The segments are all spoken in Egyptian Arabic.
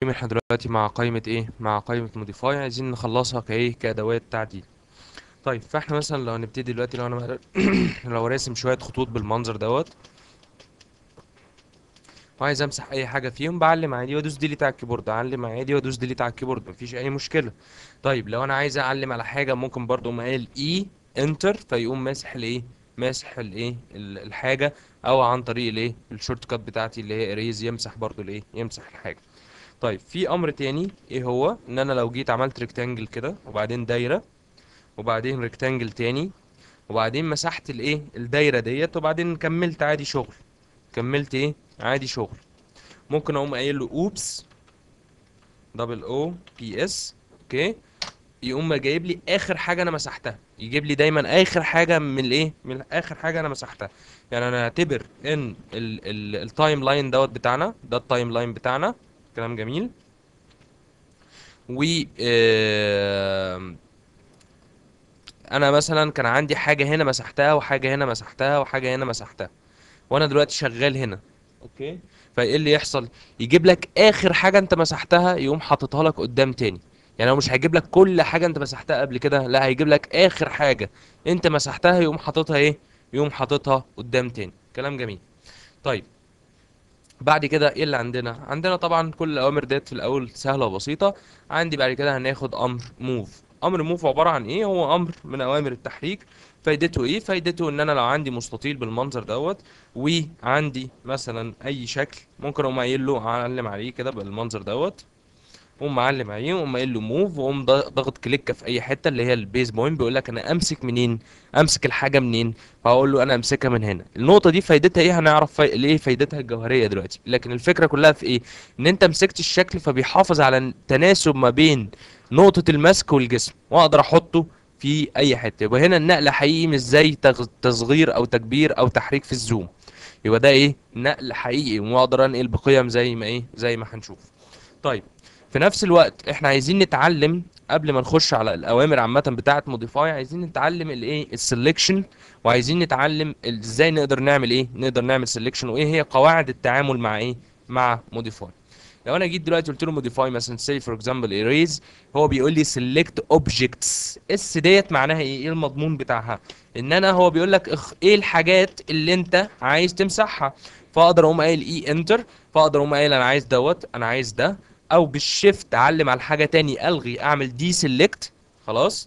احنا دلوقتي مع قائمة ايه مع قائمة موديفاي عايزين نخلصها كايه كأدوات تعديل طيب فاحنا مثلا لو هنبتدي دلوقتي لو انا لو راسم شوية خطوط بالمنظر دوت وعايز امسح اي حاجة فيهم بعلم عادي وادوس ديليت على الكيبورد اعلم عادي وادوس ديليت على الكيبورد مفيش اي مشكلة طيب لو انا عايز اعلم على حاجة ممكن برضو اقوم قايل اي انتر فيقوم ماسح الايه ماسح الايه ال- الحاجة او عن طريق الايه الشورت كات بتاعتي اللي هي اريز يمسح برضو الايه يمسح الحاجة طيب في امر تاني ايه هو ان انا لو جيت عملت ريكتانجل كده وبعدين دايره وبعدين ريكتانجل تاني وبعدين مسحت الايه الدايره ديت وبعدين كملت عادي شغل كملت ايه عادي شغل ممكن اقوم قايل له اوبس دبل او بي اس اوكي يقوم جايب لي اخر حاجه انا مسحتها يجيب لي دايما اخر حاجه من الايه من اخر حاجه انا مسحتها يعني انا اعتبر ان التايم لاين دوت بتاعنا ده التايم لاين بتاعنا كلام جميل و آم، انا مثلا كان عندي حاجه هنا مسحتها وحاجه هنا مسحتها وحاجه هنا مسحتها وانا دلوقتي شغال هنا اوكي فايه اللي يحصل يجيب لك اخر حاجه انت مسحتها يقوم حاططها لك قدام تاني يعني هو مش هيجيب لك كل حاجه انت مسحتها قبل كده لا هيجيب لك اخر حاجه انت مسحتها يقوم حاططها ايه يقوم حاططها قدام تاني كلام جميل طيب بعد كده ايه اللي عندنا عندنا طبعا كل الاوامر ديت في الاول سهله وبسيطه عندي بعد كده هناخد امر موف امر موف عباره عن ايه هو امر من اوامر التحريك فايدته ايه فايدته ان انا لو عندي مستطيل بالمنظر دوت وعندي مثلا اي شكل ممكن اقوم قايل له اعلم عليه كده بالمنظر دوت اقوم معلم عليه واقوم قايل له موف واقوم ضا- ضاغط كليكه في اي حته اللي هي البيز بوينت بيقول لك انا امسك منين امسك الحاجه منين فهقول له انا امسكها من هنا النقطه دي فايدتها ايه هنعرف في... ليه فايدتها الجوهريه دلوقتي لكن الفكره كلها في ايه ان انت مسكت الشكل فبيحافظ على التناسب ما بين نقطه المسك والجسم واقدر احطه في اي حته يبقى هنا النقل حقيقي مش زي تغ- تصغير او تكبير او تحريك في الزوم يبقى ده ايه نقل حقيقي واقدر انقل بقيم زي ما ايه زي ما هنشوف طيب في نفس الوقت احنا عايزين نتعلم قبل ما نخش على الاوامر عامه بتاعه موديفاي عايزين نتعلم الايه السلكشن وعايزين نتعلم ال- ازاي نقدر نعمل ايه نقدر نعمل سلكشن وايه هي قواعد التعامل مع ايه مع موديفاي لو انا جيت دلوقتي قلت له موديفاي مثلا say for example erase هو بيقول لي select objects اس ديت معناها ايه ايه المضمون بتاعها ان انا هو بيقول لك اخ ايه الحاجات اللي انت عايز تمسحها فاقدر اقوم قايل اي انتر فاقدر اقوم قايل انا عايز دوت انا عايز ده او بالشيفت اعلم على حاجه تاني الغي اعمل دي سيلكت خلاص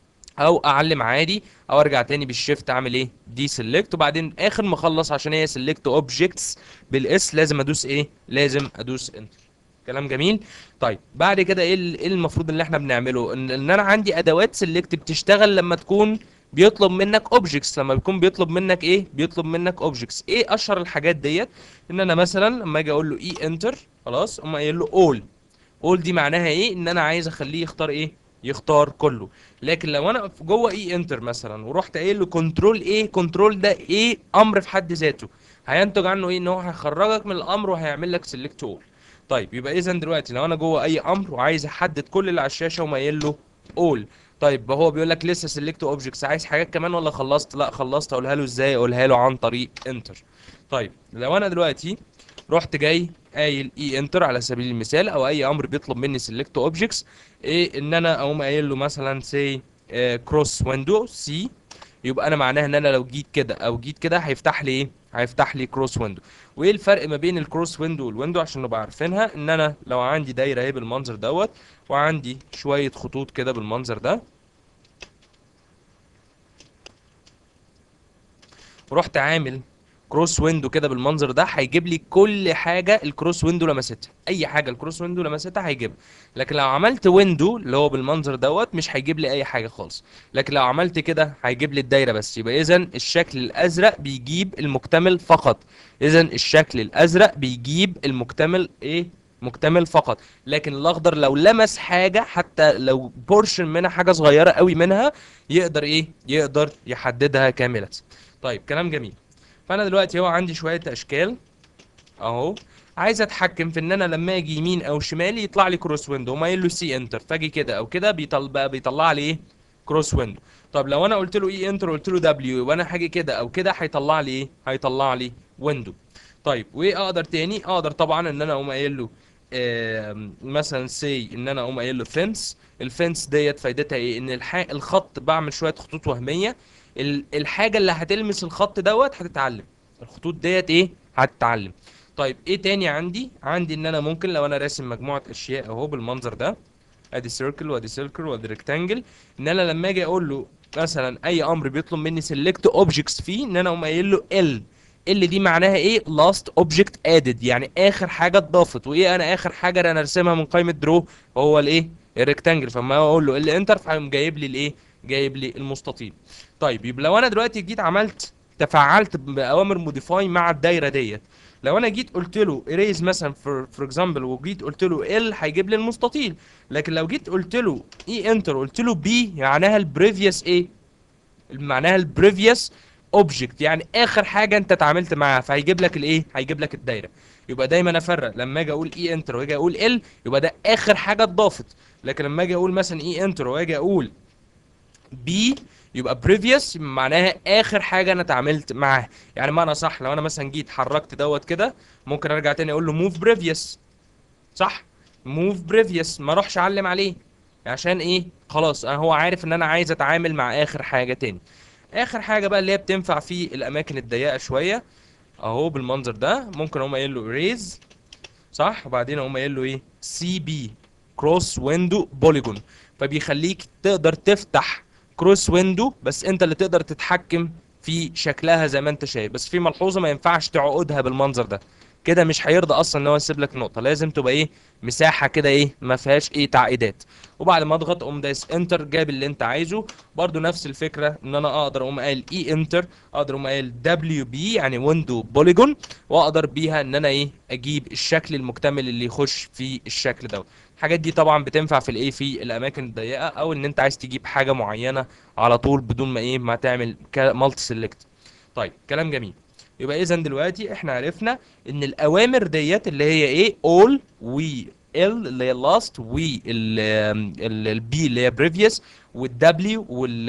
او اعلم عادي او ارجع تاني بالشيفت اعمل ايه دي سيلكت وبعدين اخر ما اخلص عشان هي سيلكت اوبجكتس بالاس لازم ادوس ايه لازم ادوس انتر كلام جميل طيب بعد كده ايه ال- ايه المفروض اللي احنا بنعمله ان, ان انا عندي ادوات سيلكت بتشتغل لما تكون بيطلب منك اوبجكتس لما بيكون بيطلب منك ايه بيطلب منك اوبجكتس ايه اشهر الحاجات ديت ان انا مثلا لما اجي اقول له اي انتر خلاص اقوم قايل له اول اول دي معناها ايه ان انا عايز اخليه يختار ايه يختار كله لكن لو انا في جوه اي انتر مثلا ورحت قايل له كنترول ايه كنترول ده ايه امر في حد ذاته هينتج عنه ايه ان هو هيخرجك من الامر وهيعمل لك سيلكت اول طيب يبقى اذا دلوقتي لو انا جوه اي امر وعايز احدد كل اللي على الشاشه وما قايل له اول طيب هو بيقول لك لسه سيلكت اوبجكتس عايز حاجات كمان ولا خلصت لا خلصت اقولها له ازاي اقولها له عن طريق انتر طيب لو انا دلوقتي رحت جاي قايل اي انتر على سبيل المثال او اي امر بيطلب مني سيلكت اوبجكتس ايه ان انا اقوم قايل له مثلا سي كروس ويندو سي يبقى انا معناها ان انا لو جيت كده او جيت كده هيفتح لي ايه هيفتح لي كروس ويندو وايه الفرق ما بين الكروس ويندو والويندو عشان نبقى عارفينها ان انا لو عندي دايره اهي بالمنظر دوت وعندي شويه خطوط كده بالمنظر ده ورحت عامل كروس ويندو كده بالمنظر ده هيجيب لي كل حاجه الكروس ويندو لمستها اي حاجه الكروس ويندو لمستها هيجيبها لكن لو عملت ويندو اللي هو بالمنظر دوت مش هيجيب لي اي حاجه خالص لكن لو عملت كده هيجيب لي الدايره بس يبقى اذا الشكل الازرق بيجيب المكتمل فقط اذا الشكل الازرق بيجيب المكتمل ايه مكتمل فقط لكن الاخضر لو لمس حاجه حتى لو بورشن منها حاجه صغيره قوي منها يقدر ايه يقدر يحددها كامله طيب كلام جميل فانا دلوقتي هو عندي شويه اشكال اهو عايز اتحكم في ان انا لما اجي يمين او شمال يطلع لي كروس ويندو وما يقول له سي انتر فاجي كده او كده بيطل بقى بيطلع لي ايه كروس ويندو طب لو انا قلت له اي انتر وقلت له دبليو يبقى انا هاجي كده او كده هيطلع لي ايه هيطلع لي ويندو طيب وايه اقدر تاني اقدر طبعا ان انا اقوم قايل له آم، مثلا سي ان انا اقوم قايل له فنس الفنس ديت فايدتها ايه ان الح... الخط بعمل شويه خطوط وهميه ال... الحاجه اللي هتلمس الخط دوت هتتعلم الخطوط ديت ايه هتتعلم طيب ايه تاني عندي عندي ان انا ممكن لو انا راسم مجموعه اشياء اهو بالمنظر ده ادي سيركل وادي سيركل وادي ريكتانجل ان انا لما اجي اقول له مثلا اي امر بيطلب مني سيلكت اوبجكتس فيه ان انا اقوم قايل له ال ال دي معناها ايه لاست اوبجكت ادد يعني اخر حاجه اتضافت وايه انا اخر حاجه انا ارسمها من قائمه درو هو الايه الريكتانجل فما اقول له ال انتر فهيقوم جايب لي الايه جايب لي المستطيل طيب يبقى لو انا دلوقتي جيت عملت تفاعلت باوامر موديفاي مع الدايره ديت لو انا جيت قلت له erase مثلا فور فور اكزامبل وجيت قلت له ال هيجيب لي المستطيل لكن لو جيت قلت له اي انتر قلت له بي معناها البريفيوس ايه معناها البريفيوس اوبجكت يعني اخر حاجه انت اتعاملت معاها فهيجيب لك الايه هيجيب لك الدايره يبقى دايما افرق لما اجي اقول اي انتر واجي اقول ال يبقى ده اخر حاجه اتضافت لكن لما اجي اقول مثلا اي انتر واجي اقول بي يبقى previous معناها اخر حاجه انا اتعاملت معاها يعني معنى صح لو انا مثلا جيت حركت دوت كده ممكن ارجع تاني اقول له move previous صح move previous ما اروحش اعلم عليه عشان ايه خلاص أنا هو عارف ان انا عايز اتعامل مع اخر حاجه تاني اخر حاجه بقى اللي هي بتنفع في الاماكن الضيقه شويه اهو بالمنظر ده ممكن اقوم قايل له erase صح وبعدين اقوم قايل له ايه سي بي كروس ويندو بوليجون فبيخليك تقدر تفتح كروس ويندو بس انت اللي تقدر تتحكم في شكلها زي ما انت شايف بس في ملحوظه ما ينفعش تعقدها بالمنظر ده كده مش هيرضى اصلا ان هو يسيب لك نقطه لازم تبقى ايه مساحه كده ايه ما فيهاش ايه تعقيدات وبعد ما اضغط اقوم دايس انتر جاب اللي انت عايزه برضو نفس الفكره ان انا اقدر اقوم قايل اي انتر اقدر اقوم قايل دبليو بي يعني ويندو بوليجون واقدر بيها ان انا ايه اجيب الشكل المكتمل اللي يخش في الشكل دوت الحاجات دي طبعا بتنفع في الايه في الاماكن الضيقه او ان انت عايز تجيب حاجه معينه على طول بدون ما ايه ما تعمل مالتي سيلكت طيب كلام جميل يبقى اذا دلوقتي احنا عرفنا ان الاوامر ديت اللي هي ايه all و ال اللي هي last و البي اللي هي previous والدبليو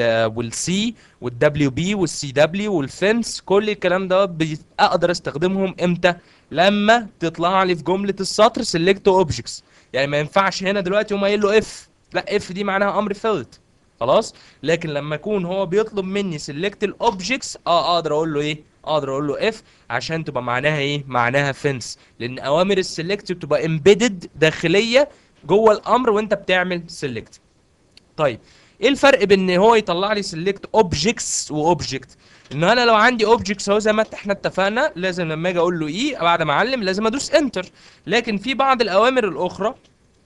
والسي والدبليو بي والسي دبليو والفنس كل الكلام ده بي- اقدر استخدمهم امتى لما تطلع لي في جمله السطر select objects يعني ما ينفعش هنا دلوقتي يقوم قايل له اف لا اف دي معناها امر فيلت خلاص لكن لما يكون هو بيطلب مني سيلكت الاوبجكتس اه اقدر اقول له ايه اقدر اقول له اف عشان تبقى معناها ايه معناها فنس لان اوامر السيلكت بتبقى امبيدد داخليه جوه الامر وانت بتعمل سيلكت طيب ايه الفرق بين ان هو يطلع لي سيلكت اوبجكتس واوبجكت ان انا لو عندي اوبجكتس اهو زي ما احنا اتفقنا لازم لما اجي اقول له ايه بعد ما اعلم لازم ادوس انتر لكن في بعض الاوامر الاخرى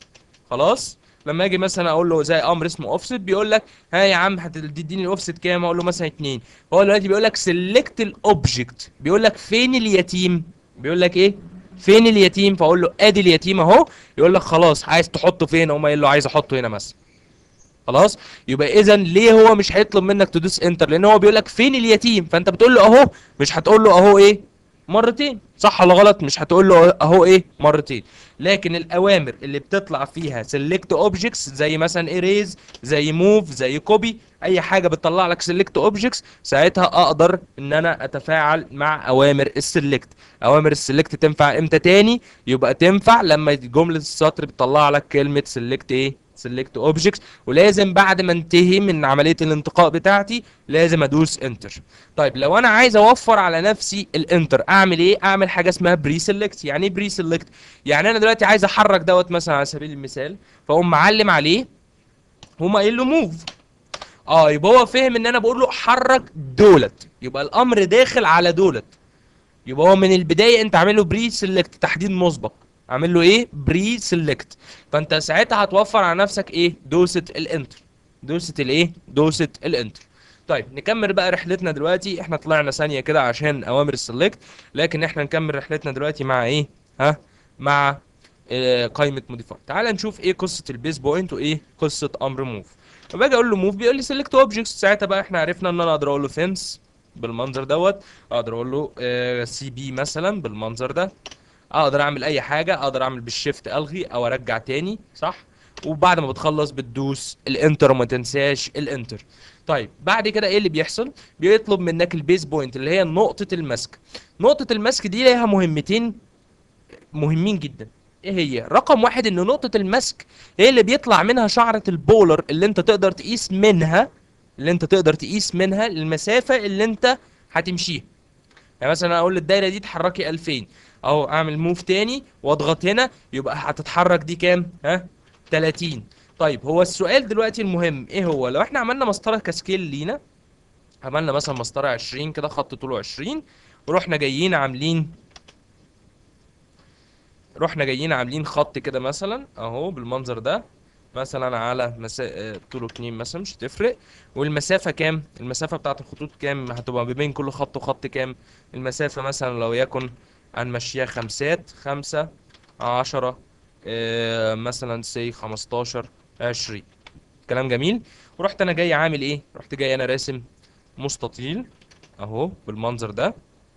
خلاص لما اجي مثلا اقول له زي امر اسمه اوفست بيقول لك ها يا عم هتديني الاوفست كام اقول له مثلا اتنين هو دلوقتي بيقول لك سيلكت الاوبجكت بيقول لك فين اليتيم بيقول لك ايه فين اليتيم فاقول له ادي اليتيم اهو يقول لك خلاص عايز تحطه فين اقوم قايل له عايز احطه هنا مثلا خلاص يبقى اذا ليه هو مش هيطلب منك تدوس انتر لان هو بيقول لك فين اليتيم فانت بتقول له اهو مش هتقول له اهو ايه مرتين صح ولا غلط مش هتقول له اهو ايه مرتين لكن الاوامر اللي بتطلع فيها سيلكت اوبجكتس زي مثلا ايريز زي موف زي كوبي اي حاجه بتطلع لك سيلكت اوبجكتس ساعتها اقدر ان انا اتفاعل مع اوامر السيلكت اوامر السيلكت تنفع امتى تاني يبقى تنفع لما جمله السطر بتطلع لك كلمه سيلكت ايه سيلكت اوبجكتس ولازم بعد ما انتهي من عمليه الانتقاء بتاعتي لازم ادوس انتر طيب لو انا عايز اوفر على نفسي الانتر اعمل ايه اعمل حاجه اسمها بري سيلكت يعني ايه بري سيلكت يعني انا دلوقتي عايز احرك دوت مثلا على سبيل المثال فاقوم معلم عليه هما قايل له موف اه يبقى هو فهم ان انا بقول له حرك دولت يبقى الامر داخل على دولت يبقى هو من البدايه انت عامل له بري سيلكت تحديد مسبق عامل له ايه بري سيلكت فانت ساعتها هتوفر على نفسك ايه دوسه الانتر دوسه الايه دوسه الانتر طيب نكمل بقى رحلتنا دلوقتي احنا طلعنا ثانيه كده عشان اوامر السلكت لكن احنا نكمل رحلتنا دلوقتي مع ايه ها مع آه، قائمه موديفاي تعال نشوف ايه قصه البيس بوينت وايه قصه امر موف فباجي اقول له موف بيقول لي سيلكت اوبجكتس ساعتها بقى احنا عرفنا ان انا اقدر اقول له فينس بالمنظر دوت اقدر اقول له سي بي مثلا بالمنظر ده اقدر اعمل اي حاجه اقدر اعمل بالشيفت الغي او ارجع تاني صح وبعد ما بتخلص بتدوس الانتر وما تنساش الانتر طيب بعد كده ايه اللي بيحصل بيطلب منك البيس بوينت اللي هي نقطه المسك نقطه المسك دي ليها مهمتين مهمين جدا ايه هي رقم واحد ان نقطة المسك هي اللي بيطلع منها شعرة البولر اللي انت تقدر تقيس منها اللي انت تقدر تقيس منها المسافة اللي انت هتمشيها يعني مثلا انا اقول للدايرة دي اتحركي 2000 اهو اعمل موف تاني واضغط هنا يبقى هتتحرك دي كام ها 30 طيب هو السؤال دلوقتي المهم ايه هو لو احنا عملنا مسطرة كسكيل لينا عملنا مثلا مسطرة 20 كده خط طوله 20 ورحنا جايين عاملين رحنا جايين عاملين خط كده مثلا اهو بالمنظر ده مثلا على مسا... آه، طوله 2 مثلا مش هتفرق والمسافة كام؟ المسافة بتاعت الخطوط كام؟ هتبقى ما بين كل خط وخط كام؟ المسافة مثلا لو يكن هنمشيها خمسات خمسة عشرة آه، مثلا سي خمستاشر عشرين كلام جميل ورحت انا جاي عامل ايه؟ رحت جاي انا راسم مستطيل اهو بالمنظر ده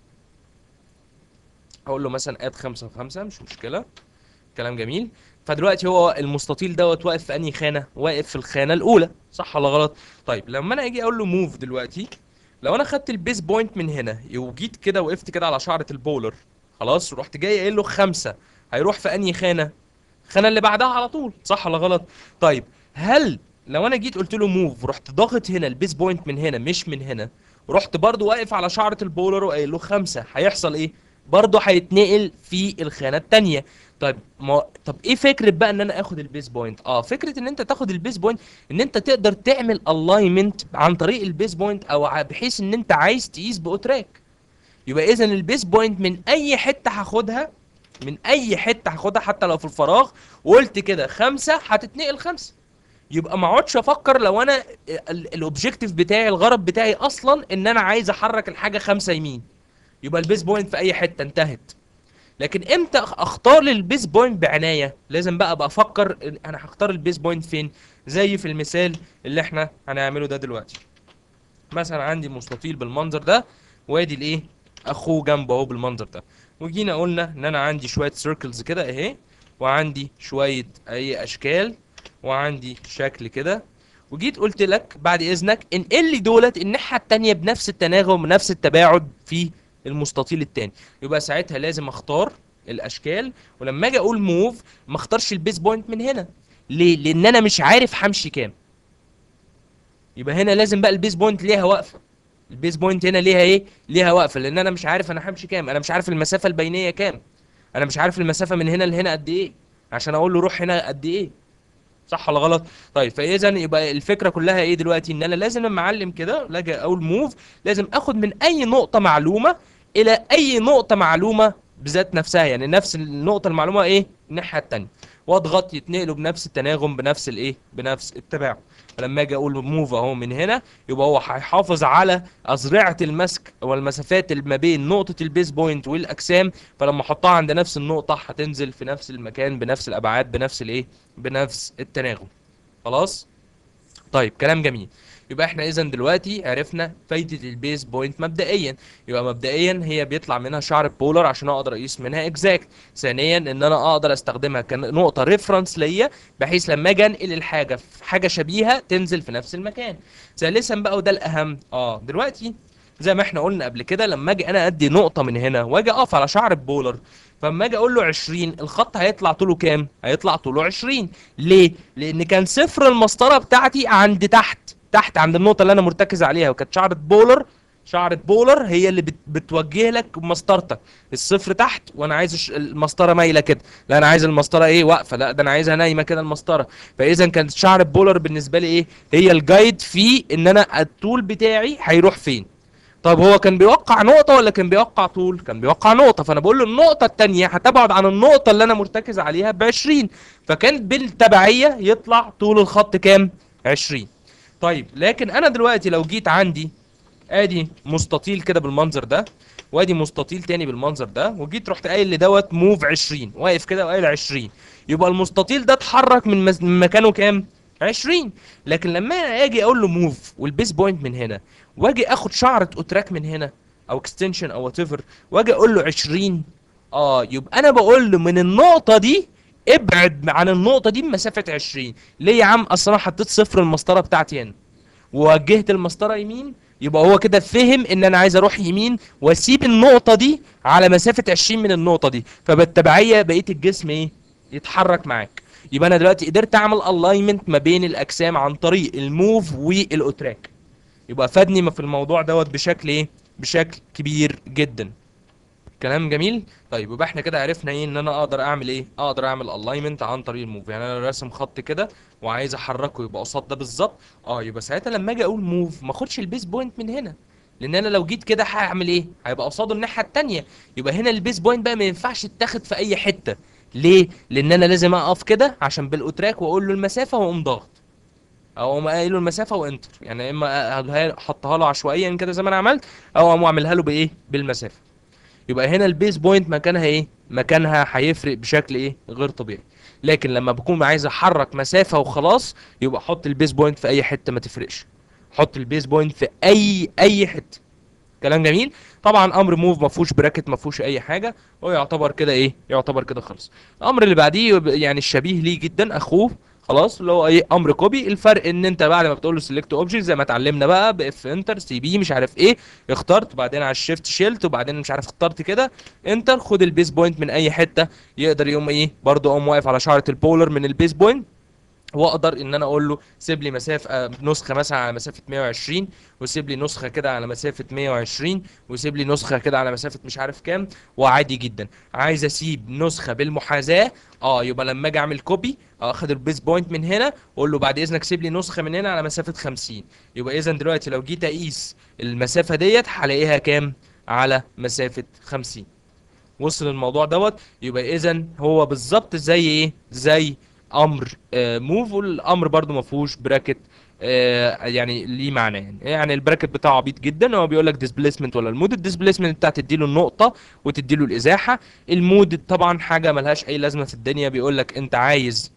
هقول له مثلا اد خمسة وخمسة مش مشكلة كلام جميل فدلوقتي هو المستطيل دوت واقف في انهي خانة واقف في الخانة الاولى صح ولا غلط طيب لما انا اجي اقول له موف دلوقتي لو انا خدت البيس بوينت من هنا وجيت كده وقفت كده على شعرة البولر خلاص رحت جاي قايل له خمسة هيروح في انهي خانة الخانة اللي بعدها على طول صح ولا غلط طيب هل لو انا جيت قلت له موف رحت ضاغط هنا البيس بوينت من هنا مش من هنا ورحت برضو واقف على شعرة البولر وقايل له خمسة هيحصل ايه برضو هيتنقل في الخانة التانية طيب ما طب ايه فكره بقى ان انا اخد البيس بوينت اه فكره ان انت تاخد البيس بوينت ان انت تقدر تعمل الاينمنت عن طريق البيس بوينت او ع- بحيث ان انت عايز تقيس باوتراك يبقى اذا البيس بوينت من اي حته هاخدها من اي حته هاخدها حتى لو في الفراغ وقلت كده خمسه هتتنقل خمسه يبقى ما اقعدش افكر لو انا الاوبجيكتيف بتاعي الغرض بتاعي اصلا ان انا عايز احرك الحاجه خمسه يمين يبقى البيس بوينت في اي حته انتهت لكن امتى أخ- اختار البيس بوينت بعنايه لازم بقى ابقى افكر إن انا هختار البيس بوينت فين زي في المثال اللي احنا هنعمله ده دلوقتي مثلا عندي مستطيل بالمنظر ده وادي الايه اخوه جنبه اهو بالمنظر ده وجينا قلنا ان انا عندي شويه سيركلز كده اهي وعندي شويه اي اشكال وعندي شكل كده وجيت قلت لك بعد اذنك انقل لي دولت الناحيه التانيه بنفس التناغم ونفس التباعد في المستطيل التاني يبقى ساعتها لازم اختار الاشكال ولما اجي اقول موف ما اختارش البيس بوينت من هنا ليه لان انا مش عارف همشي كام يبقى هنا لازم بقى البيس بوينت ليها وقفه البيس بوينت هنا ليها ايه ليها وقفه لان انا مش عارف انا همشي كام انا مش عارف المسافه البينيه كام انا مش عارف المسافه من هنا لهنا قد ايه عشان اقول له روح هنا قد ايه صح ولا غلط طيب فاذا يبقى الفكره كلها ايه دلوقتي ان انا لازم لما اعلم كده لاجي اقول موف لازم اخد من اي نقطه معلومه الى اي نقطه معلومه بذات نفسها يعني نفس النقطه المعلومه ايه الناحيه التانيه واضغط يتنقلوا بنفس التناغم بنفس الايه بنفس التباعد فلما اجي اقول موف اهو من هنا يبقى هو هيحافظ على اذرعه المسك والمسافات اللي ما بين نقطه البيس بوينت والاجسام فلما احطها عند نفس النقطه هتنزل في نفس المكان بنفس الابعاد بنفس الايه بنفس التناغم خلاص طيب كلام جميل يبقى احنا اذا دلوقتي عرفنا فايده البيس بوينت مبدئيا يبقى مبدئيا هي بيطلع منها شعر بولر عشان اقدر اقيس منها اكزاكت ثانيا ان انا اقدر استخدمها كنقطه ريفرنس ليا بحيث لما اجي انقل الحاجه في حاجه شبيهه تنزل في نفس المكان ثالثا بقى وده الاهم اه دلوقتي زي ما احنا قلنا قبل كده لما اجي انا ادي نقطه من هنا واجي اقف على شعر البولر فلما اجي اقول له 20 الخط هيطلع طوله كام هيطلع طوله 20 ليه لان كان صفر المسطره بتاعتي عند تحت تحت عند النقطه اللي انا مرتكز عليها وكانت شعره بولر شعرة بولر هي اللي بت بتوجه لك مسطرتك الصفر تحت وانا عايز الش- المسطره مايله كده لا انا عايز المسطره ايه واقفه لا ده انا عايزها نايمه كده المسطره فاذا كانت شعر بولر بالنسبه لي ايه هي الجايد في ان انا الطول بتاعي هيروح فين طب هو كان بيوقع نقطة ولا كان بيوقع طول؟ كان بيوقع نقطة فأنا بقول له النقطة التانية هتبعد عن النقطة اللي أنا مرتكز عليها ب 20 فكان بالتبعية يطلع طول الخط كام؟ 20 طيب لكن أنا دلوقتي لو جيت عندي ادي مستطيل كده بالمنظر ده وادي مستطيل تاني بالمنظر ده وجيت رحت قايل لدوت موف 20 واقف كده وقايل 20 يبقى المستطيل ده اتحرك من مز- من مكانه كام 20 لكن لما انا اجي اقول له موف والبيس بوينت من هنا واجي اخد شعره اوتراك من هنا او اكستنشن او وات ايفر واجي اقول له 20 اه يبقى انا بقول له من النقطه دي ابعد عن النقطه دي بمسافه 20 ليه يا عم اصل انا حطيت صفر المسطره بتاعتي هنا ووجهت المسطره يمين يبقى هو كده فهم ان انا عايز اروح يمين واسيب النقطه دي على مسافه 20 من النقطه دي فبالتبعيه بقيه الجسم ايه يتحرك معاك يبقى انا دلوقتي قدرت اعمل الاينمنت ما بين الاجسام عن طريق الموف والاوتراك يبقى فادني في الموضوع دوت بشكل ايه بشكل كبير جدا كلام جميل طيب يبقى احنا كده عرفنا ايه ان انا اقدر اعمل ايه اقدر اعمل الاينمنت عن طريق الموف يعني انا راسم خط كده وعايز احركه يبقى قصاد ده بالظبط اه يبقى ساعتها لما اجي اقول موف ما اخدش البيس بوينت من هنا لان انا لو جيت كده هعمل ايه هيبقى قصاده الناحيه التانية يبقى هنا البيس بوينت بقى ما ينفعش تتاخد في اي حته ليه لان انا لازم اقف كده عشان بالاوتراك واقول له المسافه واقوم ضاغط او اقوم قايل له المسافه وانتر يعني يا اما احطها له عشوائيا كده زي ما انا عملت او اقوم اعملها له بايه بالمسافه يبقى هنا البيس بوينت مكانها ايه مكانها هيفرق بشكل ايه غير طبيعي لكن لما بكون عايز احرك مسافه وخلاص يبقى احط البيس بوينت في اي حته ما تفرقش حط البيس بوينت في اي اي حته كلام جميل طبعا امر موف ما فيهوش براكت ما فيهوش اي حاجه هو يعتبر كده ايه يعتبر كده خلص الامر اللي بعديه يعني الشبيه ليه جدا اخوه خلاص اللي هو ايه امر كوبي الفرق ان انت بعد ما بتقول له سيلكت اوبجكت زي ما اتعلمنا بقى باف انتر سي بي مش عارف ايه اخترت وبعدين على الشيفت شيلت وبعدين مش عارف اخترت كده انتر خد البيس بوينت من اي حته يقدر يقوم ايه برضه اقوم واقف على شعره البولر من البيس بوينت واقدر ان انا اقول له سيب لي مسافه آه، نسخه مثلا على مسافه 120 وسيب لي نسخه كده على مسافه 120 وسيب لي نسخه كده على مسافه مش عارف كام وعادي جدا عايز اسيب نسخه بالمحاذاه اه يبقى لما اجي اعمل كوبي اخد البيس بوينت من هنا واقول له بعد اذنك سيب لي نسخه من هنا على مسافه 50 يبقى اذا دلوقتي لو جيت اقيس المسافه ديت هلاقيها كام على مسافه 50 وصل الموضوع دوت يبقى اذا هو بالظبط زي ايه زي امر موف والامر برضو ما فيهوش براكت آه، يعني ليه معنى يعني يعني البراكت بتاعه عبيط جدا هو بيقول لك ديسبيسمنت ولا المود الديسبيسمنت بتاع تديله النقطه وتديله الازاحه المود طبعا حاجه ملهاش اي لازمه في الدنيا بيقول لك انت عايز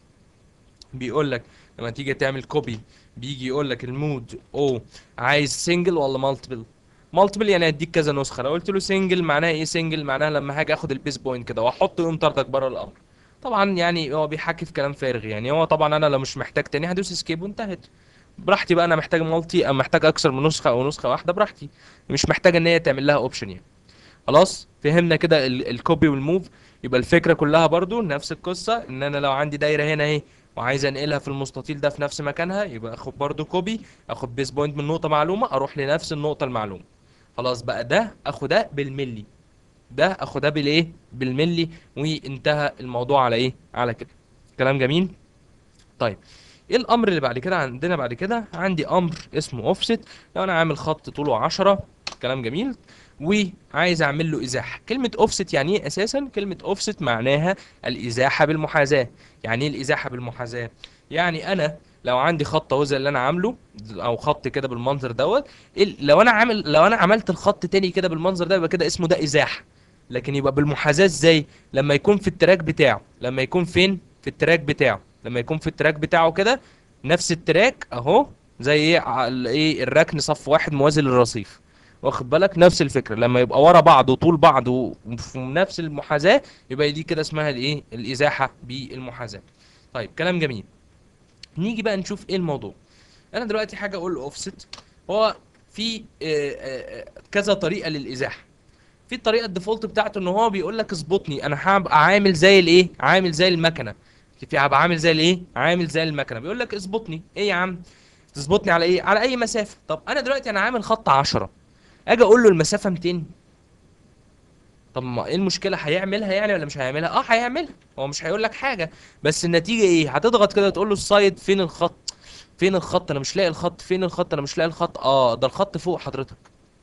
بيقول لك لما تيجي تعمل كوبي بيجي يقول لك المود او عايز سنجل ولا مالتيبل مالتيبل يعني هيديك كذا نسخه لو قلت له سنجل معناها ايه سنجل معناها لما هاجي اخد البيس بوينت كده واحطه يقوم طردك بره الامر طبعا يعني هو بيحكي في كلام فارغ يعني هو طبعا انا لو مش محتاج تاني هدوس اسكيب وانتهت براحتي بقى انا محتاج مالتي او محتاج اكثر من نسخه او نسخه واحده براحتي مش محتاج ان هي تعمل لها اوبشن يعني خلاص فهمنا كده ال- الكوبي والموف يبقى الفكره كلها برضو نفس القصه ان انا لو عندي دايره هنا اهي وعايز انقلها في المستطيل ده في نفس مكانها يبقى اخد برضو كوبي اخد بيس بوينت من نقطه معلومه اروح لنفس النقطه المعلومه خلاص بقى ده اخد ده بالملي ده اخد ده بالايه بالملي وانتهى الموضوع على ايه على كده كلام جميل طيب ايه الامر اللي بعد كده عندنا بعد كده عندي امر اسمه اوفست لو انا عامل خط طوله 10 كلام جميل وعايز اعمل له ازاحه كلمه اوفست يعني ايه اساسا كلمه اوفست معناها الازاحه بالمحاذاه يعني ايه الازاحه بالمحاذاه يعني انا لو عندي خط اهو زي اللي انا عامله او خط كده بالمنظر دوت إيه- لو انا عامل لو انا عملت الخط تاني كده بالمنظر ده يبقى كده اسمه ده ازاحه لكن يبقى بالمحاذاه ازاي لما يكون في التراك بتاعه لما يكون فين في التراك بتاعه لما يكون في التراك بتاعه كده نفس التراك اهو زي ايه ع- ال- ايه الركن صف واحد موازي للرصيف واخد بالك نفس الفكره لما يبقى ورا بعض وطول بعض وفي نفس المحاذاه يبقى دي كده اسمها الايه الازاحه بالمحاذاه طيب كلام جميل نيجي بقى نشوف ايه الموضوع انا دلوقتي حاجه اقول اوفست هو في آه، آه، آه، كذا طريقه للازاحه في الطريقه الديفولت بتاعته ان هو بيقول لك اظبطني انا هبقى عامل زي الايه عامل زي المكنه في هبقى عامل زي الايه عامل زي المكنه بيقول لك اظبطني ايه يا عم تظبطني على ايه على اي مسافه طب انا دلوقتي انا عامل خط 10 اجي اقول له المسافه 200 طب ما ايه المشكله هيعملها يعني ولا مش هيعملها اه هيعملها هو مش هيقول لك حاجه بس النتيجه ايه هتضغط كده تقول له السايد فين الخط فين الخط انا مش لاقي الخط فين الخط انا مش لاقي الخط اه ده الخط فوق حضرتك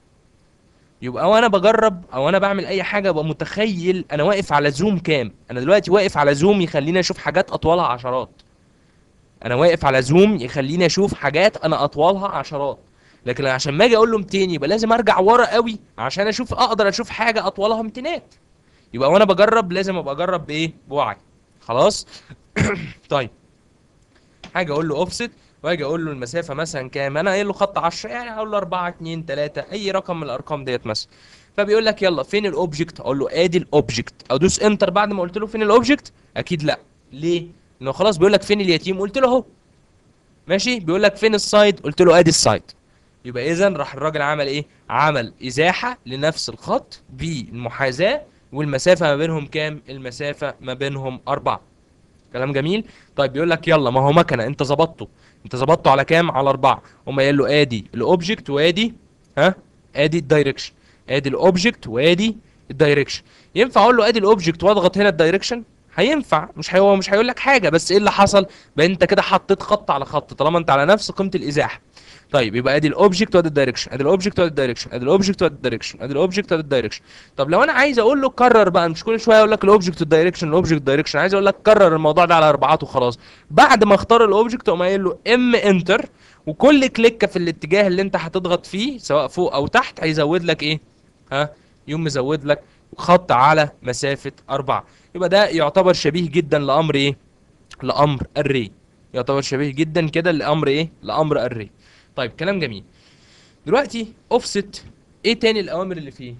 يبقى وانا بجرب او انا بعمل اي حاجه ابقى متخيل انا واقف على زوم كام انا دلوقتي واقف على زوم يخليني اشوف حاجات اطولها عشرات انا واقف على زوم يخليني اشوف حاجات انا اطولها عشرات لكن عشان ما اجي اقول له 200 يبقى لازم ارجع ورا قوي عشان اشوف اقدر اشوف حاجه اطولها 200 يبقى وانا بجرب لازم ابقى اجرب بايه بوعي خلاص طيب حاجه اقول له اوفست واجي اقول له المسافه مثلا كام انا قايل له خط 10 يعني اقول له 4 2 3 اي رقم من الارقام ديت مثلا فبيقول لك يلا فين الاوبجكت اقول له ادي الاوبجكت ادوس انتر بعد ما قلت له فين الاوبجكت اكيد لا ليه لانه خلاص بيقول لك فين اليتيم قلت له اهو ماشي بيقول لك فين السايد قلت له ادي السايد يبقى اذا راح الراجل عمل ايه عمل ازاحه لنفس الخط بالمحاذاه والمسافه ما بينهم كام المسافه ما بينهم أربعة كلام جميل طيب بيقول لك يلا ما هو مكنه انت ظبطته انت ظبطته على كام على أربعة قوم قايل له ادي الاوبجكت وادي ها ادي الدايركشن ادي الاوبجكت وادي الدايركشن ينفع اقول له ادي الاوبجكت واضغط هنا الدايركشن هينفع مش هو مش هيقول لك حاجه بس ايه اللي حصل بقى انت كده حطيت خط على خط طالما انت على نفس قيمه الازاحه طيب يبقى ادي الاوبجكت وادي الدايركشن ادي الاوبجكت وادي الدايركشن ادي الاوبجكت وادي الدايركشن ادي الاوبجكت وادي الدايركشن طب لو انا عايز اقول له كرر بقى مش كل شويه اقول لك الاوبجكت والدايركشن الاوبجكت والدايركشن عايز اقول لك كرر الموضوع ده على اربعات وخلاص بعد ما اختار الاوبجكت اقوم قايل له ام انتر وكل كليكه في الاتجاه اللي انت هتضغط فيه سواء فوق او تحت هيزود لك ايه ها يقوم مزود لك خط على مسافه أربعة يبقى ده يعتبر شبيه جدا لامر ايه لامر الري يعتبر شبيه جدا كده لامر ايه لامر الري طيب كلام جميل دلوقتي اوفست ايه تاني الاوامر اللي فيه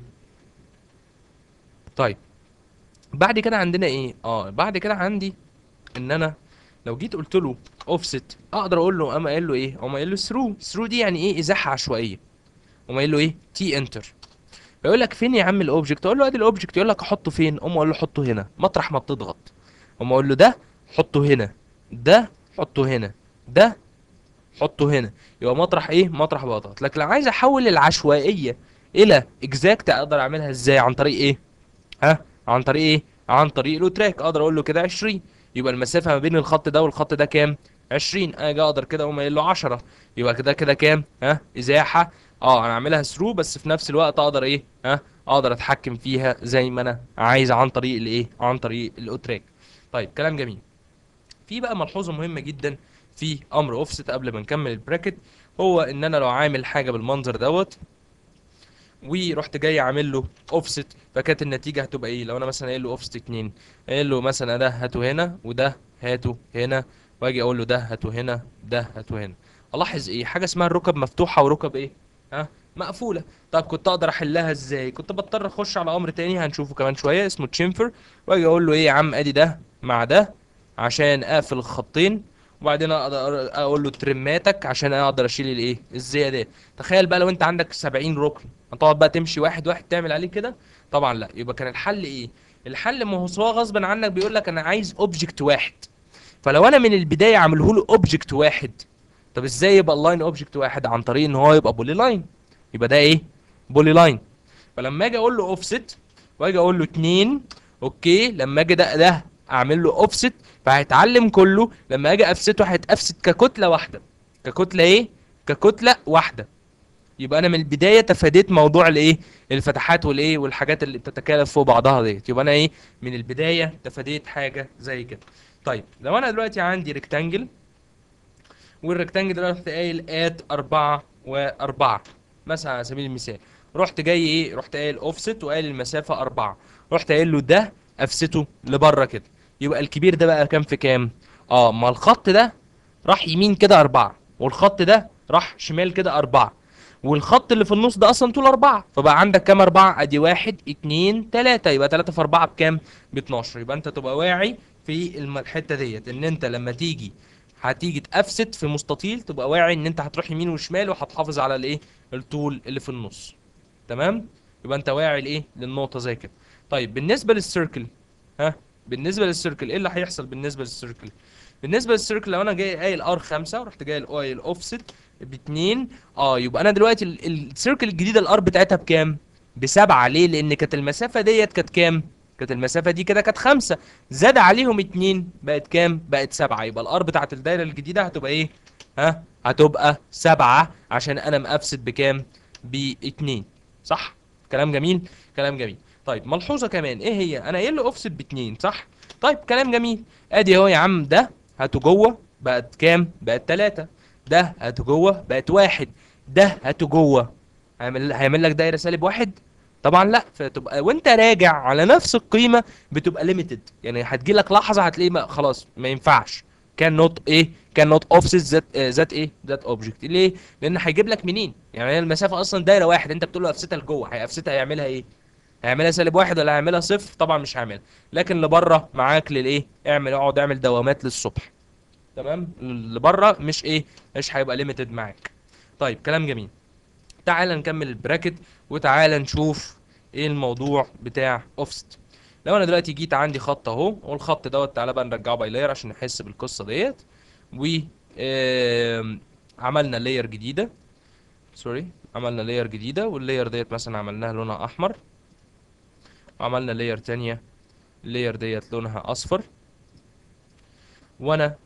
طيب بعد كده عندنا ايه اه بعد كده عندي ان انا لو جيت قلت له اوفست اقدر اقول له اما قايل له ايه اما قايل له ثرو ثرو دي يعني ايه ازاحه عشوائيه اما قايل له ايه تي انتر فيقول لك فين يا عم الاوبجكت اقول له ادي الاوبجكت يقول لك احطه فين اقوم اقول له حطه هنا مطرح ما بتضغط اقوم اقول له ده حطه هنا ده حطه هنا ده حطه هنا يبقى مطرح ايه مطرح بضغط لكن لو عايز احول العشوائيه الى اكزاكت اقدر اعملها ازاي عن طريق ايه ها عن طريق ايه عن طريق الاوتراك اقدر اقول له كده 20 يبقى المسافه ما بين الخط ده والخط ده كام 20 اجي اقدر كده اقوم قايل له 10 يبقى كده كده كام ها ازاحه اه انا اعملها ثرو بس في نفس الوقت اقدر ايه ها اقدر اتحكم فيها زي ما انا عايز عن طريق الايه عن طريق الاوتراك طيب كلام جميل في بقى ملحوظه مهمه جدا في امر اوفست قبل ما نكمل البراكت هو ان انا لو عامل حاجه بالمنظر دوت ورحت جاي عامل له اوفست فكانت النتيجه هتبقى ايه لو انا مثلا قايل له اوفست 2 قايل له مثلا ده هاته هنا وده هاته هنا واجي اقول له ده هاته هنا ده هاته هنا الاحظ ايه حاجه اسمها الركب مفتوحه وركب ايه ها مقفوله طب كنت اقدر احلها ازاي كنت بضطر اخش على امر تاني هنشوفه كمان شويه اسمه تشيمفر واجي اقول له ايه يا عم ادي ده مع ده عشان اقفل الخطين وبعدين اقدر اقول له ترماتك عشان اقدر اشيل الايه الزيادات تخيل بقى لو انت عندك 70 ركن هتقعد بقى تمشي واحد واحد تعمل عليه كده طبعا لا يبقى كان الحل ايه الحل ما هو سواء غصبا عنك بيقول لك انا عايز اوبجكت واحد فلو انا من البدايه عامله له اوبجكت واحد طب ازاي يبقى اللاين اوبجكت واحد عن طريق ان هو يبقى بولي لاين يبقى ده ايه بولي لاين فلما اجي اقول له اوفست واجي اقول له 2 اوكي لما اجي ده ده اعمل له اوفست فهيتعلم كله لما اجي افسته هيتافست ككتله واحده ككتله ايه ككتله واحده يبقى انا من البدايه تفاديت موضوع الايه الفتحات والايه والحاجات اللي بتتكالف فوق بعضها ديت يبقى انا ايه من البدايه تفاديت حاجه زي كده طيب لو انا دلوقتي عندي ريكتانجل والريكتانجل ده رحت قايل ات أربعة وأربعة مثلا على سبيل المثال رحت جاي ايه رحت قايل اوفست وقايل المسافة أربعة رحت قايل له ده افسته لبره كده يبقى الكبير ده بقى كام في كام اه ما الخط ده راح يمين كده أربعة والخط ده راح شمال كده أربعة والخط اللي في النص ده اصلا طول أربعة فبقى عندك كام أربعة ادي واحد اتنين تلاتة يبقى تلاتة في أربعة بكام ب 12 يبقى انت تبقى واعي في الم- الحتة ديت ان انت لما تيجي هتيجي تقفست في مستطيل تبقى واعي ان انت هتروح يمين وشمال وهتحافظ على الايه الطول اللي في النص تمام يبقى انت واعي لايه للنقطه زي كده طيب بالنسبه للسيركل ها بالنسبه للسيركل ايه اللي هيحصل بالنسبه للسيركل بالنسبه للسيركل لو انا جاي قايل ار 5 ورحت جاي قايل اوفست ب 2 اه يبقى انا دلوقتي ال- السيركل الجديده الار بتاعتها بكام بسبعة ليه لان كانت المسافه ديت كانت كام كانت المسافه دي كده كانت خمسة زاد عليهم اتنين بقت كام بقت سبعة يبقى الار بتاعت الدايره الجديده هتبقى ايه ها هتبقى سبعة عشان انا مقفسد بكام باتنين صح كلام جميل كلام جميل طيب ملحوظه كمان ايه هي انا قايل له اوفست باتنين صح طيب كلام جميل ادي اهو يا عم ده هاته جوه بقت كام بقت تلاتة ده هاته جوه بقت واحد ده هاته جوه هيعمل هيعمل لك دايره سالب واحد طبعا لا فتبقى وانت راجع على نفس القيمه بتبقى ليميتد يعني هتجي لك لحظه هتلاقيه ما خلاص ما ينفعش كان نوت ايه كان نوت اوفست ذات ذات ايه ذات اوبجكت ليه لان هيجيب لك منين يعني هي المسافه اصلا دايره واحد انت بتقول له افستها لجوه هيفستها هيعملها ايه هيعملها سالب واحد ولا هيعملها صفر طبعا مش هيعملها لكن لبره معاك للايه اعمل اقعد اعمل دوامات للصبح تمام اللي بره مش ايه مش هيبقى ليميتد معاك طيب كلام جميل تعال نكمل البراكت وتعال نشوف ايه الموضوع بتاع اوفست لو انا دلوقتي جيت عندي خط اهو والخط دوت تعالى بقى نرجعه باي لاير عشان نحس بالقصه ديت و آم، عملنا لاير جديده سوري عملنا لاير جديده واللاير ديت مثلا عملناها لونها احمر وعملنا لاير تانية اللاير ديت لونها اصفر وانا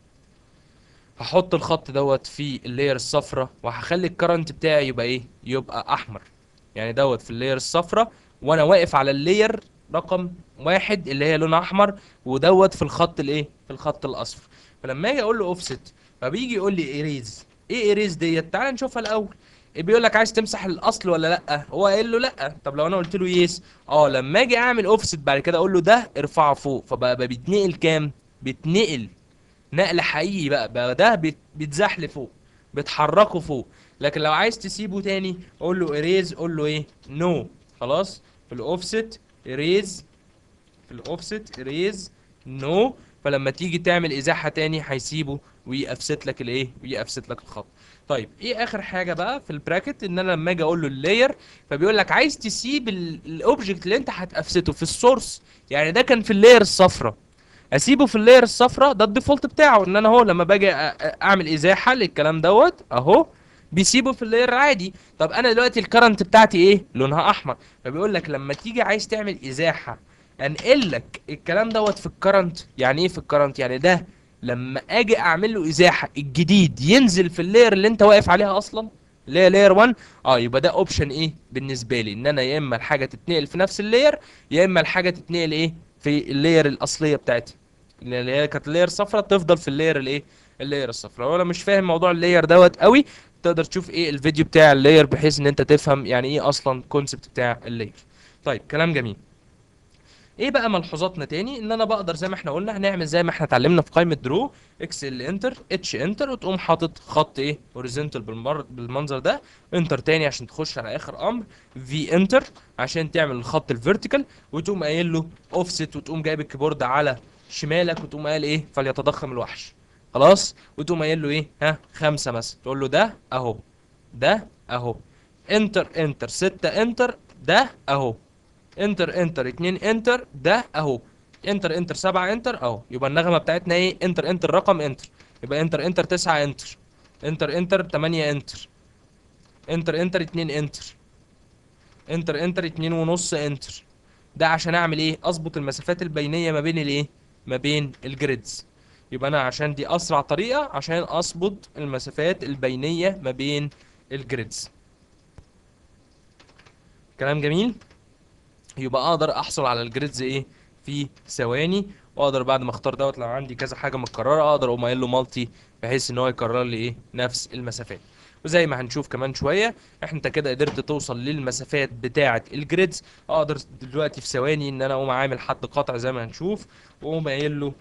هحط الخط دوت في اللاير الصفراء وهخلي الكرنت بتاعي يبقى ايه يبقى احمر يعني دوت في اللاير الصفراء وانا واقف على اللاير رقم واحد اللي هي لونها احمر ودوت في الخط الايه في الخط الاصفر فلما اجي اقول له اوفست فبيجي يقول لي ايريز ايه ايريز ديت تعال نشوفها الاول بيقول لك عايز تمسح الاصل ولا لا هو قايل له لا طب لو انا قلت له يس اه لما اجي اعمل اوفست بعد كده اقول له ده ارفعه فوق فبقى بقى بيتنقل كام بيتنقل نقل حقيقي بقى بقى ده بيت- بيتزحل فوق بتحركه فوق لكن لو عايز تسيبه تاني قول له اريز قول له ايه نو خلاص في الاوفست اريز في الاوفست اريز نو فلما تيجي تعمل ازاحه تاني هيسيبه ويفست لك الايه ويفست لك الخط طيب ايه اخر حاجه بقى في البراكت ان انا لما اجي اقول له اللاير فبيقول لك عايز تسيب الاوبجكت اللي انت هتافسته في السورس يعني ده كان في اللاير الصفراء اسيبه في اللاير الصفراء ده الديفولت بتاعه ان انا اهو لما باجي أ- أ- اعمل ازاحه للكلام دوت اهو بيسيبه في اللاير العادي طب انا دلوقتي الكرنت بتاعتي ايه لونها احمر فبيقول لك لما تيجي عايز تعمل ازاحه انقل لك الكلام دوت في الكرنت يعني ايه في الكرنت يعني ده لما اجي اعمل له ازاحه الجديد ينزل في اللاير اللي انت واقف عليها اصلا اللي هي لاير 1 اه يبقى ده اوبشن ايه بالنسبه لي ان انا يا اما الحاجه تتنقل في نفس اللاير يا اما الحاجه تتنقل ايه في اللاير الاصليه بتاعتها اللي هي كانت لاير صفرا تفضل في اللاير الايه اللاير الصفرا وانا مش فاهم موضوع اللاير دوت قوي تقدر تشوف ايه الفيديو بتاع اللاير بحيث ان انت تفهم يعني ايه اصلا الكونسبت بتاع اللاير طيب كلام جميل ايه بقى ملحوظاتنا تاني ان انا بقدر زي ما احنا قلنا هنعمل زي ما احنا اتعلمنا في قائمه درو اكس ال انتر اتش انتر وتقوم حاطط خط ايه هوريزونتال بالمر... بالمنظر ده انتر تاني عشان تخش على اخر امر في انتر عشان تعمل الخط الفيرتيكال وتقوم قايل له اوفست وتقوم جايب الكيبورد على شمالك وتقوم قايل ايه فليتضخم الوحش خلاص وتقوم قايل له ايه ها خمسة مثلا تقول له ده اهو ده اهو انتر انتر ستة انتر ده اهو انتر انتر اتنين انتر ده اهو انتر انتر سبعة انتر اهو يبقى النغمة بتاعتنا ايه انتر انتر رقم انتر يبقى انتر انتر تسعة انتر انتر انتر تمانية انتر انتر انتر اتنين انتر انتر انتر اتنين ونص انتر ده عشان اعمل ايه اظبط المسافات البينية ما بين الايه ما بين الجريدز يبقى انا عشان دي اسرع طريقة عشان اظبط المسافات البينية ما بين الجريدز كلام جميل يبقى اقدر احصل على الجريدز ايه في ثواني واقدر بعد ما اختار دوت لو عندي كذا حاجه متكرره اقدر اقوم قايل له مالتي بحيث ان هو يكرر لي ايه نفس المسافات وزي ما هنشوف كمان شويه احنا انت كده قدرت توصل للمسافات بتاعه الجريدز اقدر دلوقتي في ثواني ان انا اقوم عامل حد قاطع زي ما هنشوف واقوم قايل له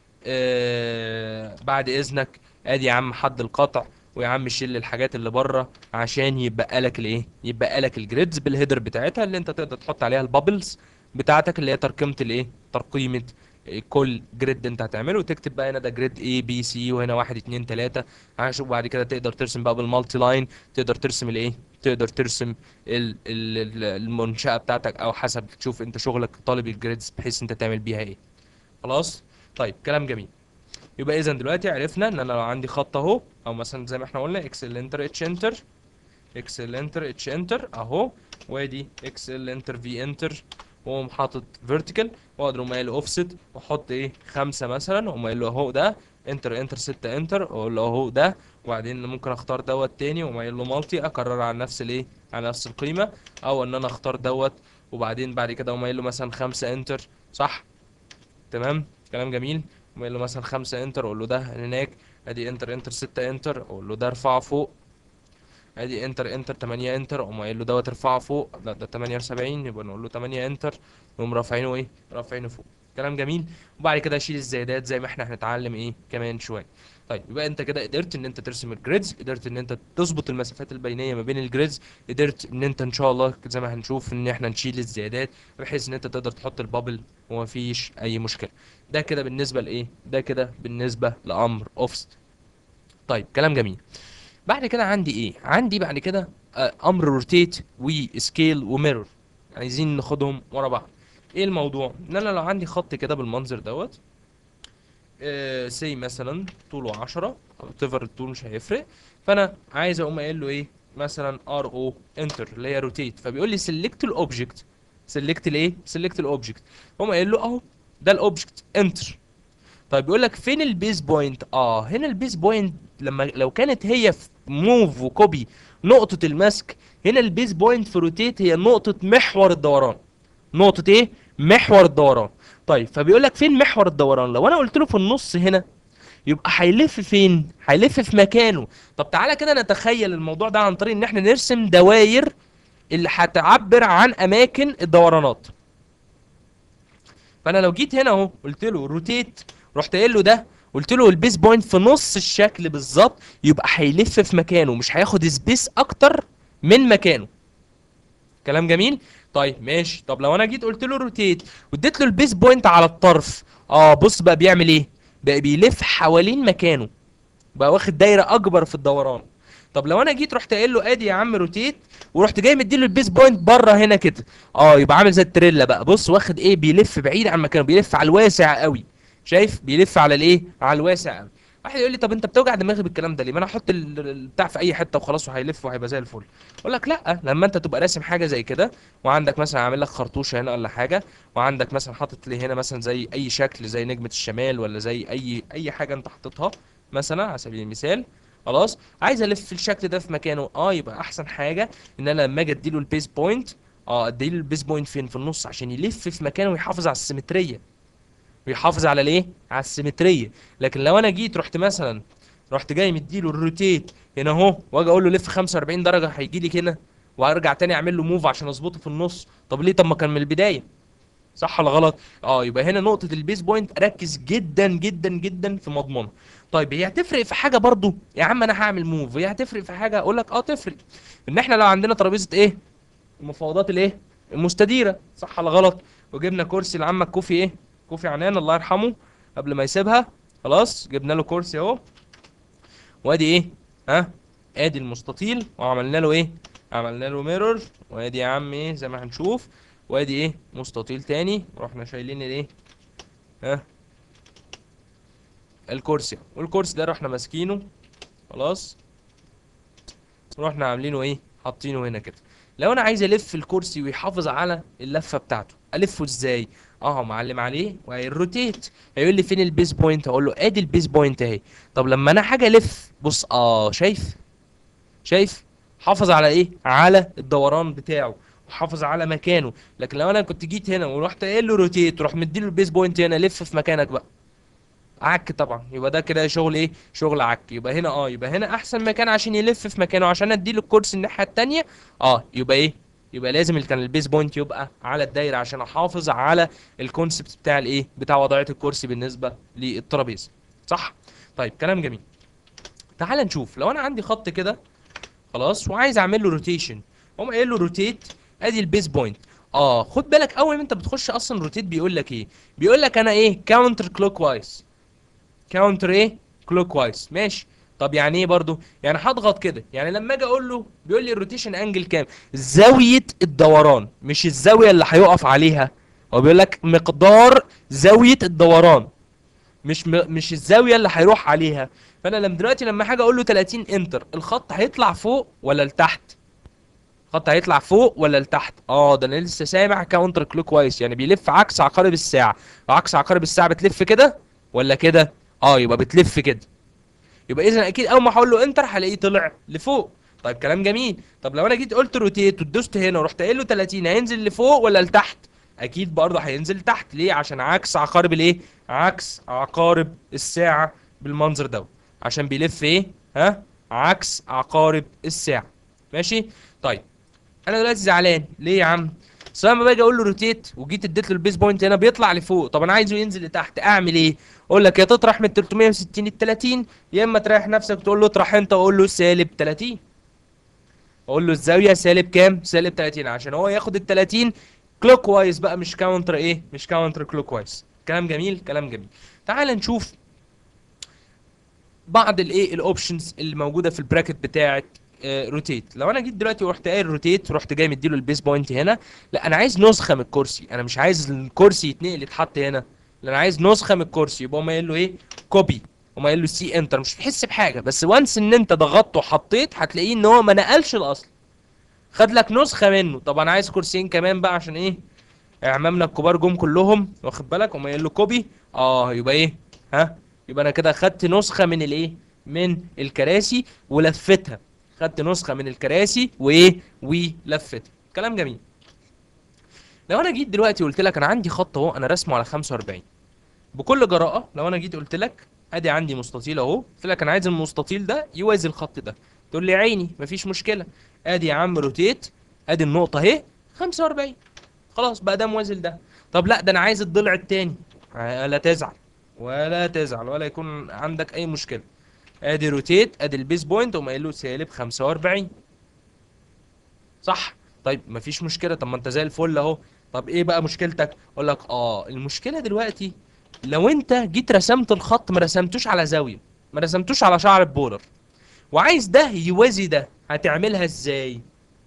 آه بعد اذنك ادي يا عم حد القطع ويا عم شيل الحاجات اللي بره عشان يبقى لك الايه يبقى لك الجريدز بالهيدر بتاعتها اللي انت تقدر تحط عليها البابلز بتاعتك اللي هي ترقيمه الايه ترقيمه كل جريد انت هتعمله وتكتب بقى هنا ده جريد A B C وهنا واحد اتنين تلاتة عشان بعد كده تقدر ترسم بقى بالمالتي لاين تقدر ترسم الايه تقدر ترسم ال ال ال- المنشأة بتاعتك او حسب تشوف انت شغلك طالب الجريدز بحيث انت تعمل بيها ايه خلاص طيب كلام جميل يبقى اذا دلوقتي عرفنا ان انا لو عندي خط اهو او مثلا زي ما احنا قلنا اكس ال انتر اتش انتر اكس ال انتر اتش انتر اهو وادي اكس ال انتر في انتر واقوم حاطط فيرتيكال واقدر اقوم قايل اوفست واحط ايه خمسة مثلا واقوم قايل له اهو ده انتر انتر ستة انتر واقول له اهو ده وبعدين ممكن اختار دوت تاني واقوم قايل له مالتي اكرر على نفس الايه على نفس القيمة او ان انا اختار دوت وبعدين بعد كده اقوم قايل له مثلا خمسة انتر صح تمام كلام جميل وقال له مثلا خمسة انتر اقول له ده هناك ادي انتر انتر ستة انتر اقول له ده ارفعه فوق ادي انتر انتر تمانية انتر اقوم قايل له دوت ارفعه فوق لا ده تمانية وسبعين يبقى نقول له تمانية انتر نقوم رافعينه ايه رافعينه فوق كلام جميل وبعد كده اشيل الزيادات زي ما احنا هنتعلم ايه كمان شويه طيب يبقى انت كده قدرت ان انت ترسم الجريدز قدرت ان انت تظبط المسافات البينيه ما بين الجريدز قدرت ان انت ان شاء الله زي ما هنشوف ان احنا نشيل الزيادات بحيث ان انت تقدر تحط البابل ومفيش اي مشكله ده كده بالنسبه لايه ده كده بالنسبه لامر اوفست طيب كلام جميل بعد كده عندي ايه عندي بعد كده آه، امر روتيت وسكيل وميرور عايزين ناخدهم ورا بعض ايه الموضوع ان انا لو عندي خط كده بالمنظر دوت سي مثلا طوله 10 تفر الطول مش هيفرق فانا عايز اقوم قايل له ايه مثلا ار او انتر اللي هي روتيت فبيقول لي سيلكت الاوبجكت سيلكت الايه سيلكت الاوبجكت اقوم قايل له اهو ده الاوبجكت انتر طيب بيقول لك فين البيز بوينت اه هنا البيز بوينت لما لو كانت هي في موف وكوبي نقطة المسك هنا البيز بوينت في روتيت هي نقطة محور الدوران نقطة ايه محور الدوران طيب فبيقول لك فين محور الدوران لو انا قلت له في النص هنا يبقى هيلف فين هيلف في مكانه طب تعالى كده نتخيل الموضوع ده عن طريق ان احنا نرسم دواير اللي هتعبر عن اماكن الدورانات فانا لو جيت هنا اهو قلت له روتيت رحت قايل له ده قلت له البيس بوينت في نص الشكل بالظبط يبقى هيلف في مكانه مش هياخد سبيس اكتر من مكانه كلام جميل طيب ماشي طب لو انا جيت قلت له روتيت واديت له البيس بوينت على الطرف اه بص بقى بيعمل ايه بقى بيلف حوالين مكانه بقى واخد دايره اكبر في الدوران طب لو انا جيت رحت قايل له ادي يا عم روتيت ورحت جاي مديله البيس بوينت بره هنا كده اه يبقى عامل زي التريلا بقى بص واخد ايه بيلف بعيد عن مكانه بيلف على الواسع قوي شايف بيلف على الايه على الواسع قوي واحد يقول لي طب انت بتوجع دماغي بالكلام ده ليه ما انا احط ال- ال- البتاع في اي حته وخلاص وهيلف وهيبقى زي الفل اقول لك لا لما انت تبقى راسم حاجه زي كده وعندك مثلا عامل لك خرطوشه هنا ولا حاجه وعندك مثلا حاطط لي هنا مثلا زي اي شكل زي نجمه الشمال ولا زي اي اي حاجه انت حاططها مثلا على سبيل المثال خلاص عايز الف الشكل ده في مكانه اه يبقى احسن حاجه ان انا لما اجي اديله البيس بوينت اه اديله البيس بوينت فين في النص عشان يلف في مكانه ويحافظ على السيمتريه ويحافظ على الايه على السيمتريه لكن لو انا جيت رحت مثلا رحت جاي مديله الروتيت هنا اهو واجي اقول له لف 45 درجه هيجي لي هنا وارجع تاني اعمل له موف عشان اظبطه في النص طب ليه طب ما كان من البدايه صح ولا غلط اه يبقى هنا نقطه البيس بوينت ركز جدا جدا جدا في مضمونها طيب هي هتفرق في حاجه برضو يا عم انا هعمل موف هي هتفرق في حاجه اقول لك اه تفرق ان احنا لو عندنا ترابيزه ايه المفاوضات الايه المستديره صح ولا غلط وجبنا كرسي لعمك كوفي ايه كوفي عنان الله يرحمه قبل ما يسيبها خلاص جبنا له كرسي اهو وادي ايه ها ادي المستطيل وعملنا له ايه عملنا له ميرور وادي يا عم ايه زي ما هنشوف وادي ايه مستطيل تاني ورحنا شايلين الايه ها الكرسي والكرسي ده رحنا ماسكينه خلاص ورحنا عاملينه ايه حاطينه هنا كده لو انا عايز الف الكرسي ويحافظ على اللفه بتاعته الفه ازاي اه معلم عليه وهيروتيت هيقول لي فين البيس بوينت اقول له ادي البيس بوينت اهي طب لما انا حاجه الف بص اه شايف شايف حافظ على ايه على الدوران بتاعه وحافظ على مكانه لكن لو انا كنت جيت هنا ورحت قايل له روتيت وراح مديله البيس بوينت هنا لف في مكانك بقى عك طبعا يبقى ده كده شغل ايه شغل عك يبقى هنا اه يبقى هنا احسن مكان عشان يلف في مكانه عشان اديله الكرسي الناحيه التانية اه يبقى ايه يبقى لازم ال- كان البيس بوينت يبقى على الدايره عشان احافظ على الكونسبت بتاع الايه بتاع وضعيه الكرسي بالنسبه للترابيزه صح طيب كلام جميل تعال نشوف لو انا عندي خط كده خلاص وعايز اعمل له روتيشن اقوم قايل له روتيت ادي البيس بوينت اه خد بالك اول ما انت بتخش اصلا روتيت بيقول لك ايه بيقول لك انا ايه كاونتر كلوك وايز كاونتر ايه كلوك وايز ماشي طب يعني ايه برضو يعني هضغط كده يعني لما اجي اقول له بيقول لي الروتيشن انجل كام زاويه الدوران مش الزاويه اللي هيقف عليها هو بيقول لك مقدار زاويه الدوران مش م... مش الزاويه اللي هيروح عليها فانا لما دلوقتي لما هاجي اقول له 30 انتر الخط هيطلع فوق ولا لتحت الخط هيطلع فوق ولا لتحت اه ده انا لسه سامع كاونتر كلوك كويس يعني بيلف عكس عقارب الساعه عكس عقارب الساعه بتلف كده ولا كده اه يبقى بتلف كده يبقى اذا اكيد اول ما هقول له انتر هلاقيه طلع لفوق طيب كلام جميل طب لو انا جيت قلت روتيت ودوست هنا ورحت قايل له 30 هينزل لفوق ولا لتحت اكيد برضه هينزل لتحت ليه عشان عكس عقارب الايه عكس عقارب الساعه بالمنظر ده عشان بيلف ايه ها عكس عقارب الساعه ماشي طيب انا دلوقتي زعلان ليه يا عم بس لما باجي اقول له روتيت وجيت اديت له البيس بوينت هنا بيطلع لفوق طب انا عايزه ينزل لتحت اعمل ايه اقول لك يا تطرح من 360 ل 30 يا اما تريح نفسك تقول له اطرح انت واقول له سالب 30 اقول له الزاويه سالب كام سالب 30 عشان هو ياخد ال 30 كلوك وايز بقى مش كاونتر ايه مش كاونتر كلوك وايز كلام جميل كلام جميل تعال نشوف بعض الايه الاوبشنز اللي موجوده في البراكت بتاعه روتيت لو انا جيت دلوقتي ورحت قايل روتيت ورحت جاي مديله البيس بوينت هنا لا انا عايز نسخه من الكرسي انا مش عايز الكرسي يتنقل يتحط هنا لا انا عايز نسخه من الكرسي يبقى ما قايل له ايه كوبي وما قايل له سي انتر مش هتحس بحاجه بس وانس ان انت ضغطت وحطيت هتلاقيه ان هو ما نقلش الاصل خد لك نسخه منه طب انا عايز كرسيين كمان بقى عشان ايه اعمامنا الكبار جم كلهم واخد بالك وما قايل له كوبي اه يبقى ايه ها يبقى انا كده خدت نسخه من الايه من الكراسي ولفتها خدت نسخه من الكراسي وايه ولفتها كلام جميل لو انا جيت دلوقتي قلت لك انا عندي خط اهو انا رسمه على 45 بكل جراءه لو انا جيت قلت لك ادي عندي مستطيل اهو قلت لك انا عايز المستطيل ده يوازي الخط ده تقول لي عيني مفيش مشكله ادي يا عم روتيت ادي النقطه اهي 45 خلاص بقى ده موازي لده طب لا ده انا عايز الضلع التاني لا تزعل ولا تزعل ولا يكون عندك اي مشكله ادي روتيت ادي البيس بوينت وما قايل له سالب 45 صح طيب مفيش مشكله طب ما انت زي الفل اهو طب ايه بقى مشكلتك اقول لك اه المشكله دلوقتي لو انت جيت رسمت الخط ما رسمتوش على زاويه ما رسمتوش على شعر البولر وعايز ده يوازي ده هتعملها ازاي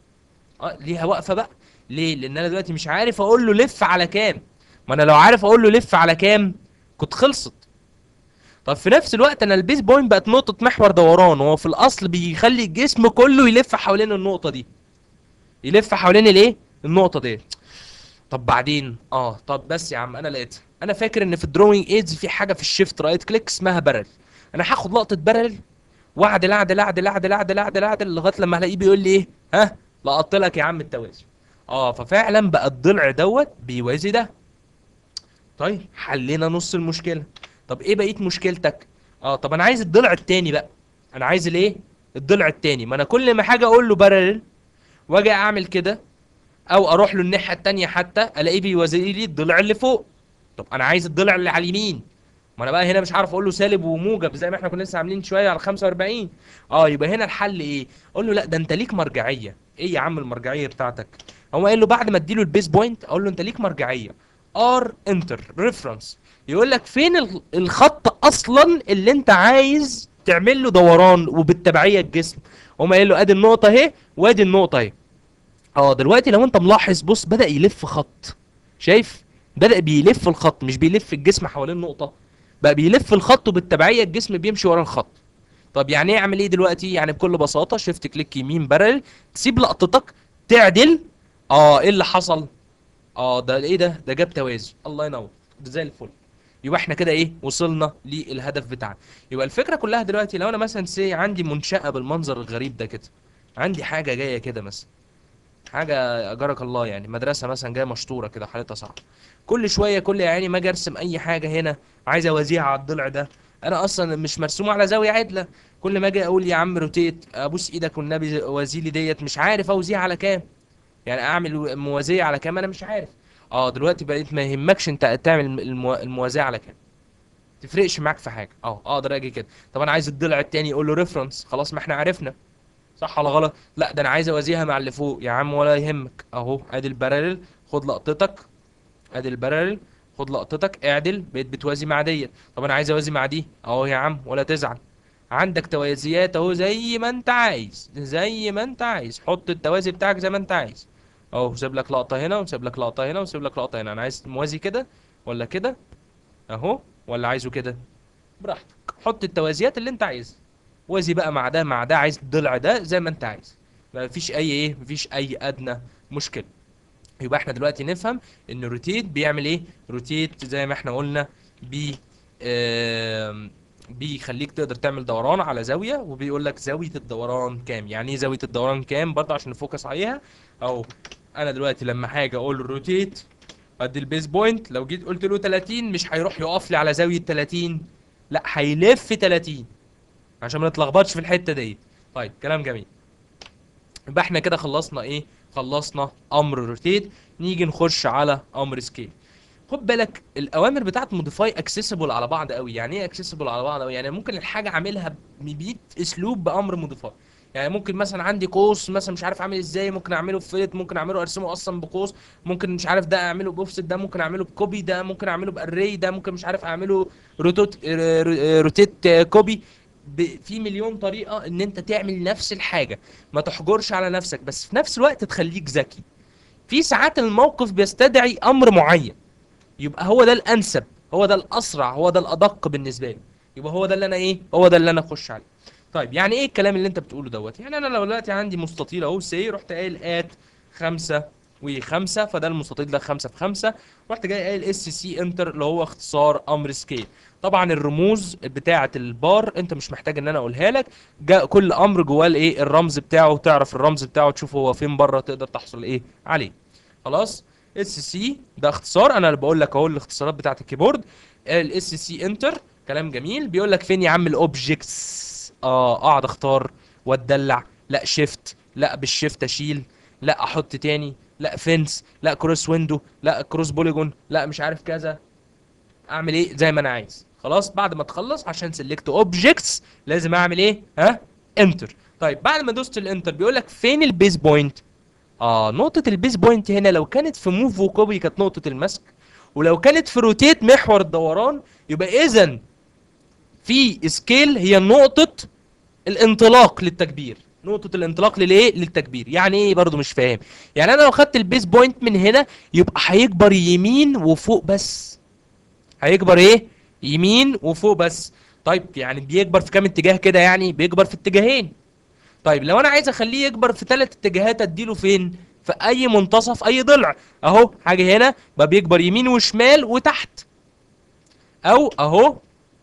اه ليها وقفه بقى ليه لان انا دلوقتي مش عارف اقول له لف على كام ما انا لو عارف اقول له لف على كام كنت خلصت طب في نفس الوقت انا البيس بوينت بقت نقطه محور دوران وهو في الاصل بيخلي الجسم كله يلف حوالين النقطه دي يلف حوالين الايه النقطه دي طب بعدين اه طب بس يا عم انا لقيتها انا فاكر ان في الدروينج ايدز في حاجه في الشيفت رايت كليك اسمها بارل انا هاخد لقطه بارل واعدل اعدل اعدل اعدل اعدل اعدل اعدل لغايه لما هلاقيه بيقول لي ايه ها لقطت لك يا عم التوازي اه ففعلا بقى الضلع دوت بيوازي ده طيب حلينا نص المشكله طب ايه بقيه مشكلتك اه طب انا عايز الضلع التاني بقى انا عايز الايه الضلع التاني ما انا كل ما حاجه اقول له بارل واجي اعمل كده او اروح له الناحيه التانيه حتى الاقيه بيوازي لي الضلع اللي فوق طب انا عايز الضلع اللي على اليمين ما انا بقى هنا مش عارف اقول له سالب وموجب زي ما احنا كنا لسه عاملين شويه على 45 اه يبقى هنا الحل ايه اقول له لا ده انت ليك مرجعيه ايه يا عم المرجعيه بتاعتك هو قال له بعد ما اديله البيس بوينت اقول له انت ليك مرجعيه ار انتر ريفرنس يقول لك فين ال- الخط اصلا اللي انت عايز تعمل له دوران وبالتبعيه الجسم هم قال له ادي النقطه اهي وادي النقطه اهي اه دلوقتي لو انت ملاحظ بص بدأ يلف خط شايف بدأ بيلف الخط مش بيلف الجسم حوالين نقطة بقى بيلف الخط وبالتبعية الجسم بيمشي ورا الخط طب يعني ايه اعمل ايه دلوقتي يعني بكل بساطة شيفت كليك يمين بارل تسيب لقطتك تعدل اه ايه اللي حصل اه ده ايه ده ده جاب توازي الله ينور ده زي الفل يبقى احنا كده ايه وصلنا للهدف بتاعنا يبقى الفكرة كلها دلوقتي لو انا مثلا سي عندي منشأة بالمنظر الغريب ده كده عندي حاجة جاية كده مثلا حاجه اجرك الله يعني مدرسه مثلا جايه مشطوره كده حالتها صعبه كل شويه كل يا عيني ما اجي ارسم اي حاجه هنا عايز اوازيها على الضلع ده انا اصلا مش مرسومه على زاويه عدله كل ما اجي اقول يا عم روتيت ابوس ايدك والنبي وازيلي ديت مش عارف اوزيها على كام يعني اعمل موازيه على كام انا مش عارف اه دلوقتي بقيت ما يهمكش انت تعمل المو... الموازيه على كام تفرقش معاك في حاجه اه اقدر اجي كده طب انا عايز الضلع التاني اقول له ريفرنس خلاص ما احنا عرفنا صح ولا غلط لا ده انا عايز اوازيها مع اللي فوق يا عم ولا يهمك اهو ادي الباراليل خد لقطتك ادي الباراليل خد لقطتك اعدل بقيت بتوازي مع ديت طب انا عايز اوازي مع دي اهو يا عم ولا تزعل عندك توازيات اهو زي ما انت عايز زي ما انت عايز حط التوازي بتاعك زي ما انت عايز اهو سيب لك لقطه هنا وسيب لك لقطه هنا وسيب لك لقطه هنا انا عايز موازي كده ولا كده اهو ولا عايزه كده براحتك حط التوازيات اللي انت عايزها وازي بقى مع ده مع ده عايز الضلع ده زي ما انت عايز ما فيش اي ايه ما فيش اي ادنى مشكله يبقى احنا دلوقتي نفهم ان روتيت بيعمل ايه روتيت زي ما احنا قلنا بي آم، بيخليك تقدر تعمل دوران على زاويه وبيقول لك زاويه الدوران كام يعني ايه زاويه الدوران كام برضه عشان نفوكس عليها او انا دلوقتي لما حاجه اقول روتيت ادي البيس بوينت لو جيت قلت له 30 مش هيروح يقف لي على زاويه 30 لا هيلف 30 عشان ما نتلخبطش في الحته دي طيب كلام جميل يبقى احنا كده خلصنا ايه خلصنا امر روتيت نيجي نخش على امر سكيل خد بالك الاوامر بتاعت موديفاي اكسسبل على بعض قوي يعني ايه اكسسبل على بعض قوي يعني ممكن الحاجه اعملها ب 100 اسلوب بامر موديفاي يعني ممكن مثلا عندي قوس مثلا مش عارف اعمل ازاي ممكن اعمله بفيت ممكن اعمله ارسمه اصلا بقوس ممكن مش عارف ده اعمله باوفست ده ممكن اعمله بكوبي ده ممكن اعمله باري ده ممكن مش عارف اعمله روتوت روتيت كوبي ب... في مليون طريقه ان انت تعمل نفس الحاجه ما تحجرش على نفسك بس في نفس الوقت تخليك ذكي في ساعات الموقف بيستدعي امر معين يبقى هو ده الانسب هو ده الاسرع هو ده الادق بالنسبه لي يبقى هو ده اللي انا ايه هو ده اللي انا اخش عليه طيب يعني ايه الكلام اللي انت بتقوله دوت يعني انا لو دلوقتي عندي مستطيل اهو سي رحت قايل ات خمسة وخمسة فده المستطيل ده خمسة في خمسة رحت جاي قايل اس سي انتر اللي هو اختصار امر سكيل طبعا الرموز بتاعة البار انت مش محتاج ان انا اقولها لك جاء كل امر جواه الايه الرمز بتاعه تعرف الرمز بتاعه تشوف هو فين بره تقدر تحصل ايه عليه خلاص اس سي ده اختصار انا اللي بقول لك اهو الاختصارات بتاعة الكيبورد الاس سي انتر كلام جميل بيقول لك فين يا عم الاوبجكتس اه اقعد اختار واتدلع لا شيفت لا بالشيفت اشيل لا احط تاني لا فينس لا كروس ويندو لا كروس بوليجون لا مش عارف كذا اعمل ايه زي ما انا عايز خلاص بعد ما تخلص عشان سيلكت اوبجكتس لازم اعمل ايه ها انتر طيب بعد ما دوست الانتر بيقول لك فين البيز بوينت اه نقطة البيز بوينت هنا لو كانت في موف وكوبي كانت نقطة المسك ولو كانت في روتيت محور الدوران يبقى اذا في سكيل هي نقطة الانطلاق للتكبير نقطة الانطلاق للايه؟ للتكبير، يعني ايه برضو مش فاهم؟ يعني انا لو خدت البيز بوينت من هنا يبقى هيكبر يمين وفوق بس. هيكبر ايه؟ يمين وفوق بس. طيب يعني بيكبر في كام اتجاه كده يعني؟ بيكبر في اتجاهين. طيب لو انا عايز اخليه يكبر في ثلاث اتجاهات اديله فين؟ في اي منتصف اي ضلع، اهو حاجة هنا بقى بيكبر يمين وشمال وتحت. او اهو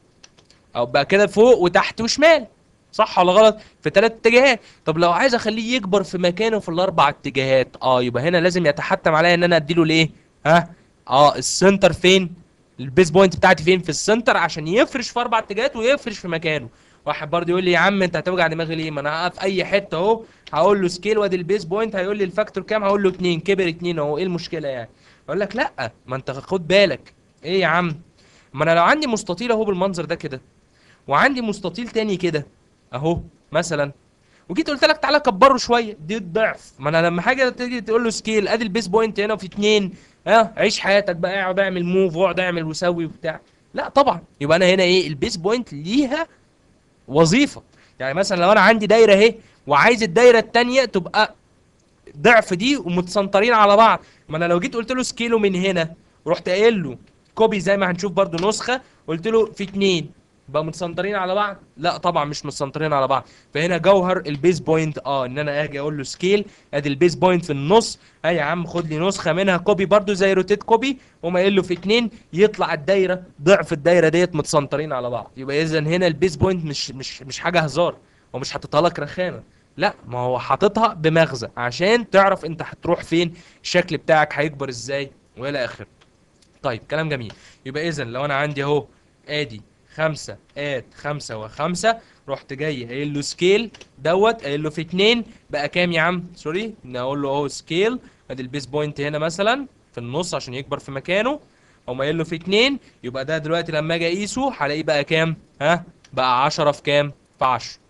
او بقى كده فوق وتحت وشمال. صح ولا غلط في ثلاث اتجاهات طب لو عايز اخليه يكبر في مكانه في الاربع اتجاهات اه يبقى هنا لازم يتحتم عليا ان انا اديله الايه ها اه السنتر فين البيس بوينت بتاعتي فين في السنتر عشان يفرش في اربع اتجاهات ويفرش في مكانه واحد برضه يقول لي يا عم انت هتوجع دماغي ليه ما انا في اي حته اهو هقول له سكيل وادي البيس بوينت هيقول لي الفاكتور كام هقول له 2 كبر 2 اهو ايه المشكله يعني اقول لك لا ما انت خد بالك ايه يا عم ما انا لو عندي مستطيل اهو بالمنظر ده كده وعندي مستطيل تاني كده اهو مثلا وجيت قلت لك تعالى كبره شويه دي الضعف ما انا لما حاجه تيجي تقول له سكيل ادي البيس بوينت هنا في اتنين ها عيش حياتك بقى اقعد اعمل موف واقعد اعمل وسوي وبتاع لا طبعا يبقى انا هنا ايه البيس بوينت ليها وظيفه يعني مثلا لو انا عندي دايره اهي وعايز الدايره التانيه تبقى ضعف دي ومتسنطرين على بعض ما انا لو جيت قلت له سكيله من هنا ورحت قايل له كوبي زي ما هنشوف برضو نسخه قلت له في اتنين بقى متسنطرين على بعض لا طبعا مش متسنطرين على بعض فهنا جوهر البيس بوينت اه ان انا اجي اقول له سكيل ادي البيس بوينت في النص اه يا عم خد لي نسخه منها كوبي برضو زي روتيت كوبي وما قايل له في اتنين يطلع الدايره ضعف الدايره ديت متسنطرين على بعض يبقى اذا هنا البيس بوينت مش مش مش حاجه هزار ومش حاططها لك رخامه لا ما هو حاططها بمغزى عشان تعرف انت هتروح فين الشكل بتاعك هيكبر ازاي والى اخره طيب كلام جميل يبقى اذا لو انا عندي اهو ادي خمسة ات خمسة وخمسة رحت جاي قايل له سكيل دوت قايل له في اتنين بقى كام يا عم سوري نقول له اهو سكيل ادي البيس بوينت هنا مثلا في النص عشان يكبر في مكانه اقوم قايل له في اتنين يبقى ده دلوقتي لما اجي اقيسه هلاقيه بقى كام ها بقى عشرة في كام في عشرة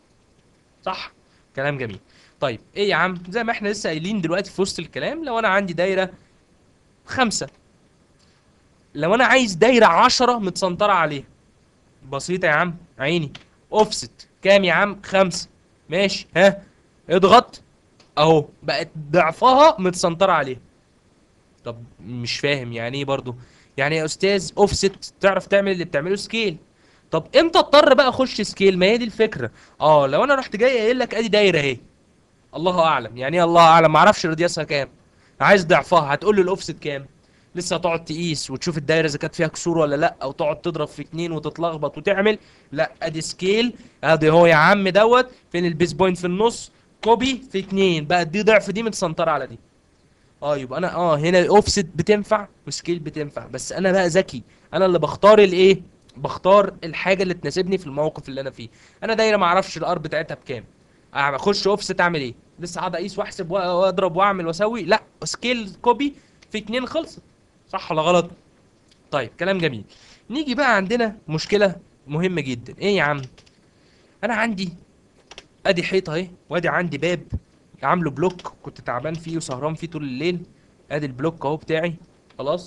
صح كلام جميل طيب ايه يا عم زي ما احنا لسه قايلين دلوقتي في وسط الكلام لو انا عندي دايرة خمسة لو انا عايز دايرة عشرة متسنطرة عليها بسيطة يا عم عيني اوفست كام يا عم خمسة ماشي ها اضغط اهو بقت ضعفها متسنطرة عليها طب مش فاهم يعني ايه برضو يعني يا استاذ اوفست تعرف تعمل اللي بتعمله سكيل طب امتى اضطر بقى اخش سكيل ما هي دي الفكرة اه لو انا رحت جاي قايل لك ادي دايرة اهي الله اعلم يعني ايه الله اعلم معرفش راديوسها كام عايز ضعفها هتقول لي الاوفست كام لسه هتقعد تقيس وتشوف الدايره اذا كانت فيها كسور ولا لا او تقعد تضرب في اتنين وتتلخبط وتعمل لا ادي سكيل ادي هو يا عم دوت فين البيس بوينت في النص كوبي في اتنين بقى دي ضعف دي متسنطره على دي اه يبقى انا اه هنا الاوفست بتنفع وسكيل بتنفع بس انا بقى ذكي انا اللي بختار الايه بختار الحاجه اللي تناسبني في الموقف اللي انا فيه انا دايره ما اعرفش الار بتاعتها بكام اخش اوفست اعمل ايه لسه قاعد اقيس واحسب واضرب واعمل واسوي لا سكيل كوبي في اتنين خلصت صح ولا غلط طيب كلام جميل نيجي بقى عندنا مشكلة مهمة جدا ايه يا عم انا عندي ادي حيطة اهي وادي عندي باب عامله بلوك كنت تعبان فيه وسهران فيه طول الليل ادي البلوك اهو بتاعي خلاص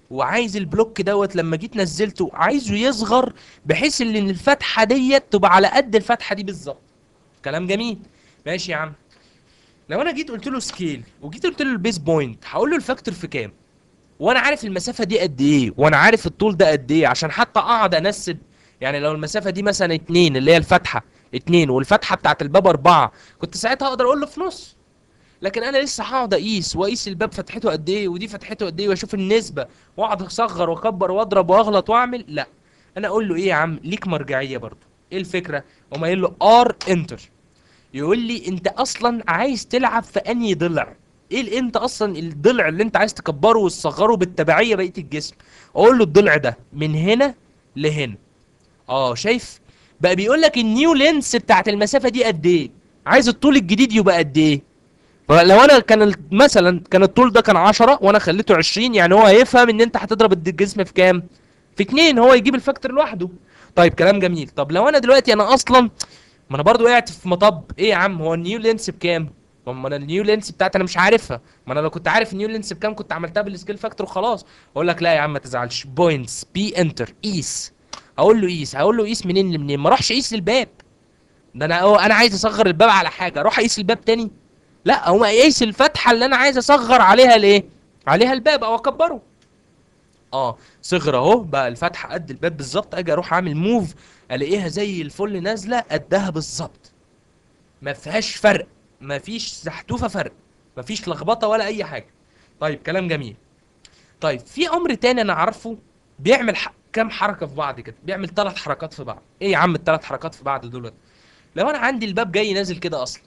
وعايز البلوك دوت لما جيت نزلته عايزه يصغر بحيث ان الفتحه ديت تبقى على قد الفتحه دي بالظبط كلام جميل ماشي يا عم لو انا جيت قلت له سكيل وجيت قلت له البيس بوينت هقول له الفاكتور في كام وانا عارف المسافه دي قد ايه وانا عارف الطول ده قد ايه عشان حتى اقعد انسب يعني لو المسافه دي مثلا اتنين اللي هي الفتحه اتنين والفتحه بتاعت الباب اربعه كنت ساعتها اقدر اقول له في نص لكن انا لسه هقعد اقيس واقيس الباب فتحته قد ايه ودي فتحته قد ايه واشوف النسبه واقعد اصغر واكبر واضرب واغلط واعمل لا انا اقول له ايه يا عم ليك مرجعيه برضه ايه الفكره اقوم قايل له ار انتر يقول لي انت اصلا عايز تلعب في انهي ضلع ايه ال- انت اصلا الضلع اللي انت عايز تكبره وتصغره بالتبعيه بقيه الجسم اقول له الضلع ده من هنا لهنا اه شايف بقى بيقول لك النيو لينس بتاعت المسافه دي قد ايه عايز الطول الجديد يبقى قد ايه فلو انا كان ال- مثلا كان الطول ده كان 10 وانا خليته 20 يعني هو هيفهم ان انت هتضرب الد- الجسم في كام في 2 هو يجيب الفاكتور لوحده طيب كلام جميل طب لو انا دلوقتي انا اصلا ما انا برضو وقعت في مطب ايه يا عم هو النيو لينس بكام ما انا النيو لينس بتاعتي انا مش عارفها ما انا لو كنت عارف النيو لينس بكام كنت عملتها بالسكيل فاكتور وخلاص اقول لك لا يا عم ما تزعلش بوينتس بي انتر قيس هقول له قيس هقول له قيس منين لمنين ما اروحش اقيس الباب ده انا هو انا عايز اصغر الباب على حاجه اروح اقيس الباب تاني لا هو قيس الفتحه اللي انا عايز اصغر عليها الايه عليها الباب او اكبره اه صغر اهو بقى الفتحه قد الباب بالظبط اجي اروح اعمل موف الاقيها زي الفل نازله قدها بالظبط ما فيهاش فرق ما فيش سحتوفه فرق ما فيش لخبطه ولا اي حاجه طيب كلام جميل طيب في امر تاني انا عارفه بيعمل ح... كام حركه في بعض كده بيعمل ثلاث حركات في بعض ايه يا عم الثلاث حركات في بعض دول لو انا عندي الباب جاي نازل كده اصلا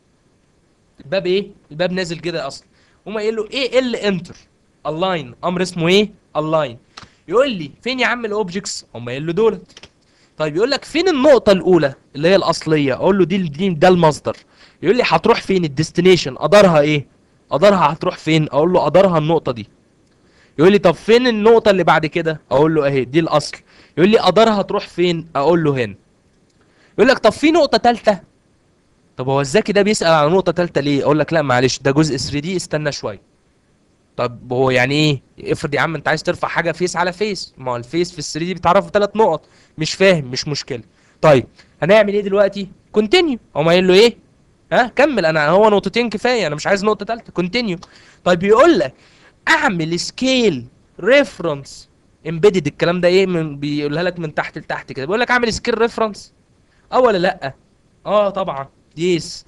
الباب ايه الباب نازل كده اصلا قوم قايل له ايه ال انتر الاين امر اسمه ايه الاين يقول لي فين يا عم الاوبجكتس هم قايل له دولت طيب يقول لك فين النقطه الاولى اللي هي الاصليه اقول له دي دي ده المصدر يقول لي هتروح فين الديستنيشن قدرها ايه قدرها هتروح فين اقول له قدرها النقطه دي يقول لي طب فين النقطه اللي بعد كده اقول له اهي دي الاصل يقول لي قدرها تروح فين اقول له هنا يقول لك طب في نقطه ثالثه طب هو الذكي ده بيسأل على نقطة تالتة ليه؟ أقول لك لا معلش ده جزء 3 دي استنى شوية. طب هو يعني إيه؟ افرض يا عم أنت عايز ترفع حاجة فيس على فيس، ما هو الفيس في ال 3 دي بيتعرف في ثلاث نقط، مش فاهم مش مشكلة. طيب هنعمل إيه دلوقتي؟ كونتينيو، هو قايل له إيه؟ ها كمل أنا هو نقطتين كفاية أنا مش عايز نقطة تالتة، كونتينيو. طيب يقول لك أعمل سكيل ريفرنس امبيدد الكلام ده إيه؟ من بيقولها لك من تحت لتحت كده، بيقول لك أعمل سكيل ريفرنس أه ولا لأ؟ أه طبعًا يس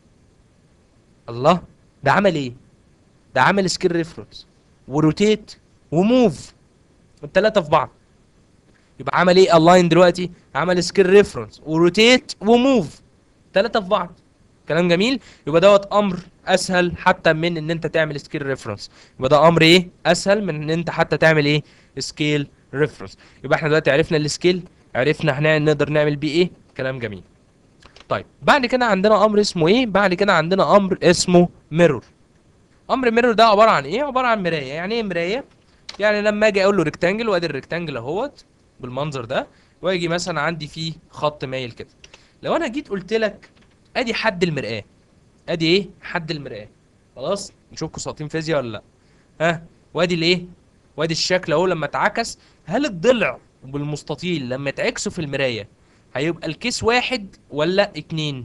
الله ده عمل ايه ده عمل سكيل ريفرنس وروتيت وموف الثلاثه في بعض يبقى عمل ايه الاين دلوقتي عمل سكيل ريفرنس وروتيت وموف ثلاثه في بعض كلام جميل يبقى دوت امر اسهل حتى من ان انت تعمل سكيل ريفرنس يبقى ده امر ايه اسهل من ان انت حتى تعمل ايه سكيل ريفرنس يبقى احنا دلوقتي عرفنا السكيل عرفنا هنعمل نقدر نعمل بيه ايه كلام جميل طيب بعد كده عندنا امر اسمه ايه بعد كده عندنا امر اسمه ميرور امر ميرور ده عباره عن ايه عباره عن مرايه يعني ايه مرايه يعني لما اجي اقول له ريكتانجل وادي الريكتانجل اهوت بالمنظر ده واجي مثلا عندي فيه خط مايل كده لو انا جيت قلت لك ادي حد المرآة ادي ايه حد المرآة خلاص نشوفكم ساقطين فيزياء ولا لا ها وادي الايه وادي الشكل اهو لما اتعكس هل الضلع بالمستطيل لما يتعكسوا في المرايه هيبقى الكيس واحد ولا اتنين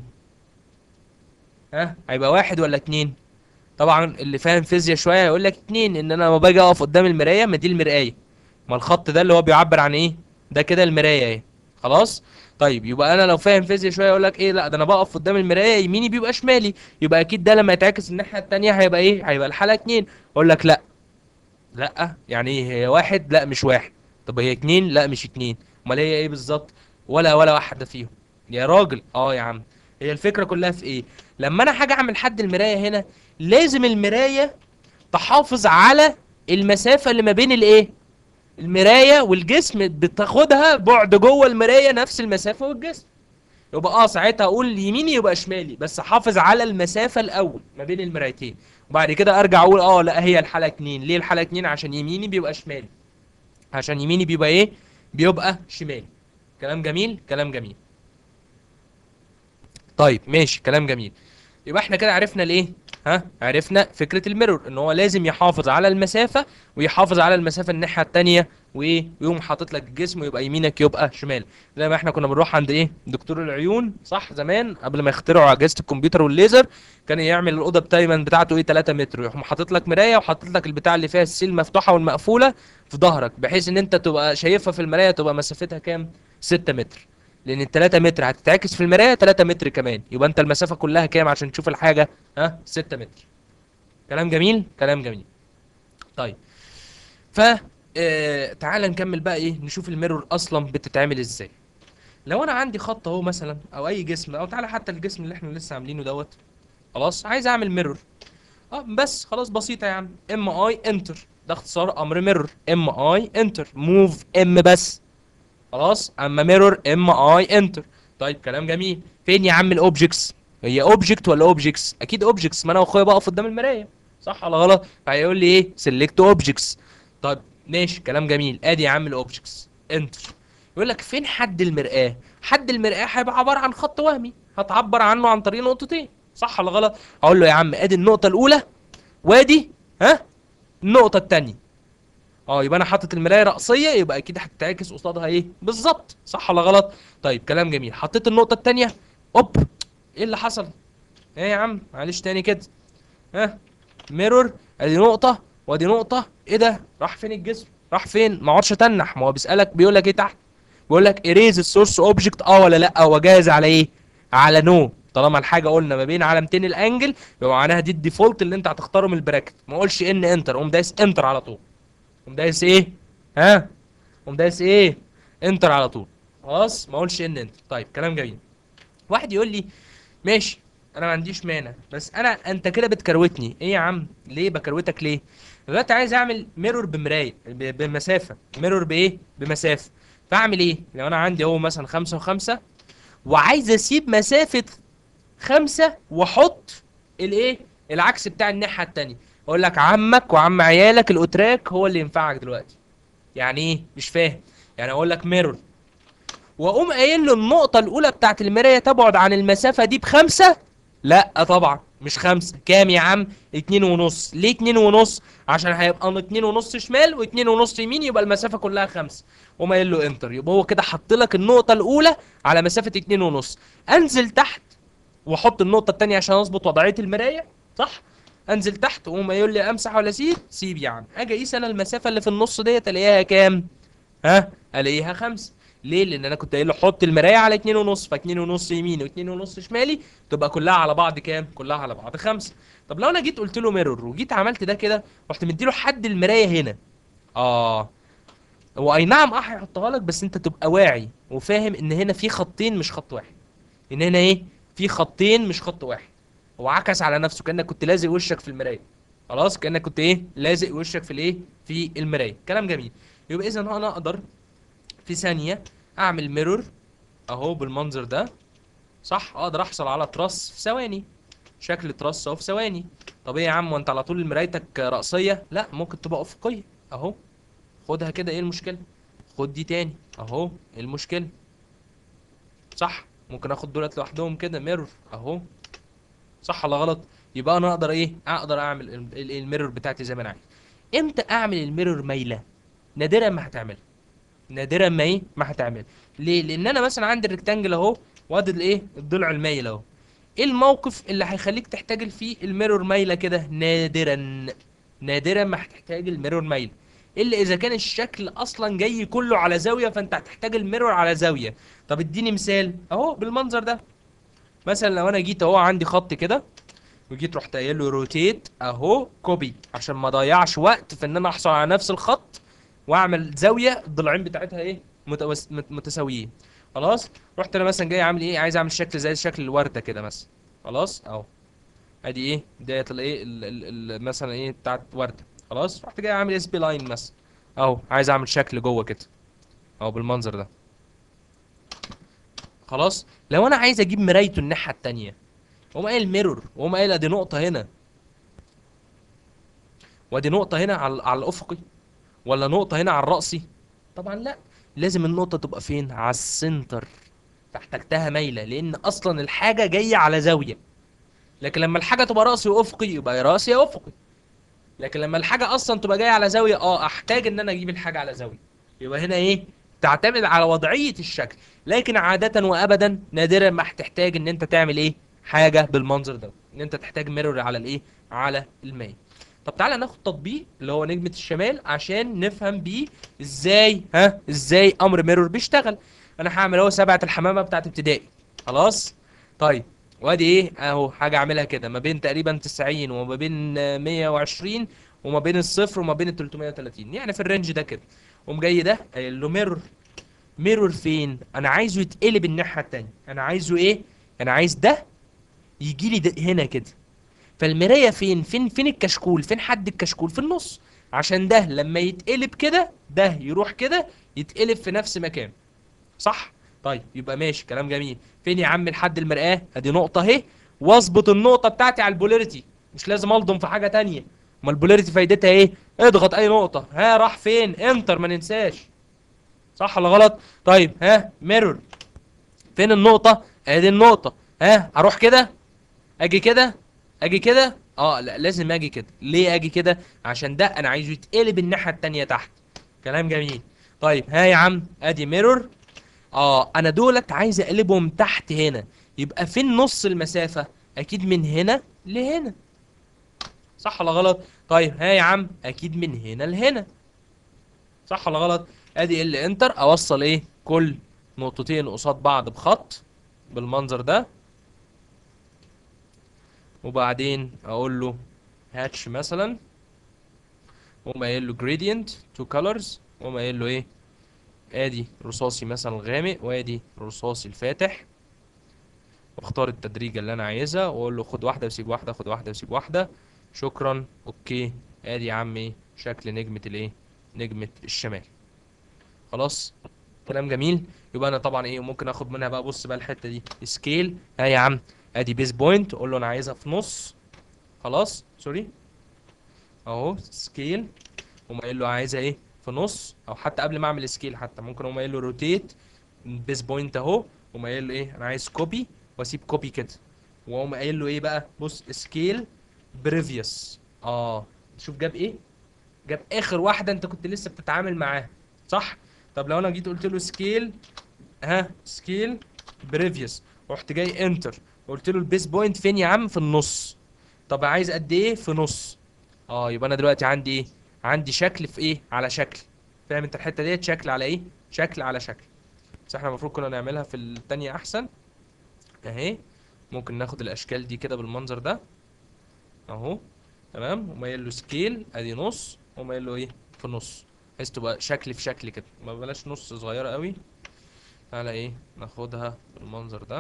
ها هيبقى واحد ولا اتنين طبعا اللي فاهم فيزياء شويه هيقول لك اتنين ان انا لما باجي اقف قدام المرايه ما دي المرايه ما الخط ده اللي هو بيعبر عن ايه ده كده المرايه اهي خلاص طيب يبقى انا لو فاهم فيزياء شويه اقول لك ايه لا ده انا بقف قدام المرايه يميني بيبقى شمالي يبقى اكيد ده لما يتعكس الناحيه التانيه هيبقى ايه هيبقى الحاله اتنين اقول لك لا لا يعني ايه هي واحد لا مش واحد طب هي اتنين لا مش اتنين امال هي ايه بالظبط ولا ولا واحده فيهم يا راجل اه يا عم هي الفكره كلها في ايه لما انا حاجه اعمل حد المرايه هنا لازم المرايه تحافظ على المسافه اللي ما بين الايه المرايه والجسم بتاخدها بعد جوه المرايه نفس المسافه والجسم يبقى اه ساعتها اقول يميني يبقى شمالي بس احافظ على المسافه الاول ما بين المرايتين وبعد كده ارجع اقول اه لا هي الحاله اتنين ليه الحاله اتنين عشان يميني بيبقى شمالي عشان يميني بيبقى ايه بيبقى شمالي كلام جميل كلام جميل طيب ماشي كلام جميل يبقى احنا كده عرفنا الايه ها عرفنا فكره الميرور ان هو لازم يحافظ على المسافه ويحافظ على المسافه الناحيه التانية وايه ويقوم حاطط لك الجسم ويبقى يمينك يبقى شمال زي ما احنا كنا بنروح عند ايه دكتور العيون صح زمان قبل ما يخترعوا اجهزه الكمبيوتر والليزر كان يعمل الاوضه دايما بتاعته ايه 3 متر ويقوم حاطط لك مرايه وحاطط لك البتاع اللي فيها السيل المفتوحه والمقفوله في ظهرك بحيث ان انت تبقى شايفها في المرايه تبقى مسافتها كام 6 متر لان ال 3 متر هتتعكس في المرايه 3 متر كمان يبقى انت المسافه كلها كام عشان تشوف الحاجه ها 6 متر كلام جميل كلام جميل طيب ف آه تعال نكمل بقى ايه نشوف الميرور اصلا بتتعمل ازاي لو انا عندي خط اهو مثلا او اي جسم او تعالى حتى الجسم اللي احنا لسه عاملينه دوت خلاص عايز اعمل ميرور اه بس خلاص بسيطه يا عم ام اي انتر ده اختصار امر ميرور ام اي انتر موف ام بس خلاص اما ميرور ام اي انتر طيب كلام جميل فين يا عم الاوبجكتس هي اوبجكت ولا اوبجكتس اكيد اوبجكتس ما انا واخويا بقف قدام المرايه صح ولا غلط فهيقول لي ايه سيلكت اوبجكتس طيب ماشي كلام جميل ادي يا عم الاوبجكتس انتر يقول لك فين حد المرآة حد المرآة هيبقى عبارة عن خط وهمي هتعبر عنه عن طريق نقطتين صح ولا غلط اقول له يا عم ادي النقطة الاولى وادي ها النقطة التانية اه يبقى انا حاطط المرايه رأسيه يبقى اكيد هتتعكس قصادها ايه بالظبط صح ولا غلط طيب كلام جميل حطيت النقطه الثانيه اوب ايه اللي حصل ايه يا عم معلش تاني كده ها ميرور ادي نقطه وادي نقطه ايه ده راح فين الجسم راح فين ما اقعدش تنح ما هو بيسالك بيقول لك ايه تحت بيقول لك اريز السورس اوبجكت اه ولا لا هو جاهز على ايه على نو طالما الحاجه قلنا ما بين علامتين الانجل يبقى معناها دي الديفولت اللي انت هتختاره من البراكت ما اقولش ان انتر قوم دايس انتر على طول قوم دايس ايه ها قوم دايس ايه انتر على طول خلاص ما اقولش ان انتر طيب كلام جميل واحد يقول لي ماشي انا ما عنديش مانع بس انا انت كده بتكروتني ايه يا عم ليه بكروتك ليه دلوقتي عايز اعمل ميرور بمرايه ب- بمسافه ميرور بايه بمسافه فاعمل ايه لو انا عندي اهو مثلا خمسة وخمسة وعايز اسيب مسافه خمسة واحط الايه العكس بتاع الناحيه التانية اقول لك عمك وعم عيالك الاوتراك هو اللي ينفعك دلوقتي يعني ايه مش فاهم يعني اقول لك ميرور واقوم قايل له النقطه الاولى بتاعت المرايه تبعد عن المسافه دي بخمسة لا طبعا مش خمسة كام يا عم اتنين ونص ليه اتنين ونص عشان هيبقى اتنين ونص شمال واتنين ونص يمين يبقى المسافة كلها خمسة وما قايل له انتر يبقى هو كده حط لك النقطة الأولى على مسافة اتنين ونص انزل تحت واحط النقطة التانية عشان اظبط وضعية المراية صح انزل تحت وهم يقول لي امسح ولا اسيب سيب يا عم اجي اقيس انا المسافة اللي في النص ديت الاقيها كام ها الاقيها خمسة ليه لان انا كنت قايل له حط المرايه على اتنين ونص فاتنين ونص يمين واتنين ونص شمالي تبقى كلها على بعض كام كلها على بعض خمسة طب لو انا جيت قلت له ميرور وجيت عملت ده كده رحت مديله حد المرايه هنا اه هو اي نعم اه هيحطها لك بس انت تبقى واعي وفاهم ان هنا في خطين مش خط واحد ان هنا ايه في خطين مش خط واحد هو عكس على نفسه كانك كنت لازق وشك في المرايه خلاص كانك كنت ايه لازق وشك في الايه في المرايه كلام جميل يبقى اذا انا اقدر في ثانيه اعمل ميرور اهو بالمنظر ده صح اقدر احصل على تراس في ثواني شكل تراس اهو في ثواني طب ايه يا عم وانت على طول مرايتك رأسية لا ممكن تبقى افقية اهو خدها كده ايه المشكلة خد دي تاني اهو ايه المشكلة صح ممكن اخد دولت لوحدهم كده ميرور اهو صح ولا غلط يبقى انا اقدر ايه اقدر اعمل ال- ال- الميرور بتاعتي زي ما انا عايز امتى اعمل الميرور مايلة نادرا ما هتعملها نادرا ما ايه ما هتعمل ليه لان انا مثلا عندي الريكتانجل اهو وادي الايه الضلع المايل اهو ايه الموقف اللي هيخليك تحتاج فيه الميرور مايله كده نادرا نادرا ما هتحتاج الميرور مايله الا اذا كان الشكل اصلا جاي كله على زاويه فانت هتحتاج الميرور على زاويه طب اديني مثال اهو بالمنظر ده مثلا لو انا جيت اهو عندي خط كده وجيت رحت قايل له روتيت اهو كوبي عشان ما اضيعش وقت في ان انا احصل على نفس الخط واعمل زاويه الضلعين بتاعتها ايه متوس... مت- متساويين خلاص رحت انا مثلا جاي عامل ايه عايز اعمل شكل زي شكل الورده كده مثلا خلاص اهو ادي ايه ديت الايه ال- ال- ال- مثلا ايه بتاعت ورده خلاص رحت جاي عامل اس بي لاين مثلا اهو عايز اعمل شكل جوه كده اهو بالمنظر ده خلاص لو انا عايز اجيب مرايته الناحيه التانيه وقوم قايل ميرور وقوم قايل ادي نقطه هنا وادي نقطه هنا على على الافقي ولا نقطة هنا على الرأسي؟ طبعا لا لازم النقطة تبقى فين؟ على السنتر فاحتجتها مايلة لأن أصلا الحاجة جاية على زاوية لكن لما الحاجه تبقى راسي وافقي يبقى يا راسي يا افقي لكن لما الحاجه اصلا تبقى جايه على زاويه اه احتاج ان انا اجيب الحاجه على زاويه يبقى هنا ايه تعتمد على وضعيه الشكل لكن عاده وابدا نادرا ما هتحتاج ان انت تعمل ايه حاجه بالمنظر ده ان انت تحتاج ميرور على الايه على الماء طب تعالى ناخد تطبيق اللي هو نجمة الشمال عشان نفهم بيه ازاي ها ازاي امر ميرور بيشتغل انا هعمل اهو سبعة الحمامة بتاعت ابتدائي خلاص طيب وادي ايه اهو حاجة اعملها كده ما بين تقريبا 90 وما بين آه، 120 وما بين الصفر وما بين ال 330 يعني في الرينج ده كده قوم جاي ده قايل له ميرور ميرور فين انا عايزه يتقلب الناحية التانية انا عايزه ايه انا عايز ده يجي لي ده هنا كده فالمرايه فين فين فين الكشكول فين حد الكشكول في النص عشان ده لما يتقلب كده ده يروح كده يتقلب في نفس مكان صح طيب يبقى ماشي كلام جميل فين يا عم الحد المرآة ادي نقطة اهي واظبط النقطة بتاعتي على البولاريتي مش لازم الضم في حاجة تانية ما البولاريتي فايدتها ايه اضغط اي نقطة ها راح فين انتر ما ننساش صح ولا غلط طيب ها ميرور فين النقطة ادي النقطة ها اروح كده اجي كده اجي كده اه لا لازم اجي كده ليه اجي كده عشان ده انا عايزه يتقلب الناحيه التانية تحت كلام جميل طيب ها يا عم ادي ميرور اه انا دولت عايز اقلبهم تحت هنا يبقى فين نص المسافه اكيد من هنا لهنا صح ولا غلط طيب ها يا عم اكيد من هنا لهنا صح ولا غلط ادي ال انتر اوصل ايه كل نقطتين قصاد بعض بخط بالمنظر ده وبعدين اقول له هاتش مثلا واقوم قايل له gradient to colors واقوم قايل له ايه ادي رصاصي مثلا الغامق وادي رصاصي الفاتح واختار التدريجة اللي انا عايزها واقول له خد واحدة وسيب واحدة خد واحدة وسيب واحدة شكرا اوكي ادي يا عم ايه شكل نجمة الايه نجمة الشمال خلاص كلام جميل يبقى انا طبعا ايه ممكن اخد منها بقى بص بقى الحتة دي سكيل ها يا عم ادي بيس بوينت اقول له انا عايزها في نص خلاص سوري اهو سكيل وما قايل له عايزها ايه في نص او حتى قبل ما اعمل سكيل حتى ممكن اقوم قايل له روتيت بيس بوينت اهو وما قايل له ايه انا عايز كوبي واسيب كوبي كده واقوم قايل له ايه بقى بص سكيل بريفيوس اه شوف جاب ايه جاب اخر واحده انت كنت لسه بتتعامل معاها صح طب لو انا جيت قلت له سكيل ها سكيل بريفيوس رحت جاي انتر قلت له البيس بوينت فين يا عم في النص طب عايز قد ايه في نص اه يبقى انا دلوقتي عندي ايه عندي شكل في ايه على شكل فاهم انت الحته ديت شكل على ايه شكل على شكل بس احنا المفروض كنا نعملها في التانية احسن اهي ممكن ناخد الاشكال دي كده بالمنظر ده اهو تمام ومايل له سكيل ادي نص ومايل له ايه في النص بحيث تبقى شكل في شكل كده ما بلاش نص صغيره قوي تعالى ايه ناخدها بالمنظر ده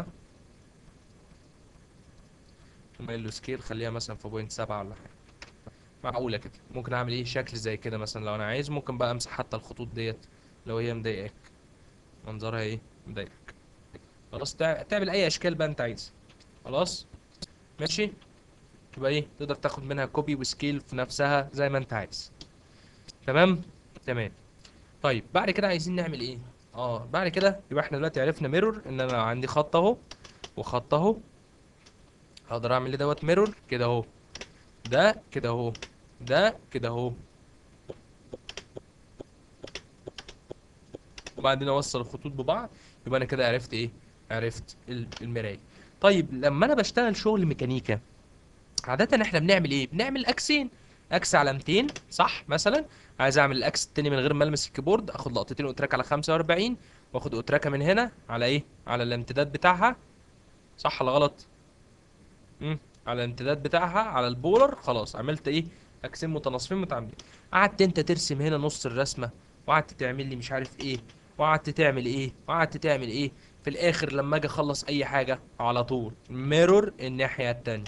ومايل له سكيل خليها مثلا في بوينت سبعة ولا حاجه معقوله كده ممكن اعمل ايه شكل زي كده مثلا لو انا عايز ممكن بقى امسح حتى الخطوط ديت لو هي مضايقاك منظرها ايه مضايقك خلاص تع- تعمل اي اشكال بقى انت عايزها خلاص ماشي يبقى ايه تقدر تاخد منها كوبي وسكيل في نفسها زي ما انت عايز تمام تمام طيب بعد كده عايزين نعمل ايه اه بعد كده يبقى احنا دلوقتي عرفنا ميرور ان انا عندي خط اهو وخط اهو هقدر اعمل ايه دوت ميرور كده اهو ده كده اهو ده كده اهو وبعدين اوصل الخطوط ببعض يبقى انا كده عرفت ايه عرفت ال- المرايه طيب لما انا بشتغل شغل ميكانيكا عادة احنا بنعمل ايه بنعمل اكسين اكس على 200 صح مثلا عايز اعمل الاكس التاني من غير ما المس الكيبورد اخد لقطتين اوتراك على 45 واخد اوتراكه من هنا على ايه على الامتداد بتاعها صح ولا غلط امم على الامتداد بتاعها على البولر خلاص عملت ايه اكسين متناصفين متعامدين قعدت انت ترسم هنا نص الرسمه وقعدت تعمل لي مش عارف ايه وقعدت تعمل ايه وقعدت تعمل ايه في الاخر لما اجي اخلص اي حاجه على طول ميرور الناحيه التانية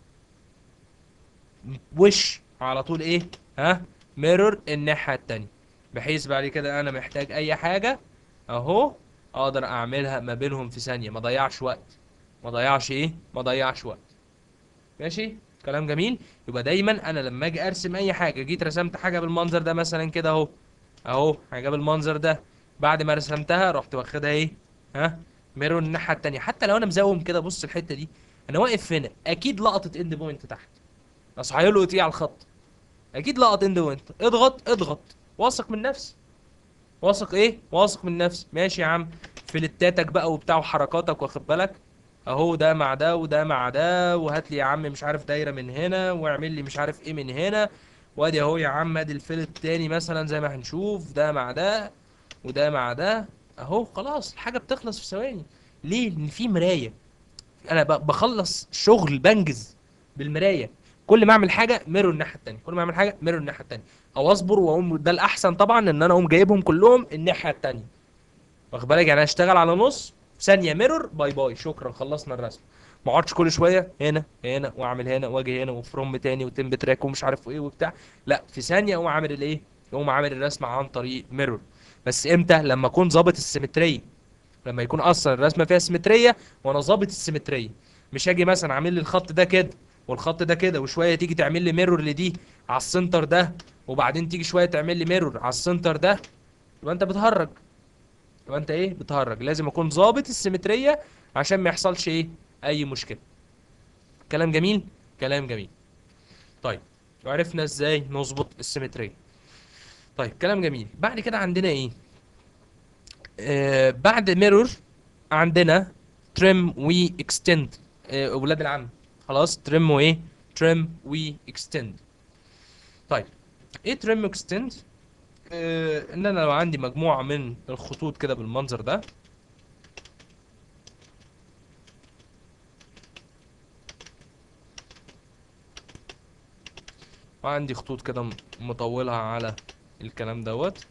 وش على طول ايه ها ميرور الناحيه التانية بحيث بعد كده انا محتاج اي حاجه اهو اقدر اعملها ما بينهم في ثانيه ما ضيعش وقت ما ضيعش ايه ما ضيعش وقت ماشي كلام جميل يبقى دايما انا لما اجي ارسم اي حاجه جيت رسمت حاجه بالمنظر ده مثلا كده اهو اهو حاجه بالمنظر ده بعد ما رسمتها رحت واخدها ايه ها ميرور الناحيه التانية حتى لو انا مزوم كده بص الحته دي انا واقف هنا اكيد لقطت اند بوينت تحت اصل هيلقط ايه على الخط اكيد لقط اند بوينت اضغط اضغط واثق من نفسي واثق ايه واثق من نفسي ماشي يا عم فلتاتك بقى وبتاع وحركاتك واخد بالك اهو ده مع ده وده مع ده وهات لي يا عم مش عارف دايره من هنا واعمل لي مش عارف ايه من هنا وادي اهو يا عم ادي الفيل التاني مثلا زي ما هنشوف ده مع ده وده مع ده اهو خلاص الحاجه بتخلص في ثواني ليه لان في مرايه انا ب- بخلص شغل بنجز بالمرايه كل ما اعمل حاجه ميرور الناحيه التانيه كل ما اعمل حاجه ميرور الناحيه التانيه او اصبر واقوم ده الاحسن طبعا ان انا اقوم جايبهم كلهم الناحيه التانيه واخد بالك يعني اشتغل على نص في ثانيه ميرور باي باي شكرا خلصنا الرسم ما اقعدش كل شويه هنا هنا واعمل هنا واجي هنا وفروم تاني وتم تراك ومش عارف ايه وبتاع لا في ثانيه اقوم عامل الايه اقوم عامل الرسمه عن طريق ميرور بس امتى لما اكون ظابط السيمتريه لما يكون اصلا الرسمه فيها سيمتريه وانا ظابط السيمتريه مش هاجي مثلا عامل لي الخط ده كده والخط ده كده وشويه تيجي تعمل لي ميرور لدي على السنتر ده وبعدين تيجي شويه تعمل لي ميرور على السنتر ده يبقى انت بتهرج يبقى انت ايه بتهرج لازم اكون ظابط السيمتريه عشان ما يحصلش ايه اي مشكله كلام جميل كلام جميل طيب وعرفنا ازاي نظبط السيمتريه طيب كلام جميل بعد كده عندنا ايه آه بعد ميرور عندنا تريم وي اكستند آه اولاد العم خلاص تريم وايه تريم وي اكستند طيب ايه تريم اكستند آه ان انا لو عندي مجموعه من الخطوط كده بالمنظر ده وعندي خطوط كده م- مطولها على الكلام دوت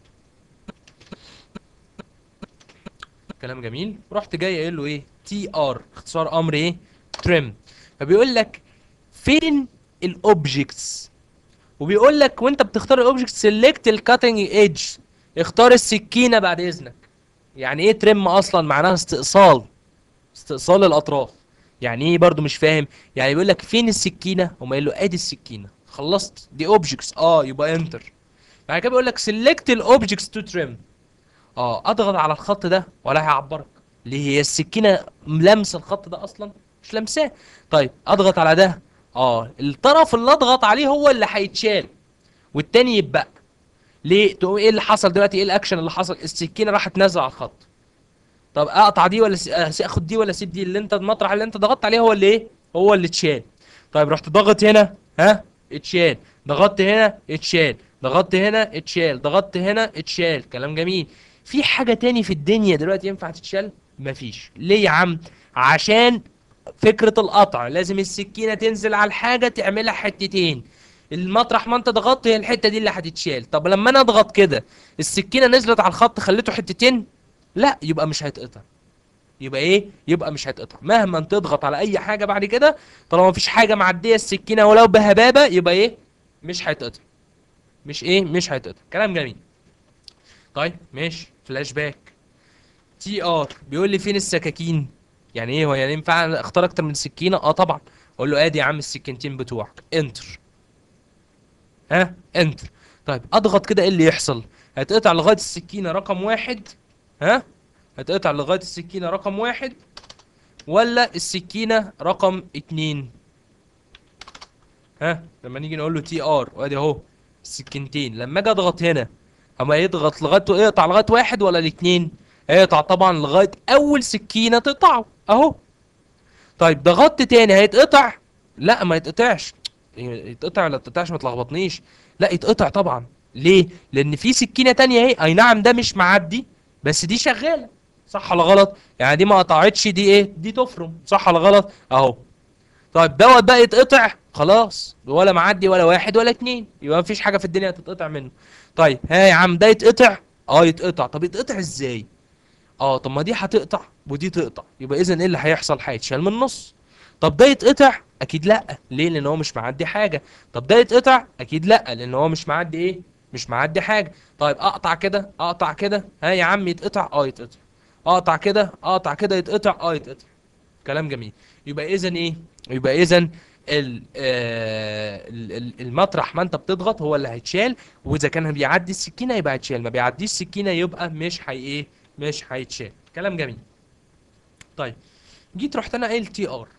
كلام جميل رحت جاي قايل له ايه تي ار اختصار امر ايه تريم فبيقول لك فين الاوبجكتس وبيقول لك وانت بتختار الاوبجكت سيلكت الكاتنج ايدج اختار السكينه بعد اذنك يعني ايه تريم اصلا معناها استئصال استئصال الاطراف يعني ايه برضو مش فاهم يعني بيقول لك فين السكينه وما قايل له ادي السكينه خلصت دي اوبجكتس اه يبقى انتر بعد كده بيقول لك سيلكت الاوبجكتس تو تريم اه اضغط على الخط ده ولا هيعبرك ليه هي السكينه لامسه الخط ده اصلا مش لامساه طيب اضغط على ده اه الطرف اللي اضغط عليه هو اللي هيتشال والتاني يتبقى ليه تقوم ايه اللي حصل دلوقتي ايه الاكشن اللي حصل السكينه راحت نازله على الخط طب اقطع دي ولا س... آه، اخد دي ولا اسيب دي اللي انت المطرح اللي انت ضغطت عليه هو اللي ايه هو اللي اتشال طيب رحت ضغط هنا ها اتشال ضغطت هنا اتشال ضغطت هنا اتشال ضغطت هنا اتشال كلام جميل في حاجة تاني في الدنيا دلوقتي ينفع تتشال مفيش ليه يا عم عشان فكرة القطع لازم السكينة تنزل على الحاجة تعملها حتتين المطرح ما انت ضغطت هي الحتة دي اللي هتتشال طب لما انا اضغط كده السكينة نزلت على الخط خليته حتتين لا يبقى مش هيتقطع يبقى ايه يبقى مش هيتقطع مهما تضغط على اي حاجة بعد كده طالما مفيش حاجة معدية السكينة ولو بهبابة يبقى ايه مش هيتقطع مش ايه مش هيتقطع كلام جميل طيب ماشي فلاش باك تي ار بيقول لي فين السكاكين يعني ايه هو يعني ينفع اختار اكتر من سكينه اه طبعا اقول له ادي يا عم السكينتين بتوعك انتر ها انتر طيب اضغط كده ايه اللي يحصل هتقطع لغايه السكينه رقم واحد ها هتقطع لغايه السكينه رقم واحد ولا السكينه رقم اتنين ها لما نيجي نقول له تي ار وادي اهو السكينتين لما اجي اضغط هنا اما يضغط لغايه يقطع لغايه واحد ولا الاتنين هيقطع طبعا لغايه اول سكينه تقطعه اهو طيب ضغطت تاني هيتقطع لا ما يتقطعش يتقطع ولا تتقطعش ما تلخبطنيش لا يتقطع طبعا ليه لان في سكينه تانية اهي اي نعم ده مش معدي بس دي شغاله صح ولا غلط يعني دي ما قطعتش دي ايه دي تفرم صح ولا غلط اهو طيب دوت بقى يتقطع خلاص ولا معدي ولا واحد ولا اتنين يبقى مفيش حاجه في الدنيا هتتقطع منه طيب ها يا عم ده يتقطع اه يتقطع طب يتقطع ازاي اه طب ما دي هتقطع ودي تقطع يبقى اذا ايه اللي هيحصل هيتشال من النص طب ده يتقطع اكيد لا ليه لان هو مش معدي حاجه طب ده يتقطع اكيد لا لان هو مش معدي ايه مش معدي حاجه طيب اقطع كده اقطع كده ها يا عم يتقطع اه يتقطع اقطع كده اقطع كده يتقطع اه يتقطع كلام جميل يبقى اذا ايه يبقى اذا ال- آه، ال- ال- المطرح ما انت بتضغط هو اللي هيتشال واذا كان بيعدي السكينه يبقى هيتشال ما بيعديش السكينه يبقى مش هي ايه مش هيتشال كلام جميل طيب جيت رحت انا قايل تي ار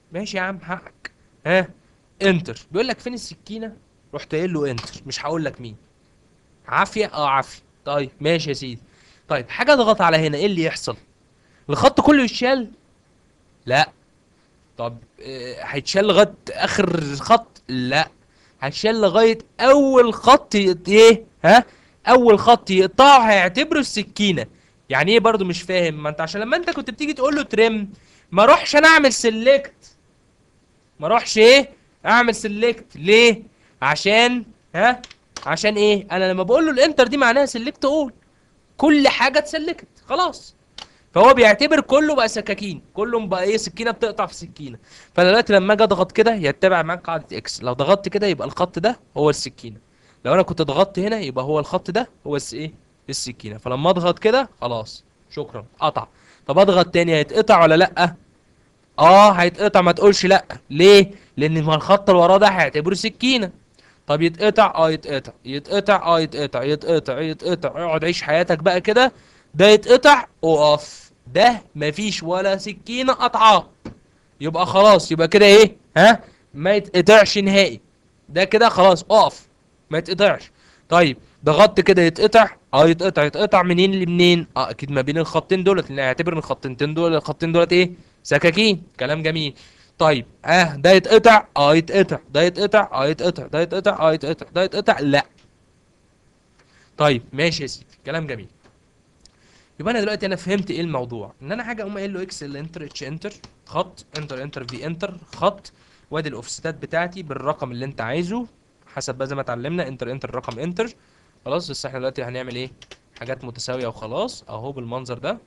ماشي يا عم حقك ها انتر بيقول لك فين السكينه رحت قايل له انتر مش هقول لك مين عافيه اه عافيه طيب ماشي يا سيدي طيب حاجه اضغط على هنا ايه اللي يحصل الخط كله يتشال لا طب آه، هيتشال لغايه اخر الخط لا هيتشال لغايه اول خط يت- ايه ها اول خط يقطعه هيعتبره السكينه يعني ايه برضو مش فاهم ما انت عشان لما انت كنت بتيجي تقول له ترم ما اروحش انا اعمل سيلكت ما اروحش ايه اعمل سيلكت ليه عشان ها عشان ايه انا لما بقول له الانتر دي معناها سيلكت اول كل حاجه اتسلكت خلاص فهو بيعتبر كله بقى سكاكين كله بقى ايه سكينه بتقطع في سكينه فانا دلوقتي لما اجي اضغط كده يتبع معاك قاعده اكس لو ضغطت كده يبقى الخط ده هو السكينه لو انا كنت ضغطت هنا يبقى هو الخط ده هو الس ايه السكينه فلما اضغط كده خلاص شكرا قطع طب اضغط تاني هيتقطع ولا لا اه هيتقطع ما تقولش لا ليه لان ما الخط اللي وراه ده هيعتبره سكينه طب يتقطع اه يتقطع يتقطع اه يتقطع يتقطع يتقطع اقعد عيش حياتك بقى كده ده يتقطع اقف ده مفيش ولا سكينه قطعاه يبقى خلاص يبقى كده ايه ها ما يتقطعش نهائي ده كده خلاص اقف ما يتقطعش طيب ضغطت كده يتقطع اه يتقطع يتقطع منين لمنين اه اكيد ما بين الخطين دولت لان هيعتبر ان الخطين دول الخطين دولت ايه سكاكين كلام جميل طيب اه ده يتقطع اه يتقطع ده يتقطع اه يتقطع ده يتقطع اه يتقطع ده يتقطع لا طيب ماشي يا سيدي كلام جميل يبقى انا دلوقتي انا فهمت ايه الموضوع ان انا حاجه اقوم قايل له اكس ال انتر اتش انتر خط انتر انتر في انتر خط وادي الاوفستات بتاعتي بالرقم اللي انت عايزه حسب بقى زي ما اتعلمنا انتر انتر رقم انتر خلاص بس احنا دلوقتي هنعمل ايه حاجات متساويه وخلاص اهو بالمنظر ده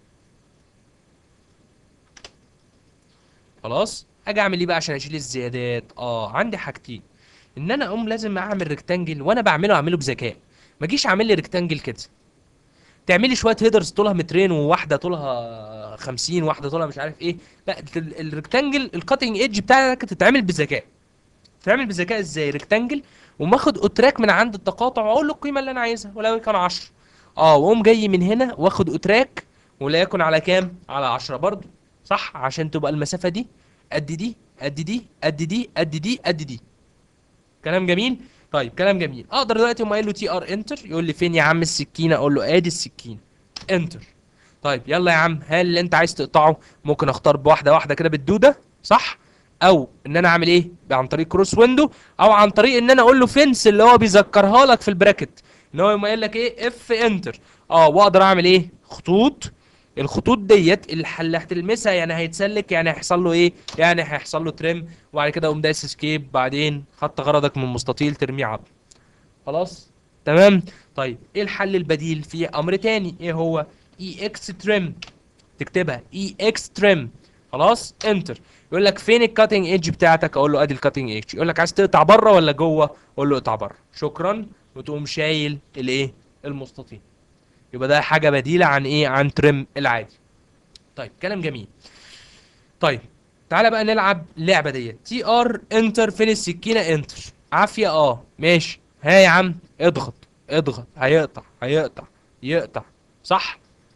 خلاص اجي اعمل ايه بقى عشان اشيل الزيادات اه عندي حاجتين ان انا اقوم لازم اعمل ريكتانجل وانا بعمله اعمله بذكاء ما اجيش اعمل لي ريكتانجل كده تعملي شويه هيدرز طولها مترين وواحده طولها 50 واحده طولها مش عارف ايه لا ال- الريكتانجل الكاتنج ايدج بتاعتك تتعمل بذكاء تتعمل بذكاء ازاي ريكتانجل وما اخد اوتراك من عند التقاطع واقول له القيمه اللي انا عايزها ولو كان 10 اه واقوم جاي من هنا واخد اوتراك وليكن على كام على 10 برضو صح عشان تبقى المسافه دي قد دي قد دي قد دي قد دي قد دي كلام جميل طيب كلام جميل اقدر دلوقتي اقوم قايل له تي ار انتر يقول لي فين يا عم السكينه اقول له ادي السكينه انتر طيب يلا يا عم هل اللي انت عايز تقطعه ممكن اختار بواحده واحده كده بالدوده صح او ان انا اعمل ايه عن طريق كروس ويندو او عن طريق ان انا اقول له فينس اللي هو بيذكرها لك في البراكت ان هو يقوم قايل لك ايه اف انتر اه واقدر اعمل ايه خطوط الخطوط ديت اللي اللي هتلمسها يعني هيتسلك يعني هيحصل له ايه يعني هيحصل له تريم وبعد كده اقوم دايس اسكيب بعدين خدت غرضك من مستطيل ترميه عظم خلاص تمام طيب ايه الحل البديل في امر تاني ايه هو اي اكس تريم تكتبها اي اكس تريم خلاص انتر يقول لك فين الكاتنج ايدج بتاعتك اقول له ادي الكاتنج ايدج يقول لك عايز تقطع بره ولا جوه اقول له اقطع بره شكرا وتقوم شايل الايه المستطيل يبقى ده حاجه بديله عن ايه عن تريم العادي طيب كلام جميل طيب تعالى بقى نلعب اللعبه ديت تي ار انتر فين السكينه انتر عافيه اه ماشي ها يا عم اضغط اضغط هيقطع هيقطع يقطع صح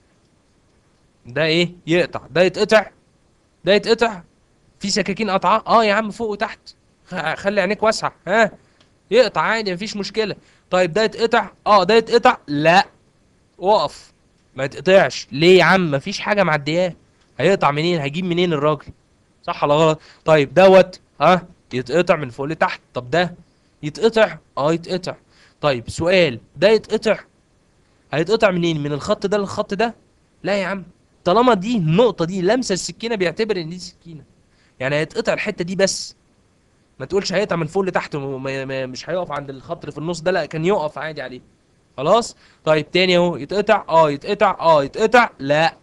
ده ايه يقطع ده يتقطع ده يتقطع في سكاكين قطعه اه يا عم فوق وتحت خ- خلي عينيك واسعه ها يقطع عادي مفيش مشكله طيب ده يتقطع اه ده يتقطع لا وقف ما يتقطعش ليه يا عم مفيش حاجه معدياه هيقطع منين هيجيب منين الراجل صح ولا غلط طيب دوت ها يتقطع من فوق لتحت طب ده يتقطع اه يتقطع طيب سؤال ده يتقطع هيتقطع منين من الخط ده للخط ده لا يا عم طالما دي النقطة دي لمسة السكينة بيعتبر ان دي سكينة يعني هيتقطع الحتة دي بس ما تقولش هيقطع من فوق لتحت وما- ما- مش هيقف عند الخط اللي في النص ده لا كان يقف عادي عليه خلاص طيب تاني اهو يتقطع اه يتقطع اه يتقطع لا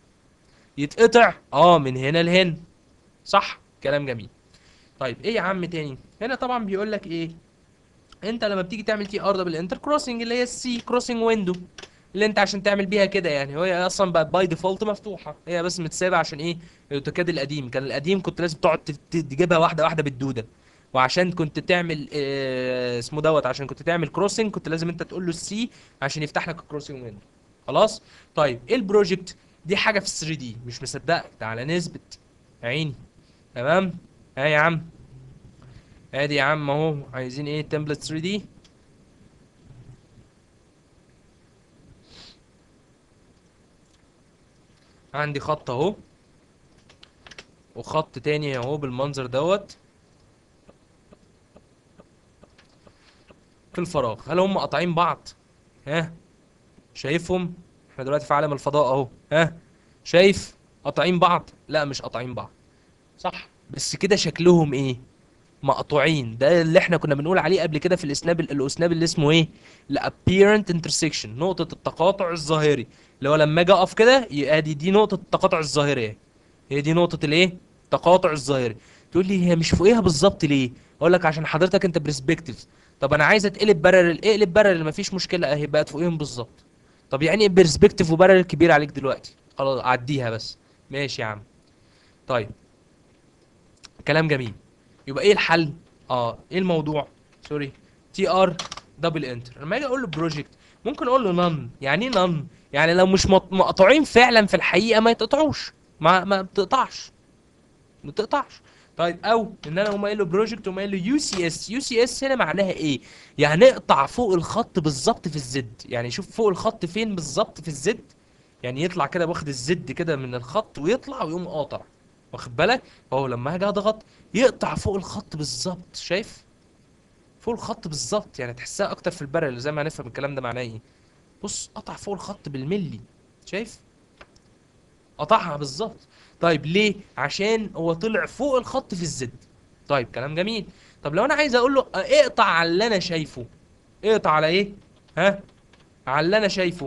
يتقطع اه من هنا لهنا صح كلام جميل طيب ايه يا عم تاني هنا طبعا بيقول لك ايه انت لما بتيجي تعمل تي ار دبل انتر كروسنج اللي هي السي كروسنج ويندو اللي انت عشان تعمل بيها كده يعني هي اصلا بقت باي ديفولت مفتوحه هي بس متسابه عشان ايه الاوتوكاد القديم كان القديم كنت لازم تقعد ت- ت- تجيبها واحده واحده بالدوده وعشان كنت تعمل اه اسمه دوت عشان كنت تعمل كروسنج كنت لازم انت تقول له السي عشان يفتح لك الكروسنج ويندو خلاص طيب ايه البروجكت دي حاجه في 3 دي مش مصدقك ده على نسبه عيني تمام ها يا عم ادي يا عم اهو عايزين ايه تمبلت 3 دي عندي خط اهو وخط تاني اهو بالمنظر دوت في الفراغ هل هم قاطعين بعض ها شايفهم احنا دلوقتي في عالم الفضاء اهو ها شايف قاطعين بعض لا مش قاطعين بعض صح بس كده شكلهم ايه مقطوعين ده اللي احنا كنا بنقول عليه قبل كده في الاسناب الاسناب اللي اسمه ايه الابيرنت انترسكشن نقطة التقاطع الظاهري اللي هو لما اجي اقف كده يبقى دي دي نقطة التقاطع الظاهري اهي. هي دي نقطة الايه التقاطع الظاهري تقول لي هي مش فوقيها بالظبط ليه اقول لك عشان حضرتك انت برسبكتيف طب انا عايز اتقلب بارل اقلب بارل مفيش مشكلة اهي بقت فوقيهم بالظبط طب يعني ايه برسبكتيف وبارل كبير عليك دلوقتي خلاص عديها بس ماشي يا عم طيب كلام جميل يبقى ايه الحل اه ايه الموضوع سوري تي ار دبل انتر لما اجي اقول له بروجكت ممكن اقول له نون يعني ايه نون يعني لو مش مط- مقطوعين فعلا في الحقيقه ما يتقطعوش ما ما بتقطعش ما بتقطعش طيب او ان انا اقوم قايل له بروجكت وقوم قايل له يو سي اس يو سي اس هنا معناها ايه يعني اقطع فوق الخط بالظبط في الزد يعني شوف فوق الخط فين بالظبط في الزد يعني يطلع كده واخد الزد كده من الخط ويطلع ويقوم قاطع واخد بالك فهو لما هاجي اضغط يقطع فوق الخط بالظبط شايف فوق الخط بالظبط يعني تحسها اكتر في البرل زي ما هنفهم الكلام ده معناه ايه بص قطع فوق الخط بالملي شايف قطعها بالظبط طيب ليه عشان هو طلع فوق الخط في الزد طيب كلام جميل طب لو انا عايز اقول له اقطع على اللي انا شايفه اقطع على ايه ها على اللي انا شايفه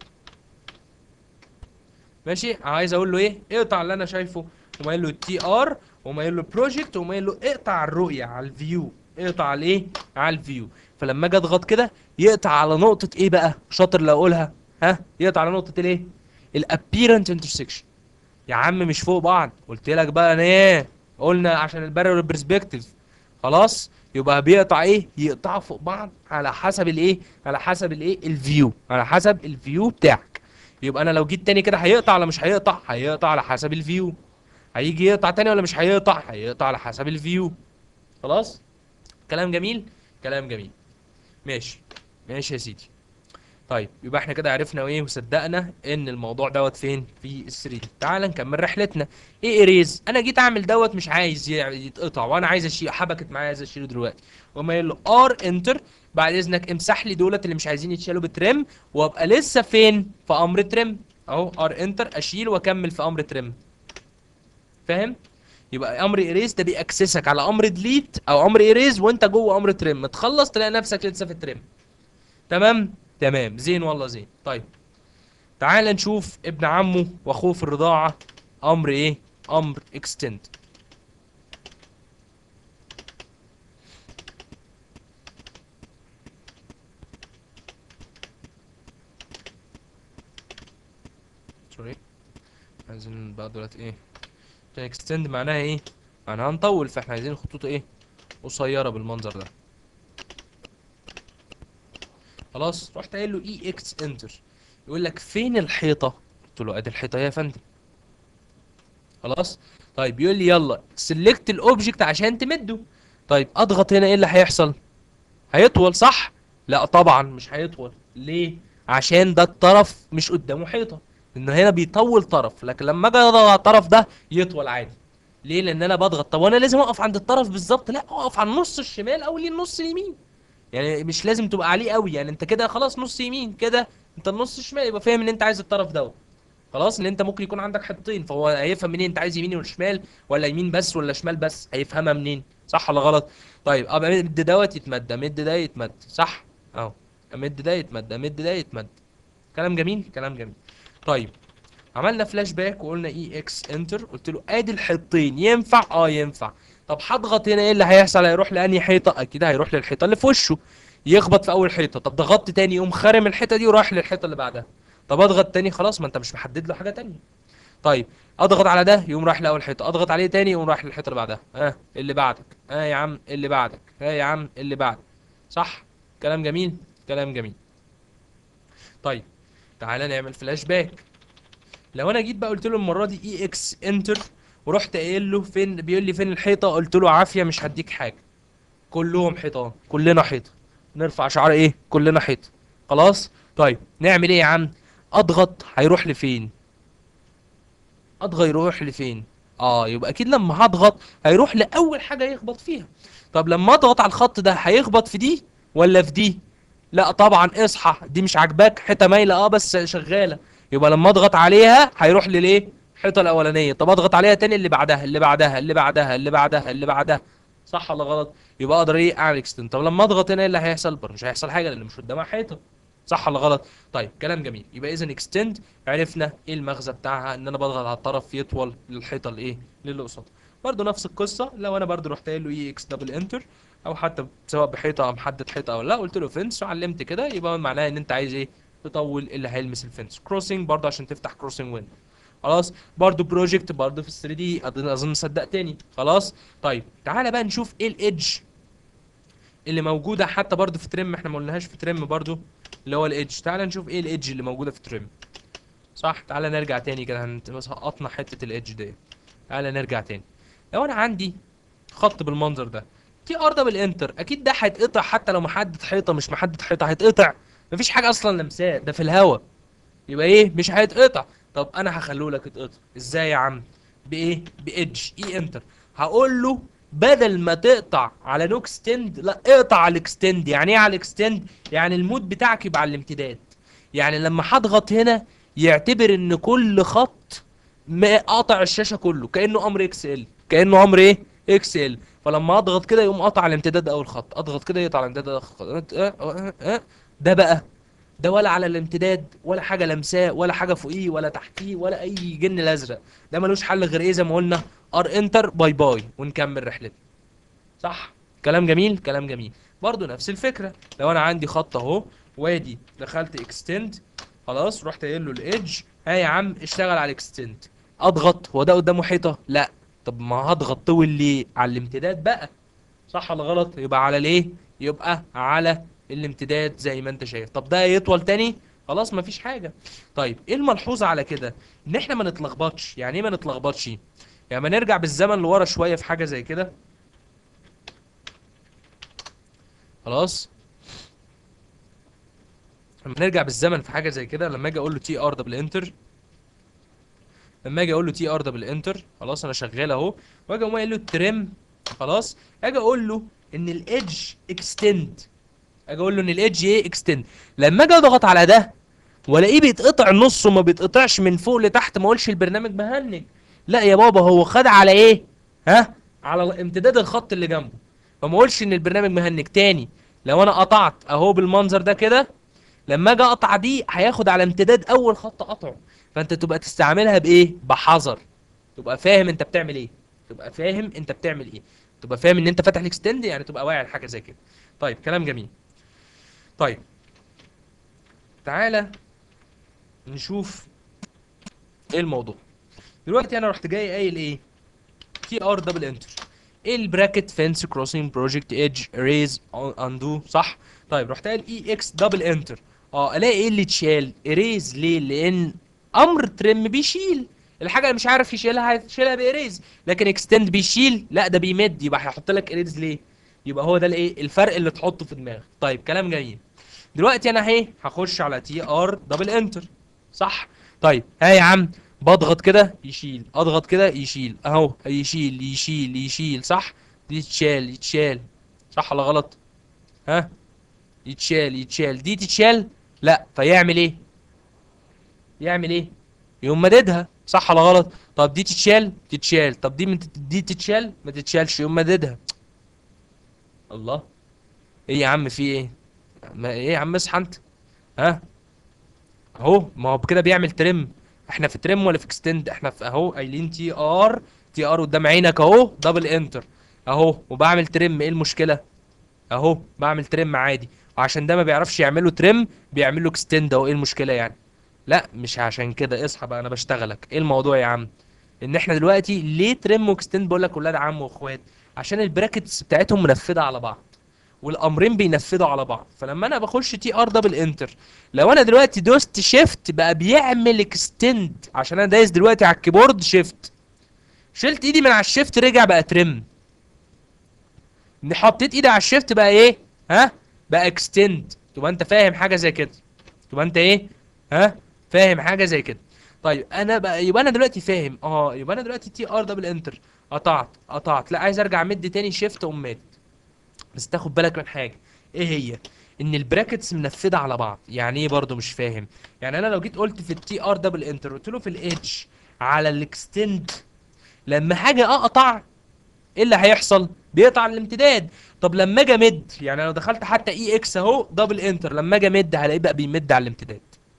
ماشي عايز اقول له ايه اقطع اللي انا شايفه وما قايل له تي ار وما قايل له بروجكت وما قايل له اقطع على الرؤيه على الفيو اقطع على الايه على الفيو فلما اجي اضغط كده يقطع على نقطه ايه بقى شاطر لو اقولها ها يقطع على نقطه الايه الابيرنت انترسكشن يا عم مش فوق بعض قلت لك بقى انا ايه قلنا عشان البارل برسبكتيف خلاص يبقى بيقطع ايه يقطع فوق بعض على حسب الايه على حسب الايه الفيو على حسب الفيو بتاعك يبقى انا لو جيت تاني كده هيقطع ولا مش هيقطع هيقطع على حسب الفيو هيجي يقطع تاني ولا مش هيقطع هيقطع على حسب الفيو خلاص كلام جميل كلام جميل ماشي ماشي يا سيدي طيب يبقى احنا كده عرفنا ايه وصدقنا ان الموضوع دوت فين في ال 3 تعال نكمل رحلتنا ايه اريز انا جيت اعمل دوت مش عايز ي- يتقطع وانا عايز اشيل حبكت معايا عايز اشيله دلوقتي وما قايل له ار انتر بعد اذنك امسح لي دولت اللي مش عايزين يتشالوا بترم وابقى لسه فين في امر ترم اهو ار انتر اشيل واكمل في امر ترم فاهم يبقى امر اريز ده بيأكسسك على امر ديليت او امر اريز وانت جوه امر ترم تخلص تلاقي نفسك لسه في الترم تمام تمام زين والله زين طيب تعال نشوف ابن عمه واخوه في الرضاعة امر ايه امر اكستند سوري عايزين بقى دلوقتي ايه اكستند معناها ايه معناها نطول فاحنا عايزين خطوط ايه قصيرة بالمنظر ده خلاص رحت قايل له اي اكس انتر يقول لك فين الحيطه قلت له ادي الحيطه يا فندم خلاص طيب يقول لي يلا سيلكت الاوبجكت عشان تمده طيب اضغط هنا ايه اللي هيحصل هيطول صح لا طبعا مش هيطول ليه عشان ده الطرف مش قدامه حيطه ان هنا بيطول طرف لكن لما اجي اضغط على الطرف ده يطول عادي ليه لان انا بضغط طب وانا لازم اقف عند الطرف بالظبط لا اقف على النص الشمال او النص اليمين يعني مش لازم تبقى عليه قوي يعني انت كده خلاص نص يمين كده انت النص الشمال يبقى فاهم ان انت عايز الطرف دوت خلاص ان انت ممكن يكون عندك حيطتين فهو هيفهم منين انت عايز يمين ولا شمال ولا يمين بس ولا شمال بس هيفهمها منين صح ولا غلط طيب ابقى مد دوت يتمد مد ده يتمد صح اهو امد ده يتمد امد ده يتمد كلام جميل كلام جميل طيب عملنا فلاش باك وقلنا اي اكس انتر قلت له ادي الحيطين ينفع اه ينفع طب هضغط هنا ايه اللي هيحصل هيروح لانهي حيطه اكيد هيروح للحيطه اللي في وشه يخبط في اول حيطه طب ضغطت تاني يقوم خارم الحيطه دي ورايح للحيطه اللي بعدها طب اضغط تاني خلاص ما انت مش محدد له حاجه تانية طيب اضغط على ده يقوم رايح لاول حيطه اضغط عليه تاني يقوم رايح للحيطه اللي بعدها ها آه. اللي بعدك ها آه يا عم اللي بعدك ها آه يا عم اللي بعدك صح كلام جميل كلام جميل طيب تعالى نعمل فلاش باك لو انا جيت بقى قلت له المره دي اي اكس انتر ورحت قايل له فين بيقول لي فين الحيطه قلت له عافيه مش هديك حاجه كلهم حيطان كلنا حيطه نرفع شعار ايه كلنا حيطه خلاص طيب نعمل ايه يا عم اضغط هيروح لفين اضغط يروح لفين اه يبقى اكيد لما هضغط هيروح لاول حاجه يخبط فيها طب لما اضغط على الخط ده هيخبط في دي ولا في دي لا طبعا اصحى دي مش عاجباك حته مايله اه بس شغاله يبقى لما اضغط عليها هيروح لليه الحيطه الاولانيه طب اضغط عليها تاني اللي بعدها اللي بعدها اللي بعدها اللي بعدها اللي بعدها صح ولا غلط يبقى اقدر ايه اعمل اكستند طب لما اضغط هنا ايه اللي هيحصل برضه مش هيحصل حاجه لان مش قدامها حيطه صح ولا غلط طيب كلام جميل يبقى اذا اكستند عرفنا ايه المغزى بتاعها ان انا بضغط على الطرف يطول للحيطه الايه للي قصادها برضه نفس القصه لو انا برضه رحت قايل له اي اكس دبل انتر او حتى سواء بحيطه او محدد حيطه او لا قلت له فينس وعلمت كده يبقى معناها ان انت عايز ايه تطول اللي هيلمس الفينس كروسنج برضه عشان تفتح كروسنج وين خلاص برضه بروجكت برضه في ال 3 دي اظن اظن صدق تاني خلاص طيب تعالى بقى نشوف ايه الايدج اللي موجوده حتى برضه في تريم احنا ما قلناهاش في تريم برضه اللي هو الايدج تعالى نشوف ايه الايدج اللي موجوده في تريم صح تعالى نرجع تاني كده هنت- بس سقطنا حته الايدج دي تعالى نرجع تاني لو انا عندي خط بالمنظر ده تي ار دبل انتر اكيد ده هيتقطع حتى لو محدد حيطه مش محدد حيطه هيتقطع مفيش حاجه اصلا لمساه ده في الهوا يبقى ايه مش هيتقطع طب انا هخليه لك يتقطع ازاي يا عم بايه بايدج اي انتر هقول له بدل ما تقطع على نو اكستند لا اقطع على الاكستند يعني ايه على الاكستند يعني المود بتاعك يبقى على الامتداد يعني لما هضغط هنا يعتبر ان كل خط ما- قاطع الشاشه كله كانه امر اكس ال كانه امر ايه اكس ال فلما اضغط كده يقوم قاطع الامتداد اول خط اضغط كده يقطع الامتداد اول خط أه، أه، أه. ده بقى ده ولا على الامتداد ولا حاجه لمساه ولا حاجه فوقيه ولا تحتيه ولا اي جن الازرق ده ملوش حل غير ايه زي ما قلنا ار انتر باي باي ونكمل رحلتنا صح كلام جميل كلام جميل برضو نفس الفكره لو انا عندي خط اهو وادي دخلت اكستند خلاص رحت قايل له الايدج ها يا عم اشتغل على الاكستند اضغط هو ده قدامه حيطه لا طب ما هضغط طول ليه على الامتداد بقى صح ولا غلط يبقى على الايه يبقى على الامتداد زي ما انت شايف طب ده يطول تاني خلاص مفيش حاجه طيب ايه الملحوظ على كده ان احنا ما نتلخبطش يعني ايه ما نتلخبطش يعني ما نرجع بالزمن لورا شويه في حاجه زي كده خلاص لما نرجع بالزمن في حاجه زي كده لما اجي اقول له تي ار دبل انتر لما اجي اقول له تي ار دبل انتر خلاص انا شغال اهو واجي اقوم قايل له تريم خلاص اجي اقول له ان الايدج اكستند اجي اقول له ان الايدج ايه اكستند لما اجي اضغط على ده والاقيه بيتقطع نص وما بيتقطعش من فوق لتحت ما اقولش البرنامج مهنج لا يا بابا هو خد على ايه ها على امتداد الخط اللي جنبه فما اقولش ان البرنامج مهنج تاني لو انا قطعت اهو بالمنظر ده كده لما اجي اقطع دي هياخد على امتداد اول خط قطعه فانت تبقى تستعملها بايه بحذر تبقى فاهم انت بتعمل ايه تبقى فاهم انت بتعمل ايه تبقى فاهم ان انت فاتح الاكستند يعني تبقى واعي لحاجه زي كده طيب كلام جميل طيب تعالى نشوف ايه الموضوع دلوقتي انا رحت جاي قايل ايه تي ار دبل انتر ايه البراكت فينس كروسنج بروجكت ايدج ريز اندو صح طيب رحت قايل اي اكس دبل انتر اه الاقي ايه اللي اتشال اريز ليه لان امر ترم بيشيل الحاجه اللي مش عارف يشيلها هيشيلها باريز لكن اكستند بيشيل لا ده بيمد يبقى هيحط لك اريز ليه يبقى هو ده الايه الفرق اللي تحطه في دماغك طيب كلام جميل دلوقتي انا اهي هخش على تي ار دبل انتر صح طيب ها يا عم بضغط كده يشيل اضغط كده يشيل اهو يشيل يشيل يشيل صح دي تتشال يتشال صح ولا غلط ها يتشال يتشال دي تتشال لا فيعمل ايه يعمل ايه يقوم مددها صح ولا غلط طب دي تتشال تتشال طب دي من دي تتشال ما تتشالش يقوم مددها الله ايه يا عم في ايه ما ايه يا عم اصحى انت ها اهو ما هو كده بيعمل ترم احنا في ترم ولا في اكستند احنا في اهو قايلين تي ار تي ار قدام عينك اهو دبل انتر اهو وبعمل ترم ايه المشكله اهو بعمل ترم عادي وعشان ده ما بيعرفش يعمله ترم بيعمل له اكستند اهو ايه المشكله يعني لا مش عشان كده اصحى بقى انا بشتغلك ايه الموضوع يا عم ان احنا دلوقتي ليه ترم واكستند بقول لك ولاد عم واخوات عشان البراكتس بتاعتهم منفذه على بعض والامرين بينفذوا على بعض فلما انا بخش تي ار دبل انتر لو انا دلوقتي دوست شيفت بقى بيعمل اكستند عشان انا دايس دلوقتي على الكيبورد شيفت شلت ايدي من على الشيفت رجع بقى ترم حطيت ايدي على الشيفت بقى ايه ها بقى اكستند تبقى انت فاهم حاجه زي كده تبقى انت ايه ها فاهم حاجه زي كده طيب انا بقى يبقى انا دلوقتي فاهم اه يبقى انا دلوقتي تي ار دبل انتر قطعت قطعت لا عايز ارجع مد تاني شيفت اقوم ماد بس تاخد بالك من حاجه ايه هي ان البراكتس منفذه على بعض يعني ايه برضو مش فاهم يعني انا لو جيت قلت في التي ار دبل انتر قلت له في الايدج على الاكستند لما حاجه اقطع ايه اللي هيحصل بيقطع الامتداد طب لما اجي امد يعني لو دخلت حتى اي اكس اهو دبل انتر لما اجي امد هلاقيه بقى بيمد على الامتداد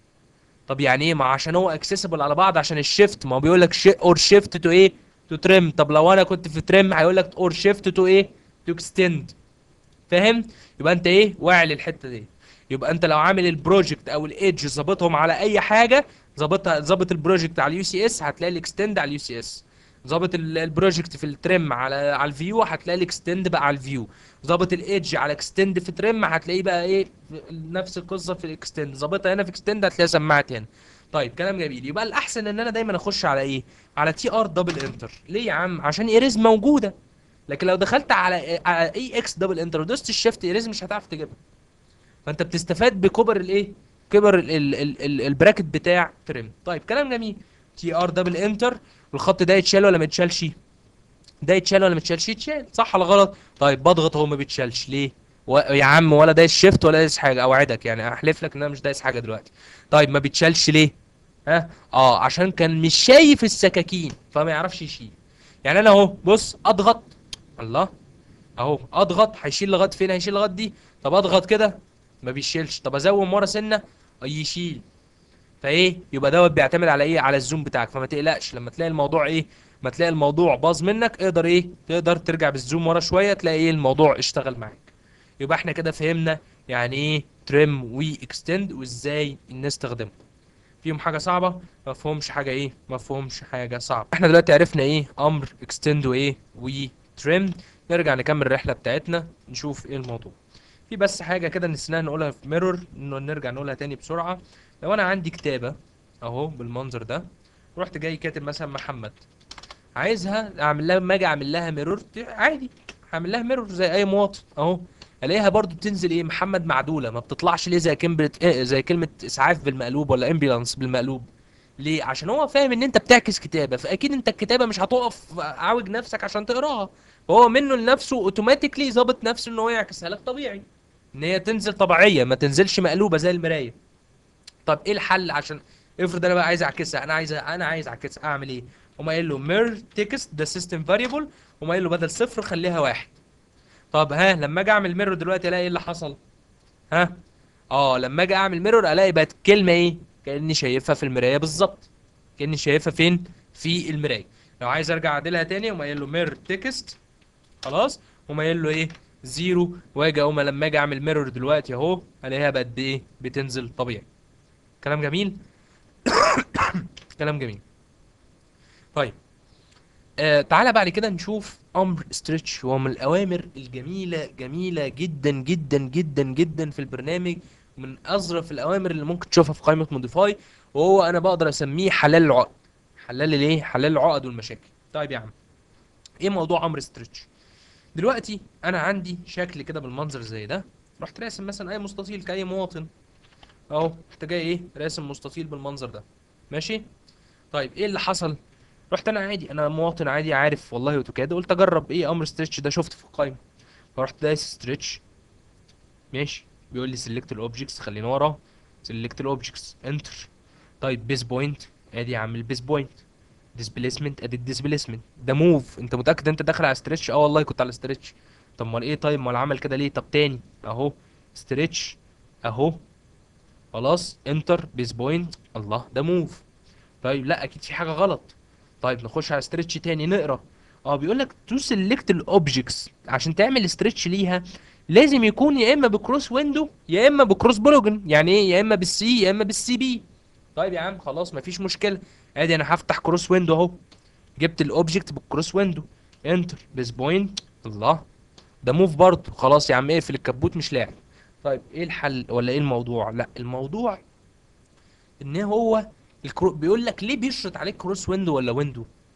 طب يعني ايه ما عشان هو اكسسبل على بعض عشان الشيفت ما هو بيقول لك اور شيفت تو ايه تو تريم طب لو انا كنت في تريم هيقول لك اور شيفت تو ايه تو اكستند فاهم يبقى انت ايه واعي للحته دي يبقى انت لو عامل البروجكت او الايدج ظابطهم على اي حاجه ظابطها ظابط البروجكت على اليو سي اس هتلاقي الاكستند على اليو سي اس ظابط ال- البروجكت في الترم على على الفيو هتلاقي الاكستند بقى على الفيو ظابط الايدج على اكستند في ترم هتلاقيه بقى ايه في- نفس القصه في الاكستند ظابطها هنا في اكستند هتلاقيها سماعت هنا طيب كلام جميل يبقى الاحسن ان انا دايما اخش على ايه على تي ار دبل انتر ليه يا عم عشان ايريز موجوده لكن لو دخلت على على اي اكس دبل انتر ودوست الشيفت ايريز مش هتعرف تجيبها فانت بتستفاد بكبر الايه كبر ال ال ال ال البراكت بتاع ترم طيب كلام جميل تي ار دبل انتر والخط ده يتشال ولا ما يتشالش ده يتشال ولا ما يتشالش يتشال صح ولا غلط طيب بضغط هو ما بيتشالش ليه و... يا عم ولا دايس شيفت ولا دايس حاجه اوعدك يعني احلف لك ان انا مش دايس حاجه دلوقتي طيب ما بيتشالش ليه ها اه عشان كان مش شايف السكاكين فما يعرفش يشيل يعني انا اهو بص اضغط الله اهو اضغط هيشيل لغايه فين هيشيل لغايه دي طب اضغط كده ما بيشيلش طب ازوم ورا سنه يشيل فايه يبقى دوت بيعتمد على ايه على الزوم بتاعك فما تقلقش لما تلاقي الموضوع ايه ما تلاقي الموضوع باظ منك اقدر ايه تقدر ترجع بالزوم ورا شويه تلاقي ايه الموضوع اشتغل معاك يبقى احنا كده فهمنا يعني ايه تريم وي اكستند وازاي نستخدمه فيهم حاجه صعبه ما فيهمش حاجه ايه ما فيهمش حاجه صعبه احنا دلوقتي عرفنا ايه امر اكستند وايه وي تريم نرجع نكمل الرحله بتاعتنا نشوف ايه الموضوع في بس حاجه كده نسيناها نقولها في ميرور انه نرجع نقولها تاني بسرعه لو انا عندي كتابه اهو بالمنظر ده رحت جاي كاتب مثلا محمد عايزها اعمل لها لما اجي اعمل لها ميرور عادي هعمل لها ميرور زي اي مواطن اهو الاقيها برضو بتنزل ايه محمد معدوله ما بتطلعش ليه زي كلمه إيه زي كلمه اسعاف بالمقلوب ولا امبيلانس بالمقلوب ليه عشان هو فاهم ان انت بتعكس كتابه فاكيد انت الكتابه مش هتقف عاوج نفسك عشان تقراها فهو منه لنفسه اوتوماتيكلي ظابط نفسه ان هو يعكسها لك طبيعي ان هي تنزل طبيعيه ما تنزلش مقلوبه زي المرايه طب ايه الحل عشان افرض انا بقى عايز اعكسها انا عايز انا عايز اعكسها اعمل ايه قوم قايل له مير تكست ده سيستم فاريبل قوم قايل له بدل صفر خليها واحد طب ها لما اجي اعمل ميرور دلوقتي الاقي ايه اللي حصل ها اه لما اجي اعمل ميرور الاقي بقت كلمه ايه كاني شايفها في المرايه بالظبط كاني شايفها فين في المرايه لو عايز ارجع اعدلها تاني قوم قايل له مير تكست خلاص قوم قايل له ايه زيرو واجي اقوم لما اجي اعمل ميرور دلوقتي اهو الاقيها بقت ايه بتنزل طبيعي كلام جميل كلام جميل طيب آه تعالى بعد كده نشوف امر ستريتش هو من الاوامر الجميله جميله جدا جدا جدا جدا في البرنامج ومن اظرف الاوامر اللي ممكن تشوفها في قائمه موديفاي وهو انا بقدر اسميه حلال العقد حلال الايه حلال العقد والمشاكل طيب يا عم ايه موضوع امر ستريتش دلوقتي انا عندي شكل كده بالمنظر زي ده رحت راسم مثلا اي مستطيل كاي مواطن اهو رحت جاي ايه راسم مستطيل بالمنظر ده ماشي طيب ايه اللي حصل رحت انا عادي انا مواطن عادي عارف والله اوتوكاد قلت اجرب ايه امر ستريتش ده شفت في القائمه فرحت دايس ستريتش ماشي بيقول لي سيلكت الاوبجكتس خلينا ورا سيلكت الاوبجكتس انتر طيب بيس بوينت ادي يا عم البيس بوينت ديسبيسمنت ادي الديسبيسمنت ده موف انت متاكد انت داخل على ستريتش اه والله كنت على ستريتش طب امال ايه طيب امال عمل كده ليه طب تاني اهو ستريتش اهو خلاص انتر بيس بوينت الله ده موف طيب لا اكيد في حاجه غلط طيب نخش على ستريتش تاني نقرا اه بيقول لك تو سيلكت الاوبجكتس عشان تعمل ستريتش ليها لازم يكون يا اما بكروس ويندو يا اما بكروس بولوجن يعني ايه يا اما بالسي يا اما بالسي بي طيب يا عم خلاص مفيش مشكله ادي انا هفتح كروس ويندو اهو جبت الاوبجكت بالكروس ويندو انتر بيس بوينت الله ده موف برضه خلاص يا عم اقفل الكبوت مش لاعب طيب ايه الحل ولا ايه الموضوع لا الموضوع ان هو الكرو... بيقول لك ليه بيشرط عليك كروس ويندو ولا ويندو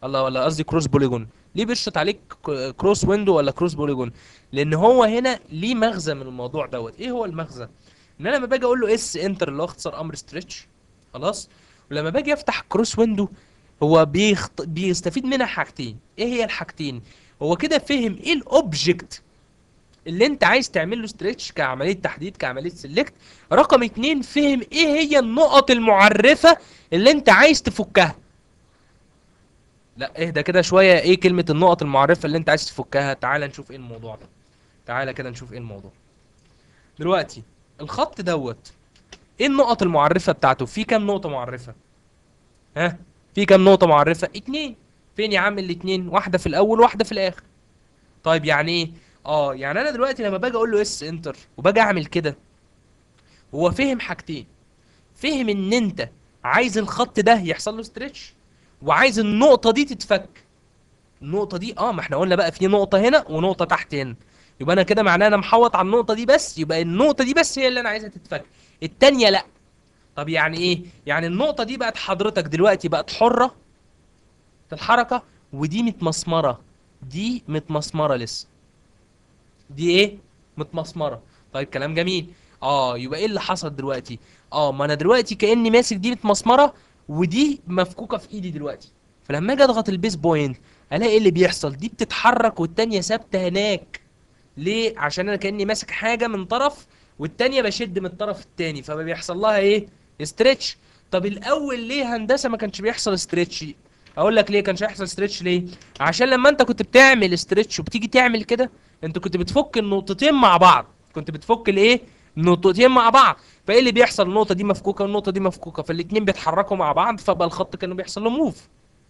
الله ولا قصدي كروس بوليجون ليه بيشرط عليك ك- كروس ويندو ولا كروس بوليجون لان هو هنا ليه مغزى من الموضوع دوت ايه هو المغزى ان انا لما باجي اقول له اس انتر اللي هو اختصار امر ستريتش خلاص ولما باجي افتح كروس ويندو هو بيخط... بيستفيد منها حاجتين ايه هي الحاجتين هو كده فهم ايه الاوبجكت اللي انت عايز تعمل له ستريتش كعمليه تحديد كعمليه سيلكت رقم اتنين فهم ايه هي النقط المعرفه اللي انت عايز تفكها لا اهدى كده شويه ايه كلمه النقط المعرفه اللي انت عايز تفكها تعال نشوف ايه الموضوع ده تعال كده نشوف ايه الموضوع دلوقتي الخط دوت ايه النقط المعرفه بتاعته في كام نقطه معرفه ها في كام نقطه معرفه اتنين فين يا عم الاتنين واحده في الاول واحده في الاخر طيب يعني ايه اه يعني انا دلوقتي لما باجي اقول له اس انتر وباجي اعمل كده هو فهم حاجتين فهم ان انت عايز الخط ده يحصل له ستريتش وعايز النقطه دي تتفك النقطه دي اه ما احنا قلنا بقى في نقطه هنا ونقطه تحت هنا يبقى انا كده معناه انا محوط على النقطه دي بس يبقى النقطه دي بس هي اللي انا عايزها تتفك التانية لا طب يعني ايه يعني النقطه دي بقت حضرتك دلوقتي بقت حره في الحركه ودي متمسمره دي متمسمره لسه دي ايه متمسمره طيب كلام جميل اه يبقى ايه اللي حصل دلوقتي اه ما انا دلوقتي كاني ماسك دي متمسمره ودي مفكوكه في ايدي دلوقتي فلما اجي اضغط البيس بوينت الاقي ايه اللي بيحصل دي بتتحرك والتانية ثابته هناك ليه عشان انا كاني ماسك حاجه من طرف والتانية بشد من الطرف التاني فما بيحصل لها ايه استريتش طب الاول ليه هندسه ما كانش بيحصل استريتش اقول لك ليه كانش هيحصل استريتش ليه عشان لما انت كنت بتعمل استريتش وبتيجي تعمل كده انت كنت بتفك النقطتين مع بعض كنت بتفك الايه النقطتين مع بعض فايه اللي بيحصل النقطه دي مفكوكه والنقطه دي مفكوكه فالاتنين بيتحركوا مع بعض فبقى الخط كانوا بيحصل له موف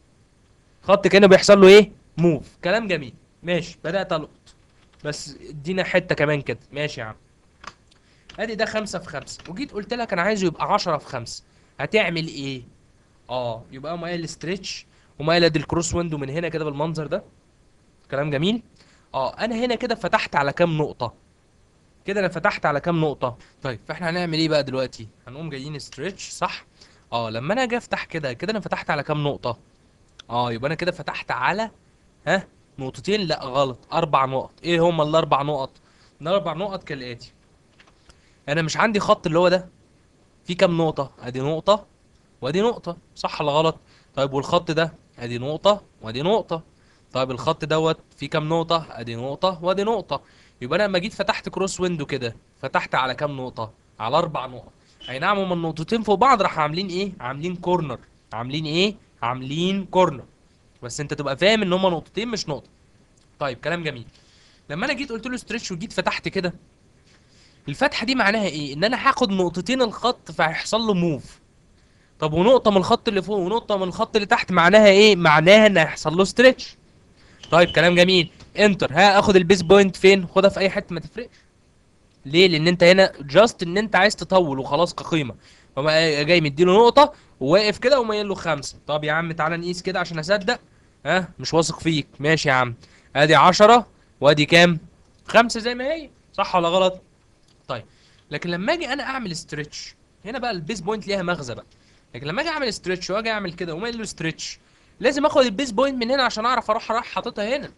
خط كانوا بيحصل له ايه موف كلام جميل ماشي بدات القط بس ادينا حته كمان كده ماشي يا عم ادي ده خمسة في خمسة وجيت قلت لك انا عايزه يبقى عشرة في خمسة هتعمل ايه اه يبقى قام قايل ستريتش وقام قايل ادي الكروس ويندو من هنا كده بالمنظر ده كلام جميل اه انا هنا كده فتحت على كام نقطة كده انا فتحت على كام نقطة طيب فاحنا هنعمل ايه بقى دلوقتي هنقوم جايين ستريتش صح اه لما انا اجي افتح كده كده انا فتحت على كام نقطة اه يبقى انا كده فتحت على ها نقطتين لا غلط اربع نقط ايه هما الاربع نقط الاربع نقط كالاتي انا مش عندي خط اللي هو ده في كام نقطة ادي نقطة وادي نقطة صح ولا غلط طيب والخط ده ادي نقطة وادي نقطة طيب الخط دوت في كام نقطة ادي نقطة وادي نقطة يبقى انا لما جيت فتحت كروس ويندو كده فتحت على كام نقطة على اربع نقط اي نعم هما النقطتين فوق بعض راح عاملين ايه عاملين كورنر عاملين ايه عاملين كورنر بس انت تبقى فاهم ان هما نقطتين مش نقطة طيب كلام جميل لما انا جيت قلت له ستريتش وجيت فتحت كده الفتحة دي معناها ايه ان انا هاخد نقطتين الخط فهيحصل له موف طب ونقطة من الخط اللي فوق ونقطة من الخط اللي تحت معناها ايه معناها ان هيحصل له ستريتش طيب كلام جميل انتر ها اخد البيس بوينت فين خدها في اي حته ما تفرقش ليه لان انت هنا جاست ان انت عايز تطول وخلاص كقيمه فما جاي مديله نقطه وواقف كده ومايل له خمسه طب يا عم تعالى نقيس كده عشان اصدق ها مش واثق فيك ماشي يا عم ادي 10 وادي كام خمسه زي ما هي صح ولا غلط طيب لكن لما اجي انا اعمل ستريتش هنا بقى البيس بوينت ليها مغزى بقى لكن لما اجي اعمل ستريتش واجي اعمل كده ومايل له ستريتش لازم اخد البيس بوينت من هنا عشان اعرف اروح رايح حاططها هنا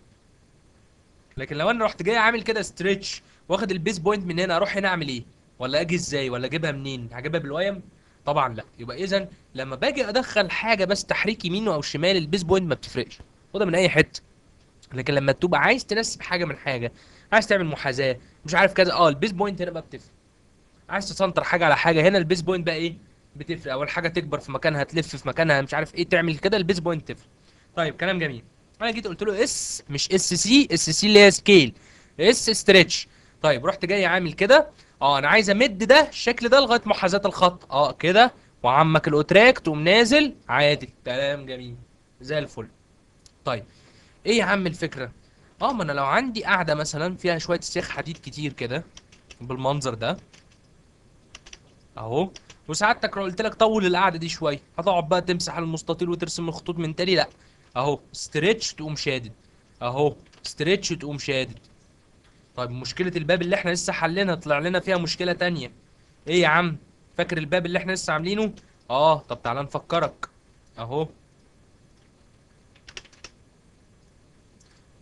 لكن لو انا رحت جاي عامل كده ستريتش واخد البيس بوينت من هنا اروح هنا اعمل ايه ولا اجي ازاي ولا اجيبها منين هجيبها بالوايم طبعا لا يبقى اذا لما باجي ادخل حاجه بس تحريك يمين او شمال البيس بوينت ما بتفرقش خدها من اي حته لكن لما تبقى عايز تنسب حاجه من حاجه عايز تعمل محاذاه مش عارف كذا اه البيس بوينت هنا بقى بتفرق عايز تسنتر حاجه على حاجه هنا البيس بوينت بقى ايه بتفرق اول حاجه تكبر في مكانها تلف في مكانها مش عارف ايه تعمل كده البيس بوينت تفرق طيب كلام جميل انا جيت قلت له اس مش اس سي اس سي اللي هي سكيل اس ستريتش طيب رحت جاي عامل كده اه انا عايز امد ده الشكل ده لغايه محاذاه الخط اه كده وعمك الاوتراك تقوم نازل عادي كلام جميل زي الفل طيب ايه يا عم الفكره اه ما انا لو عندي قاعده مثلا فيها شويه سيخ حديد كتير كده بالمنظر ده اهو وسعادتك لو قلت لك طول القعده دي شويه هتقعد بقى تمسح المستطيل وترسم الخطوط من تاني لا اهو ستريتش تقوم شادد اهو ستريتش تقوم شادد طيب مشكله الباب اللي احنا لسه حلينها طلع لنا فيها مشكله تانية ايه يا عم فاكر الباب اللي احنا لسه عاملينه اه طب تعالى نفكرك اهو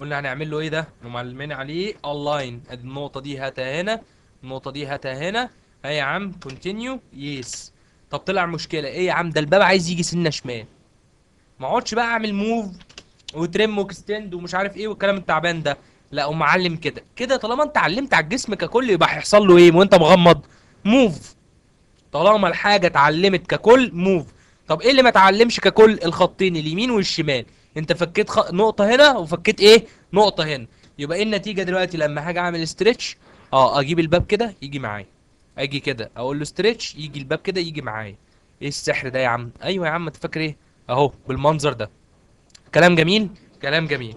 قلنا هنعمل له ايه ده معلمين عليه الاين ادي النقطه دي هاتها هنا النقطه دي هاتها هنا ايه يا عم كونتينيو يس طب طلع مشكله ايه يا عم ده الباب عايز يجي سنه شمال ما اقعدش بقى اعمل موف وترم واكستند ومش عارف ايه والكلام التعبان ده لا ومعلم كده كده طالما انت علمت على الجسم ككل يبقى هيحصل له ايه وانت مغمض موف طالما الحاجه اتعلمت ككل موف طب ايه اللي ما اتعلمش ككل الخطين اليمين والشمال انت فكيت خ... نقطه هنا وفكيت ايه نقطه هنا يبقى ايه النتيجه دلوقتي لما هاجي اعمل استريتش اه اجيب الباب كده يجي معايا اجي كده اقول له استريتش يجي الباب كده يجي معايا ايه السحر ده يا عم ايوه يا عم انت فاكر ايه اهو بالمنظر ده كلام جميل كلام جميل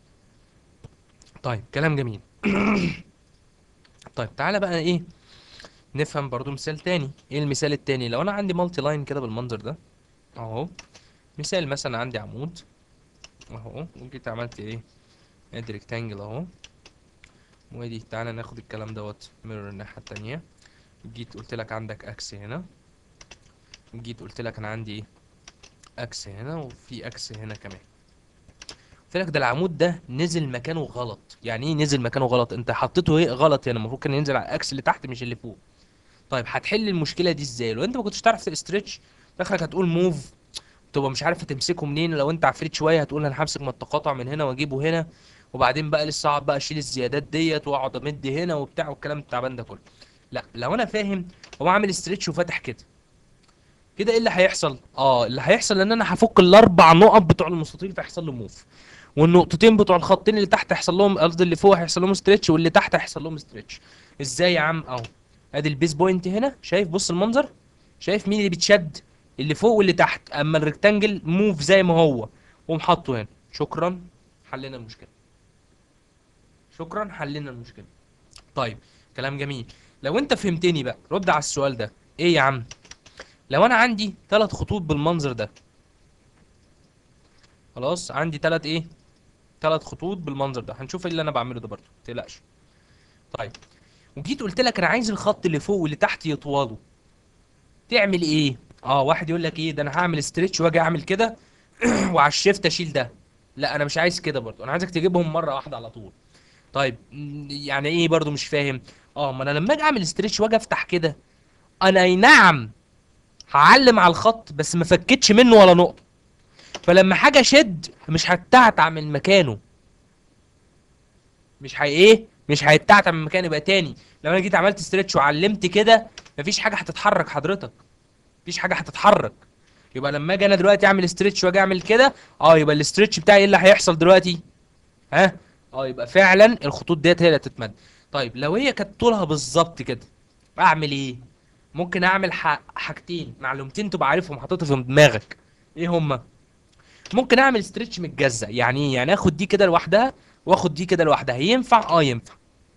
طيب كلام جميل طيب تعالى بقى ايه نفهم برضو مثال تاني ايه المثال التاني لو انا عندي مالتي لاين كده بالمنظر ده اهو مثال مثلا عندي عمود اهو وجيت عملت ايه ادي ريكتانجل اهو وادي تعالى ناخد الكلام دوت ميرور الناحية التانية جيت قلت لك عندك اكس هنا جيت قلت لك انا عندي ايه اكس هنا وفي اكس هنا كمان قلت لك ده العمود ده نزل مكانه غلط يعني ايه نزل مكانه غلط انت حطيته ايه غلط يعني المفروض كان ينزل على الاكس اللي تحت مش اللي فوق طيب هتحل المشكله دي ازاي لو انت ما كنتش تعرف تستريتش اخرك هتقول موف تبقى مش عارف هتمسكه منين لو انت عفريت شويه هتقول انا همسك من التقاطع من هنا واجيبه هنا وبعدين بقى لسه اقعد بقى اشيل الزيادات ديت واقعد امد هنا وبتاع والكلام التعبان ده كله لا لو انا فاهم هو عامل استريتش وفاتح كده كده ايه اللي هيحصل اه اللي هيحصل ان انا هفك الاربع نقط بتوع المستطيل فيحصل له موف والنقطتين بتوع الخطين اللي تحت هيحصل لهم قصدي اللي فوق هيحصل لهم ستريتش واللي تحت هيحصل لهم ستريتش ازاي يا عم اهو ادي البيس بوينت هنا شايف بص المنظر شايف مين اللي بيتشد اللي فوق واللي تحت اما الريكتانجل موف زي ما هو قوم حاطه هنا شكرا حلينا المشكله شكرا حلينا المشكله طيب كلام جميل لو انت فهمتني بقى رد على السؤال ده ايه يا عم لو انا عندي ثلاث خطوط بالمنظر ده خلاص عندي ثلاث ايه ثلاث خطوط بالمنظر ده هنشوف ايه اللي انا بعمله ده برضه متقلقش طيب وجيت قلت لك انا عايز الخط اللي فوق واللي تحت يطولوا تعمل ايه اه واحد يقول لك ايه ده انا هعمل استريتش واجي اعمل كده وعلى الشيفت اشيل ده لا انا مش عايز كده برضه انا عايزك تجيبهم مره واحده على طول طيب م، يعني ايه برضه مش فاهم اه ما انا لما اجي اعمل استريتش واجي افتح كده انا اي نعم هعلم على الخط بس ما فكتش منه ولا نقطه فلما حاجه شد مش هتعتع من مكانه مش هي ايه مش هيتعتع من مكانه يبقى تاني لو انا جيت عملت ستريتش وعلمت كده مفيش حاجه هتتحرك حضرتك مفيش حاجه هتتحرك يبقى لما اجي انا دلوقتي اعمل ستريتش واجي اعمل كده اه يبقى الاستريتش بتاعي ايه اللي هيحصل دلوقتي ها اه يبقى فعلا الخطوط ديت هي اللي هتتمد طيب لو هي كانت طولها بالظبط كده اعمل ايه ممكن اعمل ح... حاجتين معلومتين تبقى عارفهم حاططهم في دماغك ايه هما ممكن اعمل ستريتش متجزأ يعني ايه يعني اخد دي كده لوحدها واخد دي كده لوحدها ينفع اه ينفع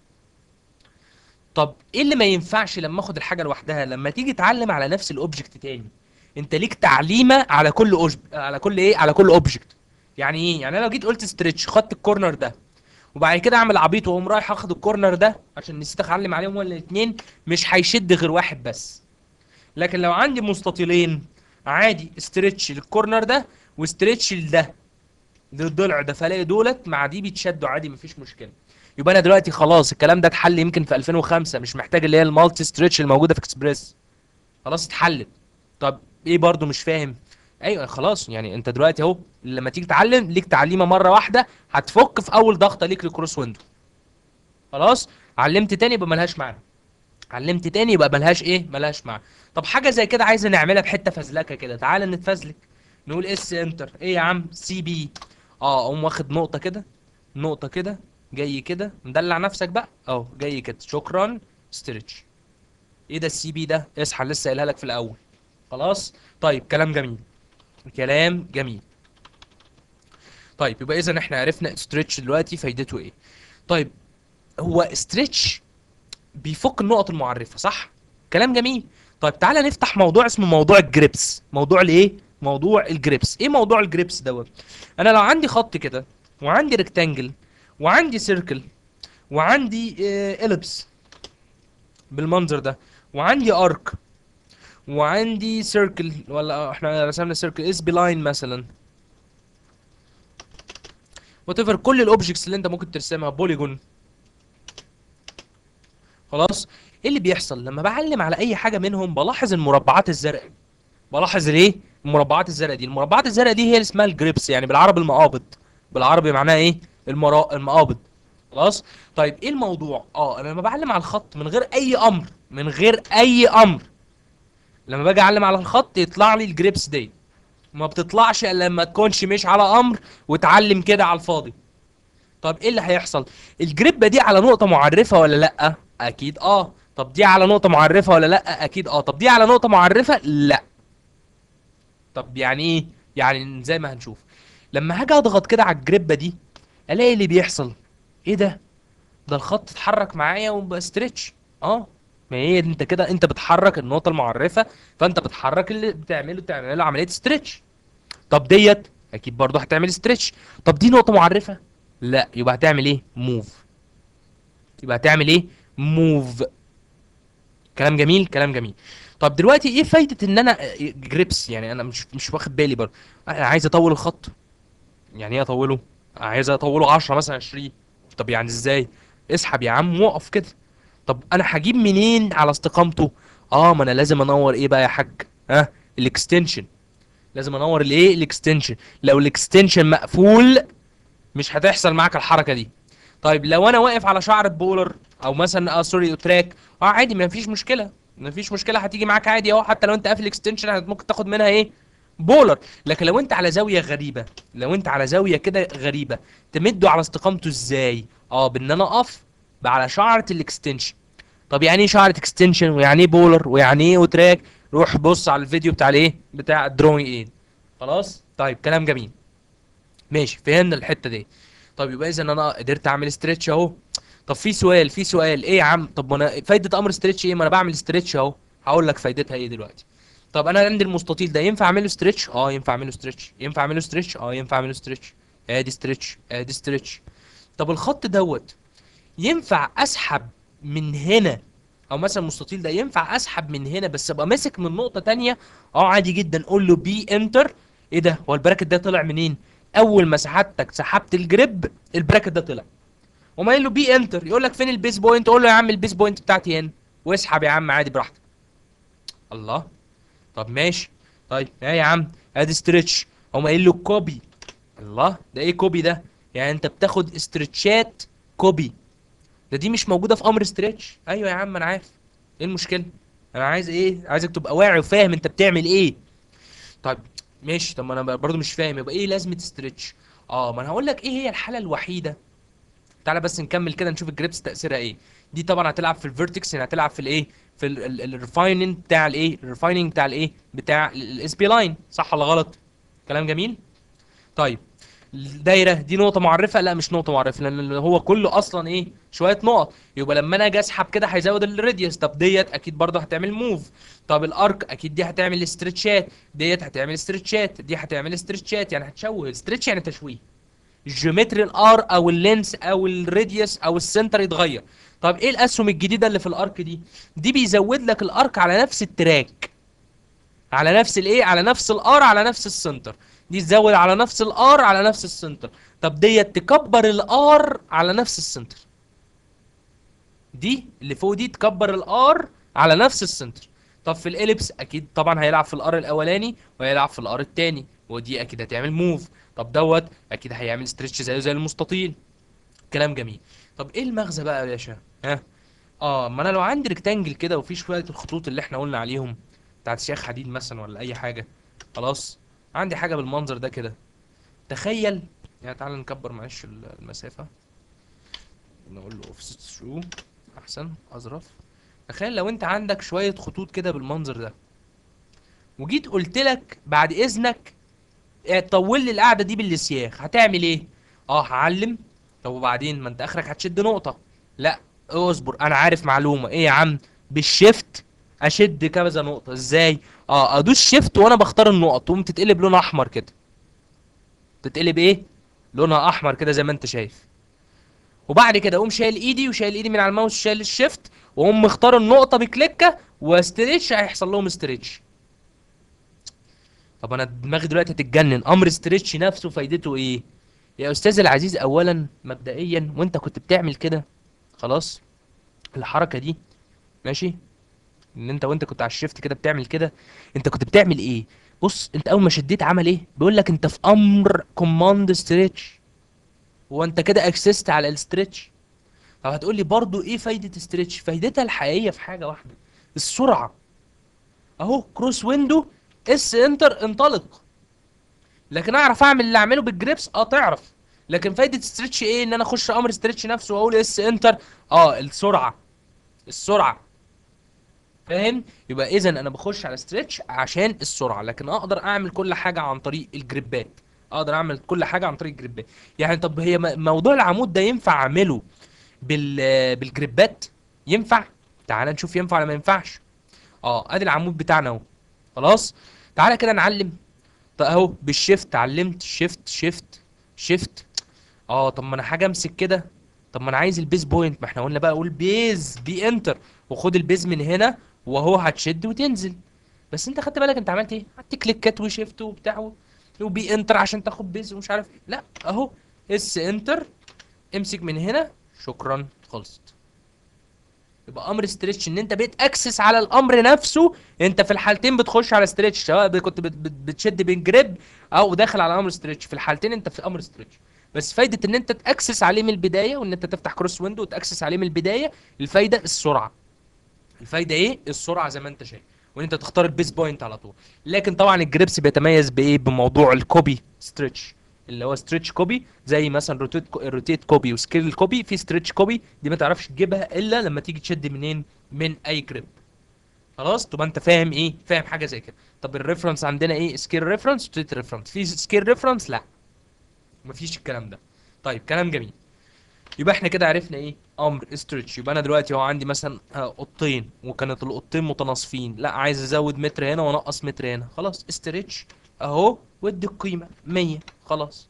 طب ايه اللي ما ينفعش لما اخد الحاجه لوحدها لما تيجي تعلم على نفس الاوبجكت تاني انت ليك تعليمه على كل أوج... على كل ايه على كل اوبجكت يعني ايه يعني انا لو جيت قلت ستريتش خدت الكورنر ده وبعد كده اعمل عبيط واقوم رايح اخد الكورنر ده عشان نسيت اعلم عليهم ولا الاثنين مش هيشد غير واحد بس لكن لو عندي مستطيلين عادي استريتش للكورنر ده واستريتش لده للضلع ده فلاقي دولت مع دي بيتشدوا عادي مفيش مشكله يبقى انا دلوقتي خلاص الكلام ده اتحل يمكن في 2005 مش محتاج اللي هي المالتي ستريتش الموجوده في اكسبريس خلاص اتحلت طب ايه برضو مش فاهم ايوه خلاص يعني انت دلوقتي اهو لما تيجي تعلم ليك تعليمه مره واحده هتفك في اول ضغطه ليك للكروس ويندو خلاص علمت تاني يبقى ملهاش معنى علمت تاني يبقى ملهاش ايه ملهاش معنى طب حاجه زي كده عايزه نعملها بحته فزلكه كده تعالى نتفزلك نقول اس انتر ايه يا عم سي بي اه اقوم واخد نقطه كده نقطه كده جاي كده مدلع نفسك بقى اهو جاي كده شكرا ستريتش ايه ده السي بي ده اصحى لسه قايلها لك في الاول خلاص طيب كلام جميل كلام جميل طيب يبقى اذا احنا عرفنا ستريتش دلوقتي فايدته ايه طيب هو ستريتش بيفك النقط المعرفه صح كلام جميل طيب تعالى نفتح موضوع اسمه موضوع الجريبس موضوع الايه موضوع الجريبس ايه موضوع الجريبس دوت انا لو عندي خط كده وعندي ريكتانجل وعندي سيركل وعندي اليبس بالمنظر ده وعندي ارك وعندي سيركل ولا احنا رسمنا سيركل اس بي لاين مثلا وات ايفر كل الاوبجكتس اللي انت ممكن ترسمها بوليجون خلاص ايه اللي بيحصل لما بعلم على اي حاجه منهم بلاحظ المربعات الزرقاء بلاحظ الايه المربعات الزرقاء دي المربعات الزرقاء دي هي اللي اسمها الجريبس يعني بالعربي المقابض بالعربي معناها ايه المرا... المقابض خلاص طيب ايه الموضوع اه انا لما بعلم على الخط من غير اي امر من غير اي امر لما باجي اعلم على الخط يطلع لي الجريبس دي ما بتطلعش الا لما تكونش مش على امر وتعلم كده على الفاضي طب ايه اللي هيحصل الجريبه دي على نقطه معرفه ولا لا اكيد اه طب دي على نقطه معرفه ولا لا اكيد اه طب دي على نقطه معرفه لا طب يعني ايه يعني زي ما هنشوف لما هاجي اضغط كده على الجريبه دي الاقي اللي بيحصل ايه ده ده الخط اتحرك معايا وبقى ستريتش اه ما هي دي انت كده انت بتحرك النقطه المعرفه فانت بتحرك اللي بتعمله تعمل له عمليه ستريتش طب ديت اكيد برضه هتعمل ستريتش طب دي نقطه معرفه لا يبقى هتعمل ايه موف يبقى هتعمل ايه موف كلام جميل كلام جميل طب دلوقتي ايه فايده ان انا جريبس يعني انا مش مش واخد بالي برضه انا عايز اطول الخط يعني ايه اطوله عايز اطوله 10 مثلا 20 طب يعني ازاي اسحب يا عم وقف كده طب انا هجيب منين على استقامته اه ما انا لازم انور ايه بقى يا حاج ها الاكستنشن لازم انور الايه الاكستنشن لو الاكستنشن مقفول مش هتحصل معاك الحركه دي طيب لو انا واقف على شعر بولر او مثلا اه سوري تراك اه عادي ما فيش مشكله ما فيش مشكله هتيجي معاك عادي اهو حتى لو انت قافل اكستنشن ممكن تاخد منها ايه بولر لكن لو انت على زاويه غريبه لو انت على زاويه كده غريبه تمده على استقامته ازاي اه بان انا اقف على شعره الاكستنشن طب يعني ايه شعره اكستنشن ويعني ايه بولر ويعني ايه وتراك روح بص على الفيديو بتاع الايه بتاع الدروينج ايد خلاص طيب كلام جميل ماشي فهمنا الحته دي طب يبقى اذا انا قدرت اعمل ستريتش اهو طب في سؤال في سؤال ايه يا عم طب ما انا فايده امر ستريتش ايه ما انا بعمل ستريتش اهو هقول لك فايدتها ايه دلوقتي طب انا عندي المستطيل ده ينفع اعمله ستريتش اه ينفع اعمله ستريتش ينفع اعمله ستريتش اه ينفع اعمله ستريتش ادي ستريتش ادي ستريتش طب الخط دوت ينفع اسحب من هنا او مثلا المستطيل ده ينفع اسحب من هنا بس ابقى ماسك من نقطه تانية اه عادي جدا قول له بي انتر ايه ده هو البراكت ده طلع منين اول ما سحبتك سحبت الجريب البراكت ده طلع وما قايل له بي انتر يقول لك فين البيس بوينت قول له يا عم البيس بوينت بتاعتي هنا واسحب يا عم عادي براحتك الله طب ماشي طيب ايه يا عم ادي ستريتش هو قايل له كوبي الله ده ايه كوبي ده يعني انت بتاخد استرتشات كوبي ده دي مش موجوده في امر ستريتش ايوه يا عم انا عارف ايه المشكله انا عايز ايه عايزك تبقى واعي وفاهم انت بتعمل ايه طيب ماشي طب ما انا برضو مش فاهم يبقى ايه لازمه ستريتش اه ما انا هقول لك ايه هي الحاله الوحيده تعالى بس نكمل كده نشوف الجريبس تاثيرها ايه دي طبعا هتلعب في الفيرتكس يعني هتلعب في الايه في الريفايننج بتاع الايه الريفايننج بتاع الايه بتاع الاس بي لاين صح ولا غلط كلام جميل طيب الدايره دي نقطه معرفه لا مش نقطه معرفه لان هو كله اصلا ايه شويه نقط يبقى لما انا اجي اسحب كده هيزود الراديوس طب ديت اكيد برضه هتعمل موف طب الارك اكيد دي هتعمل استرتشات ديت هتعمل استرتشات دي هتعمل استرتشات يعني هتشوه استرتش يعني تشويه الجيومتري الار او اللينس او الراديوس او السنتر يتغير طب ايه الاسهم الجديده اللي في الارك دي دي بيزود لك الارك على نفس التراك على نفس الايه على نفس الار على نفس السنتر دي تزود على نفس الار على نفس السنتر طب ديت تكبر الار على نفس السنتر دي اللي فوق دي تكبر الار على نفس السنتر طب في الاليبس اكيد طبعا هيلعب في الار الاولاني وهيلعب في الار الثاني ودي اكيد هتعمل موف طب دوت اكيد هيعمل ستريتش زيه زي المستطيل كلام جميل طب ايه المغزى بقى يا باشا ها اه ما انا لو عندي ريكتانجل كده وفي شويه الخطوط اللي احنا قلنا عليهم بتاعت شيخ حديد مثلا ولا اي حاجه خلاص عندي حاجه بالمنظر ده كده تخيل يعني تعال نكبر معلش المسافه نقول له اوفست شو احسن اظرف تخيل لو انت عندك شويه خطوط كده بالمنظر ده وجيت قلت لك بعد اذنك طول لي القعده دي بالسياخ هتعمل ايه اه هعلم طب وبعدين ما انت اخرك هتشد نقطه لا اصبر انا عارف معلومه ايه يا عم بالشيفت اشد كذا نقطه ازاي اه ادوس شيفت وانا بختار النقط تقوم تتقلب لون احمر كده تتقلب ايه لونها احمر كده زي ما انت شايف وبعد كده اقوم شايل ايدي وشايل ايدي من على الماوس شايل الشيفت واقوم مختار النقطه بكليكه واستريتش هيحصل لهم استريتش طب انا دماغي دلوقتي هتتجنن امر استريتش نفسه فايدته ايه يا استاذ العزيز اولا مبدئيا وانت كنت بتعمل كده خلاص الحركه دي ماشي ان انت وانت كنت على الشيفت كده بتعمل كده انت كنت بتعمل ايه بص انت اول ما شديت عمل ايه بيقول لك انت في امر كوماند ستريتش هو انت كده اكسست على الستريتش طب هتقول لي برضو ايه فايده ستريتش فايدتها الحقيقيه في حاجه واحده السرعه اهو كروس ويندو اس انتر انطلق لكن اعرف اعمل اللي اعمله بالجريبس اه تعرف لكن فايده ستريتش ايه ان انا اخش امر ستريتش نفسه واقول اس انتر اه السرعه السرعه فاهم يبقى اذا انا بخش على ستريتش عشان السرعه لكن اقدر اعمل كل حاجه عن طريق الجريبات اقدر اعمل كل حاجه عن طريق الجريبات يعني طب هي م- موضوع العمود ده ينفع اعمله بال بالجريبات ينفع تعال نشوف ينفع ولا ما ينفعش اه ادي العمود بتاعنا اهو خلاص تعالى كده نعلم طب اهو بالشيفت علمت شيفت شيفت شيفت اه طب ما انا حاجه امسك كده طب ما انا عايز البيز بوينت ما احنا قلنا بقى اقول بيز بي انتر وخد البيز من هنا وهو هتشد وتنزل بس انت خدت بالك انت عملت ايه قعدت كليكات وشيفت وبتاع و- وبي انتر عشان تاخد بيز ومش عارف ايه لا اهو اس انتر امسك من هنا شكرا خلصت يبقى امر ستريتش ان انت بقيت اكسس على الامر نفسه انت في الحالتين بتخش على ستريتش سواء ب- كنت بت- بت- بتشد بالجريب او داخل على امر ستريتش في الحالتين انت في امر ستريتش بس فايده ان انت تاكسس عليه من البدايه وان انت تفتح كروس ويندو وتاكسس عليه من البدايه الفايده السرعه الفايده ايه السرعه زي ما انت شايف وان انت تختار البيس بوينت على طول لكن طبعا الجريبس بيتميز بايه بموضوع الكوبي ستريتش اللي هو ستريتش كوبي زي مثلا روتيت روتيت كوبي وسكيل كوبي في ستريتش كوبي دي ما تعرفش تجيبها الا لما تيجي تشد منين من اي جريب خلاص تبقى انت فاهم ايه فاهم حاجه زي كده طب الريفرنس عندنا ايه سكيل ريفرنس روتيت ريفرنس في سكيل ريفرنس لا مفيش الكلام ده طيب كلام جميل يبقى احنا كده عرفنا ايه امر استرتش يبقى انا دلوقتي هو عندي مثلا آه، اوضتين وكانت الاوضتين متناصفين لا عايز ازود متر هنا وانقص متر هنا خلاص استرتش اهو ودي القيمه 100 خلاص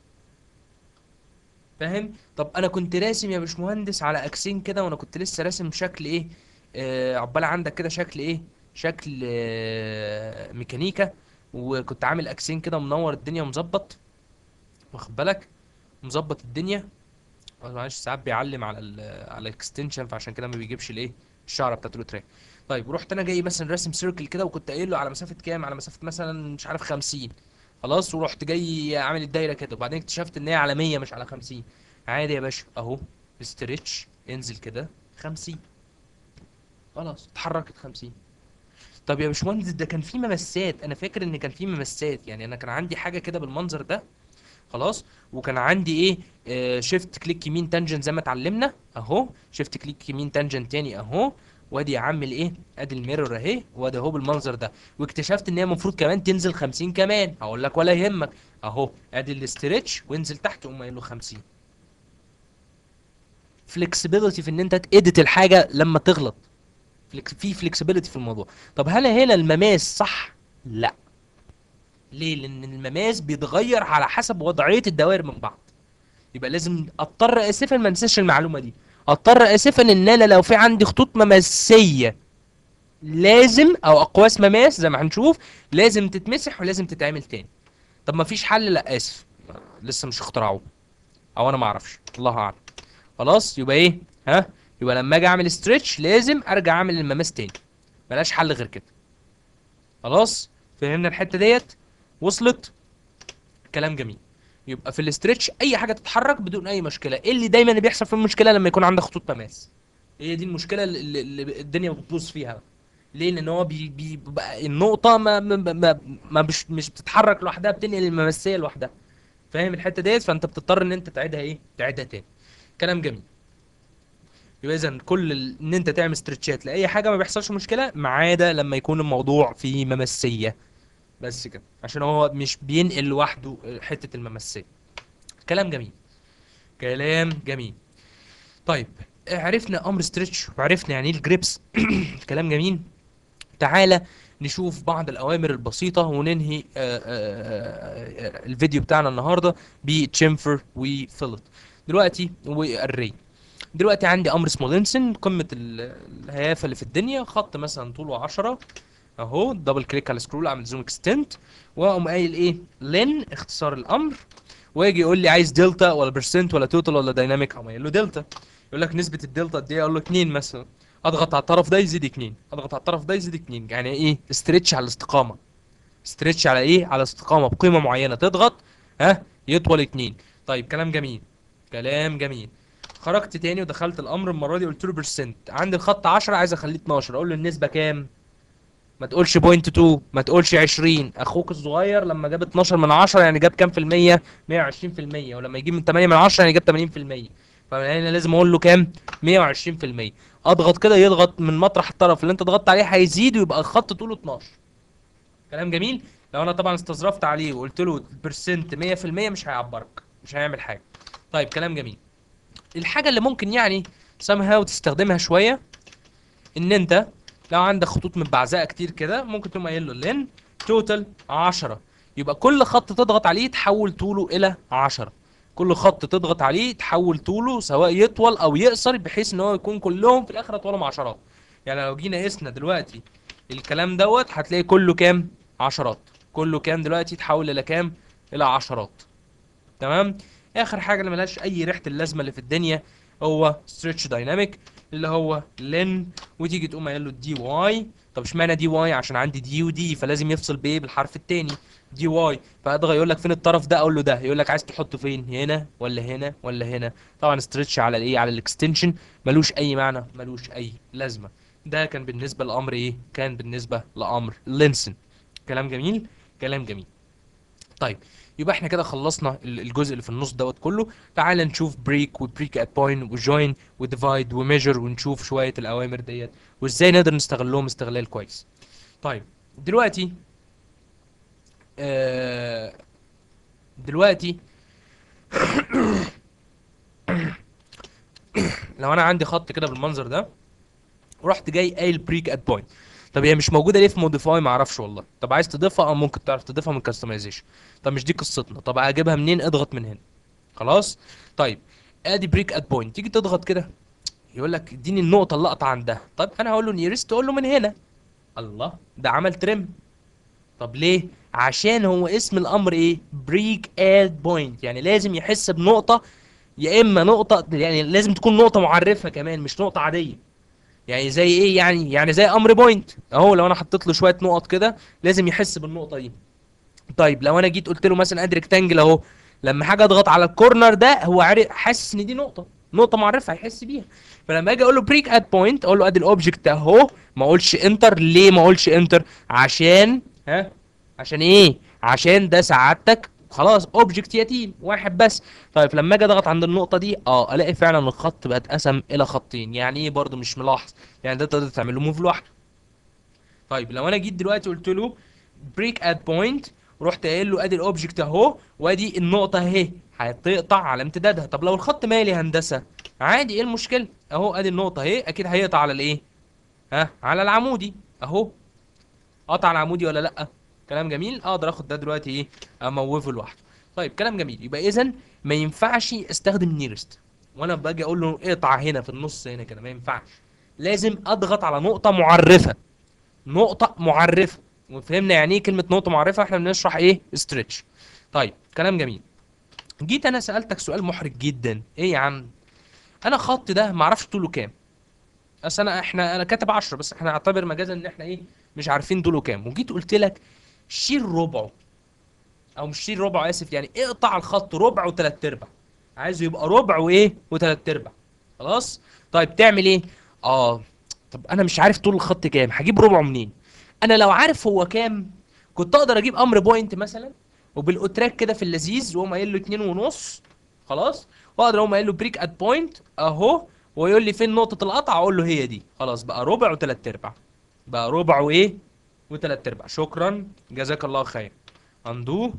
فاهم طب انا كنت راسم يا باشمهندس على اكسين كده وانا كنت لسه راسم شكل ايه آه عقبال عندك كده شكل ايه شكل آه ميكانيكا وكنت عامل اكسين كده منور الدنيا ومظبط واخد بالك مظبط الدنيا آه، معلش ساعات بيعلم على ال على الاكستنشن فعشان كده ما بيجيبش الايه الشعره بتاعت التراك طيب رحت انا جاي مثلا راسم سيركل كده وكنت قايل له على مسافه كام على مسافه مثلا مش عارف 50 خلاص ورحت جاي عامل الدايره كده وبعدين اكتشفت ان هي على 100 مش على 50 عادي يا باشا اهو استريتش انزل كده 50 خلاص اتحركت 50 طب يا باشمهندس ده كان في ممسات انا فاكر ان كان في ممسات يعني انا كان عندي حاجه كده بالمنظر ده خلاص وكان عندي ايه آه شيفت كليك يمين تانجنت زي ما اتعلمنا اهو شيفت كليك يمين تانجنت تاني اهو وادي اعمل ايه ادي الميرور اهي وادي اهو بالمنظر ده واكتشفت ان هي المفروض كمان تنزل 50 كمان هقول لك ولا يهمك اهو ادي الاسترتش وانزل تحت قوم قايل له 50 فلكسبيليتي في ان انت تedit الحاجه لما تغلط فليكس- في فلكسبيليتي في الموضوع طب هل هنا المماس صح لا ليه لان المماس بيتغير على حسب وضعيه الدوائر من بعض يبقى لازم اضطر اسفا ما انساش المعلومه دي اضطر اسفا ان انا لو في عندي خطوط مماسيه لازم او اقواس مماس زي ما هنشوف لازم تتمسح ولازم تتعمل تاني طب ما فيش حل لا اسف لسه مش اخترعوه او انا ما اعرفش الله اعلم خلاص يبقى ايه ها يبقى لما اجي اعمل ستريتش لازم ارجع اعمل المماس تاني ملهاش حل غير كده خلاص فهمنا الحته ديت وصلت كلام جميل يبقى في الاسترتش اي حاجه تتحرك بدون اي مشكله ايه اللي دايما اللي بيحصل في المشكله لما يكون عندك خطوط تماس هي دي المشكله اللي, اللي الدنيا بتبوظ فيها بقى. ليه لان هو بي بي بقى النقطه ما ما, ما, ما مش مش بتتحرك لوحدها بتنقل المماسيه لوحدها فاهم الحته ديت فانت بتضطر ان انت تعيدها ايه تعيدها تاني كلام جميل يبقى اذا كل ال... ان انت تعمل استرتشات لاي حاجه ما بيحصلش مشكله ما عدا لما يكون الموضوع فيه ممسيه بس كده عشان هو مش بينقل لوحده حته الممسيه كلام جميل كلام جميل طيب عرفنا امر ستريتش وعرفنا يعني ايه الجريبس كلام جميل تعالى نشوف بعض الاوامر البسيطه وننهي آه، آه، آه، الفيديو بتاعنا النهارده بتشيمفر وفيلت دلوقتي والري دلوقتي عندي امر اسمه لينسن قمه ال- الهيافه اللي في الدنيا خط مثلا طوله 10 اهو دبل كليك على سكرول اعمل زوم اكستنت واقوم قايل ايه لين اختصار الامر ويجي يقول لي عايز دلتا ولا برسنت ولا توتال ولا دايناميك اقوم قايل له دلتا يقول لك نسبه الدلتا قد ايه اقول له 2 مثلا اضغط على الطرف ده يزيد 2 اضغط على الطرف ده يزيد 2 يعني ايه استريتش على الاستقامه استريتش على ايه على استقامه بقيمه معينه تضغط ها يطول 2 طيب كلام جميل كلام جميل خرجت تاني ودخلت الامر المره دي قلت له برسنت عندي الخط 10 عايز اخليه 12 اقول له النسبه كام ما تقولش بوينت 2 ما تقولش 20 اخوك الصغير لما جاب 12 من 10 يعني جاب كام في المية 120 في المية ولما يجيب من 8 من 10 يعني جاب 80 في المية فانا لازم اقول له كام 120 في المية اضغط كده يضغط من مطرح الطرف اللي انت ضغطت عليه هيزيد ويبقى الخط طوله 12 كلام جميل لو انا طبعا استظرفت عليه وقلت له البرسنت 100% مش هيعبرك مش هيعمل حاجه طيب كلام جميل الحاجه اللي ممكن يعني somehow تستخدمها شويه ان انت لو عندك خطوط متبعزقه كتير كده ممكن تقوم قايل له لين توتال 10 يبقى كل خط تضغط عليه تحول طوله الى 10 كل خط تضغط عليه تحول طوله سواء يطول او يقصر بحيث ان هو يكون كلهم في الاخر اطولهم عشرات يعني لو جينا قسنا دلوقتي الكلام دوت هتلاقي كله كام عشرات كله كام دلوقتي تحول الى كام الى عشرات تمام اخر حاجه اللي ملهاش اي ريحه اللازمه اللي في الدنيا هو ستريتش دايناميك اللي هو لن وتيجي تقوم قايل له دي واي طب اشمعنى دي واي عشان عندي دي ودي فلازم يفصل بايه بالحرف التاني دي واي فاضغط يقول لك فين الطرف ده اقول له ده يقول لك عايز تحطه فين هنا ولا هنا ولا هنا طبعا ستريتش على الايه على الاكستنشن ملوش اي معنى ملوش اي لازمه ده كان بالنسبه لامر ايه كان بالنسبه لامر لينسن كلام جميل كلام جميل طيب يبقى احنا كده خلصنا ال- الجزء اللي في النص دوت كله تعال نشوف بريك وبريك ات بوينت وجوين وديفايد وميجر ونشوف شويه الاوامر ديت وازاي نقدر نستغلهم استغلال كويس طيب دلوقتي آه دلوقتي لو انا عندي خط كده بالمنظر ده ورحت جاي قايل بريك ات بوينت طب هي مش موجوده ليه في موديفاي ما اعرفش والله طب عايز تضيفها او ممكن تعرف تضيفها من كاستمايزيشن طب مش دي قصتنا طب اجيبها منين اضغط من هنا خلاص طيب ادي بريك ات بوينت تيجي تضغط كده يقول لك اديني النقطه اللي اقطع عندها طب انا هقول له نيرست اقول له من هنا الله ده عمل ترم طب ليه عشان هو اسم الامر ايه بريك ات بوينت يعني لازم يحس بنقطه يا اما نقطه يعني لازم تكون نقطه معرفه كمان مش نقطه عاديه يعني زي ايه يعني يعني زي امر بوينت اهو لو انا حطيت له شويه نقط كده لازم يحس بالنقطه دي طيب لو انا جيت قلت له مثلا ادي ريكتانجل اهو لما حاجه اضغط على الكورنر ده هو عارف حاسس ان دي نقطه نقطه معرفه هيحس بيها فلما اجي اقول له بريك ات بوينت اقول له ادي الاوبجكت اهو ما اقولش انتر ليه ما اقولش انتر عشان ها عشان ايه عشان ده سعادتك خلاص اوبجكت يتيم واحد بس طيب لما اجي اضغط عند النقطه دي اه الاقي فعلا الخط بقى اتقسم الى خطين يعني ايه برضو مش ملاحظ يعني ده تقدر تعمل له موف لوحده طيب لو انا جيت دلوقتي قلت له بريك ات بوينت ورحت قايل له ادي الاوبجكت اهو وادي النقطه اهي هتقطع على امتدادها طب لو الخط مالي هندسه عادي ايه المشكله اهو ادي النقطه اهي اكيد هيقطع على الايه ها على العمودي اهو قطع على العمودي ولا لا كلام جميل اقدر اخد ده دلوقتي ايه اموفه لوحده طيب كلام جميل يبقى اذا ما ينفعش استخدم نيرست وانا باجي اقول له اقطع هنا في النص هنا كده ما ينفعش لازم اضغط على نقطه معرفه نقطه معرفه وفهمنا يعني ايه كلمه نقطه معرفه احنا بنشرح ايه ستريتش طيب كلام جميل جيت انا سالتك سؤال محرج جدا ايه يا عم انا خط ده ما اعرفش طوله كام بس انا احنا انا كاتب 10 بس احنا نعتبر مجازا ان احنا ايه مش عارفين طوله كام وجيت قلت لك شيل ربعه او مش شيل ربعه اسف يعني اقطع الخط ربع وثلاث ارباع عايزه يبقى ربع وايه وثلاث ارباع خلاص طيب تعمل ايه اه طب انا مش عارف طول الخط كام هجيب ربعه منين انا لو عارف هو كام كنت اقدر اجيب امر بوينت مثلا وبالاوتراك كده في اللذيذ واقوم قايل له اتنين ونص خلاص واقدر اقوم قايل له بريك ات بوينت اهو ويقول لي فين نقطة القطع اقول له هي دي خلاص بقى ربع وثلاث ارباع بقى ربع وايه وثلاث ارباع شكرا جزاك الله خير اندو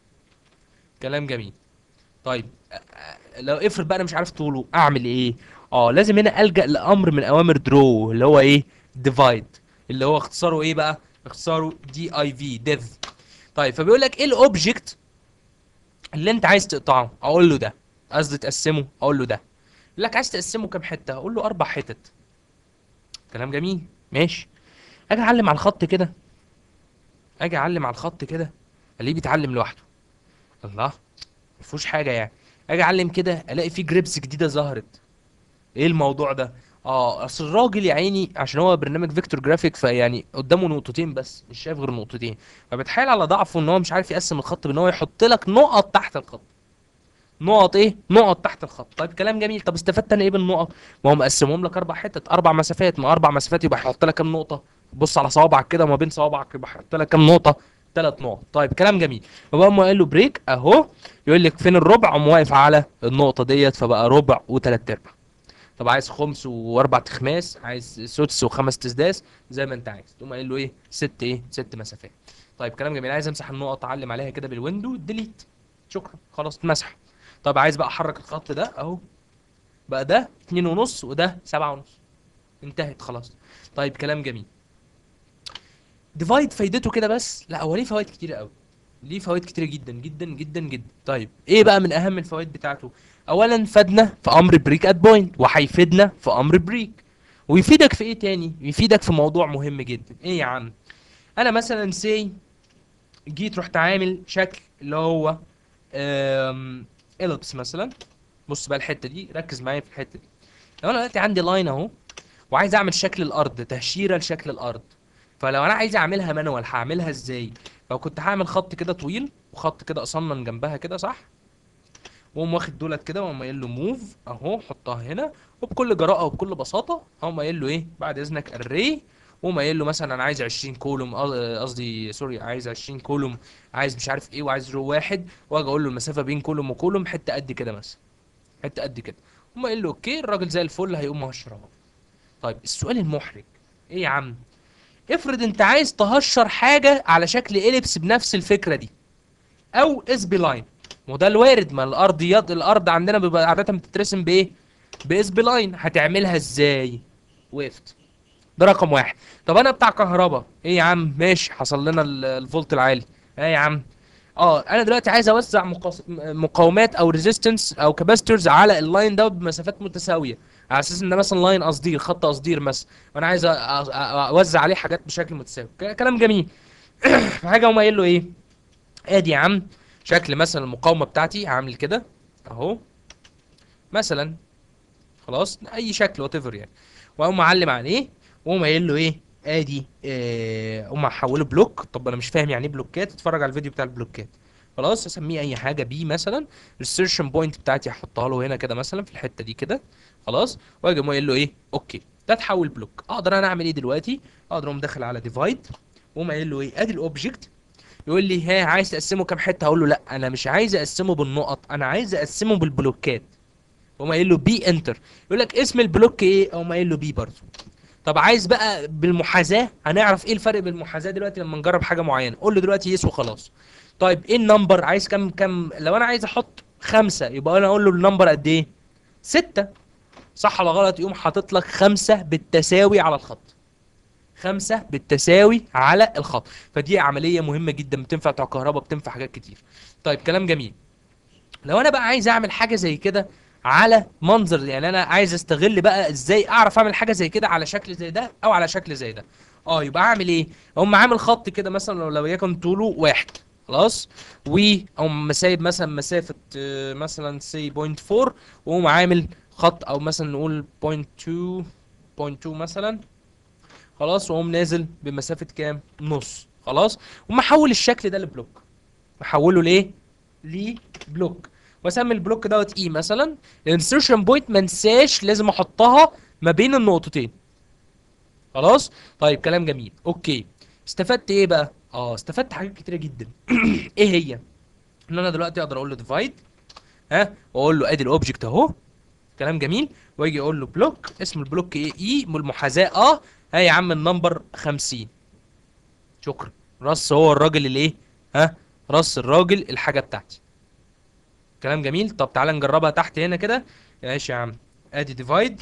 كلام جميل طيب أ- أ- لو افرض بقى انا مش عارف طوله اعمل ايه اه لازم هنا الجا لامر من اوامر درو اللي هو ايه ديفايد اللي هو اختصاره ايه بقى اختصاره دي اي في ديف طيب فبيقول لك ايه الاوبجكت اللي انت عايز تقطعه اقول له ده قصدي تقسمه اقول له ده يقول لك عايز تقسمه كام حته اقول له اربع حتت كلام جميل ماشي اجي اعلم على الخط كده اجي اعلم على الخط كده الاقيه بيتعلم لوحده الله مفيهوش حاجه يعني اجي اعلم كده الاقي فيه جريبس جديده ظهرت ايه الموضوع ده اه اصل الراجل يا عيني عشان هو برنامج فيكتور جرافيك فيعني قدامه نقطتين بس مش شايف غير نقطتين فبتحايل على ضعفه ان هو مش عارف يقسم الخط بان هو يحط لك نقط تحت الخط نقط ايه نقط تحت الخط طيب كلام جميل طب استفدت انا ايه بالنقط ما هو مقسمهم لك اربع حتت اربع مسافات ما اربع مسافات يبقى هيحط لك كام نقطه بص على صوابعك كده وما بين صوابعك يبقى هيحط لك كام نقطه ثلاث نقط طيب كلام جميل فبقى ما قال له بريك اهو يقول لك فين الربع قام واقف على النقطه ديت فبقى ربع وثلاث ارباع طب عايز خمس واربع تخماس عايز سدس وخمس تسداس زي ما انت عايز تقوم قايل له ايه ست ايه ست مسافات طيب كلام جميل عايز امسح النقط اعلم عليها كده بالويندو ديليت شكرا خلاص اتمسح طب عايز بقى احرك الخط ده اهو بقى ده اتنين ونص وده سبعة ونص انتهت خلاص طيب كلام جميل ديفايد فايدته كده بس لا هو ليه فوائد كتير قوي ليه فوائد كتير جدا جدا جدا جدا طيب ايه بقى من اهم الفوائد بتاعته اولا فادنا في امر بريك ات بوينت وهيفيدنا في امر بريك ويفيدك في ايه تاني يفيدك في موضوع مهم جدا ايه يا عم انا مثلا سي جيت رحت عامل شكل اللي هو اليبس مثلا بص بقى الحته دي ركز معايا في الحته دي لو انا دلوقتي عندي لاين اهو وعايز اعمل شكل الارض تهشيره لشكل الارض فلو انا عايز اعملها مانوال هعملها ازاي لو كنت هعمل خط كده طويل وخط كده اصنن جنبها كده صح واقوم واخد دولت كده واقوم قايل له موف اهو حطها هنا وبكل جراءه وبكل بساطه اقوم قايل له ايه بعد اذنك اري واقوم قايل له مثلا انا عايز 20 كولوم قصدي سوري عايز 20 كولوم عايز مش عارف ايه وعايز رو واحد واجي اقول له المسافه بين كولوم وكولوم حته قد كده مثلا حته قد كده اقوم قايل له اوكي الراجل زي الفل هيقوم مهشر اهو طيب السؤال المحرج ايه يا عم افرض انت عايز تهشر حاجه على شكل اليبس بنفس الفكره دي او اس بي لاين وده الوارد ما الارضيات الارض عندنا بيبقى عاده بتترسم بايه باس بي لاين هتعملها ازاي وقفت ده رقم واحد طب انا بتاع كهرباء ايه يا عم ماشي حصل لنا ال- الفولت العالي ايه يا عم اه انا دلوقتي عايز اوزع مقاس- مقاومات او ريزيستنس او كاباستورز على اللاين ده بمسافات متساويه على اساس ان ده مثلا لاين قصدير خط قصدير مثلا وانا عايز أ- أ- أ- اوزع عليه حاجات بشكل متساوي ك- كلام جميل حاجه هم قايل له ايه ادي يا عم شكل مثلا المقاومه بتاعتي هعمل كده اهو مثلا خلاص اي شكل وات ايفر يعني واقوم معلم عليه واقوم قايل له ايه ادي آه، اقوم احوله بلوك طب انا مش فاهم يعني ايه بلوكات اتفرج على الفيديو بتاع البلوكات خلاص اسميه اي حاجه بي مثلا السيرشن بوينت بتاعتي هحطها له هنا كده مثلا في الحته دي كده خلاص واجي أقوم قايل له ايه اوكي ده اتحول بلوك اقدر انا اعمل ايه دلوقتي اقدر اقوم داخل على ديفايد واقوم قايل له ايه ادي الاوبجكت يقول لي ها عايز تقسمه كام حته هقول له لا انا مش عايز اقسمه بالنقط انا عايز اقسمه بالبلوكات اقوم قايل له بي انتر يقول لك اسم البلوك ايه اقوم قايل له بي برضه طب عايز بقى بالمحاذاه هنعرف ايه الفرق بالمحاذاه دلوقتي لما نجرب حاجه معينه قول له دلوقتي يس وخلاص طيب ايه النمبر عايز كام كام لو انا عايز احط خمسة يبقى انا اقول له النمبر قد ايه ستة صح ولا غلط يقوم حاطط لك خمسة بالتساوي على الخط خمسة بالتساوي على الخط فدي عملية مهمة جدا بتنفع بتاع كهرباء بتنفع حاجات كتير طيب كلام جميل لو انا بقى عايز اعمل حاجة زي كده على منظر يعني انا عايز استغل بقى ازاي اعرف اعمل حاجة زي كده على شكل زي ده او على شكل زي ده اه يبقى اعمل ايه اقوم عامل خط كده مثلا لو لو يكن طوله واحد خلاص واقوم مسايب مثلا مسافة آه، مثلا سي بوينت فور واقوم عامل خط او مثلا نقول بوينت تو بوينت تو مثلا خلاص واقوم نازل بمسافة كام نص خلاص ومحول الشكل ده لبلوك محوله لايه لبلوك واسمي البلوك دوت اي مثلا الانسرشن بوينت ما انساش لازم احطها ما بين النقطتين خلاص طيب كلام جميل اوكي استفدت ايه بقى اه استفدت حاجات كتيره جدا ايه هي ان انا دلوقتي اقدر اقول له ديفايد ها واقول له ادي الاوبجكت اهو كلام جميل واجي اقول له بلوك اسم البلوك ايه اي بالمحاذاه اه ها يا عم النمبر 50 شكرا رص هو الراجل اللي ايه ها رص الراجل الحاجه بتاعتي كلام جميل طب تعالى نجربها تحت هنا كده ماشي يا عم ادي ديفايد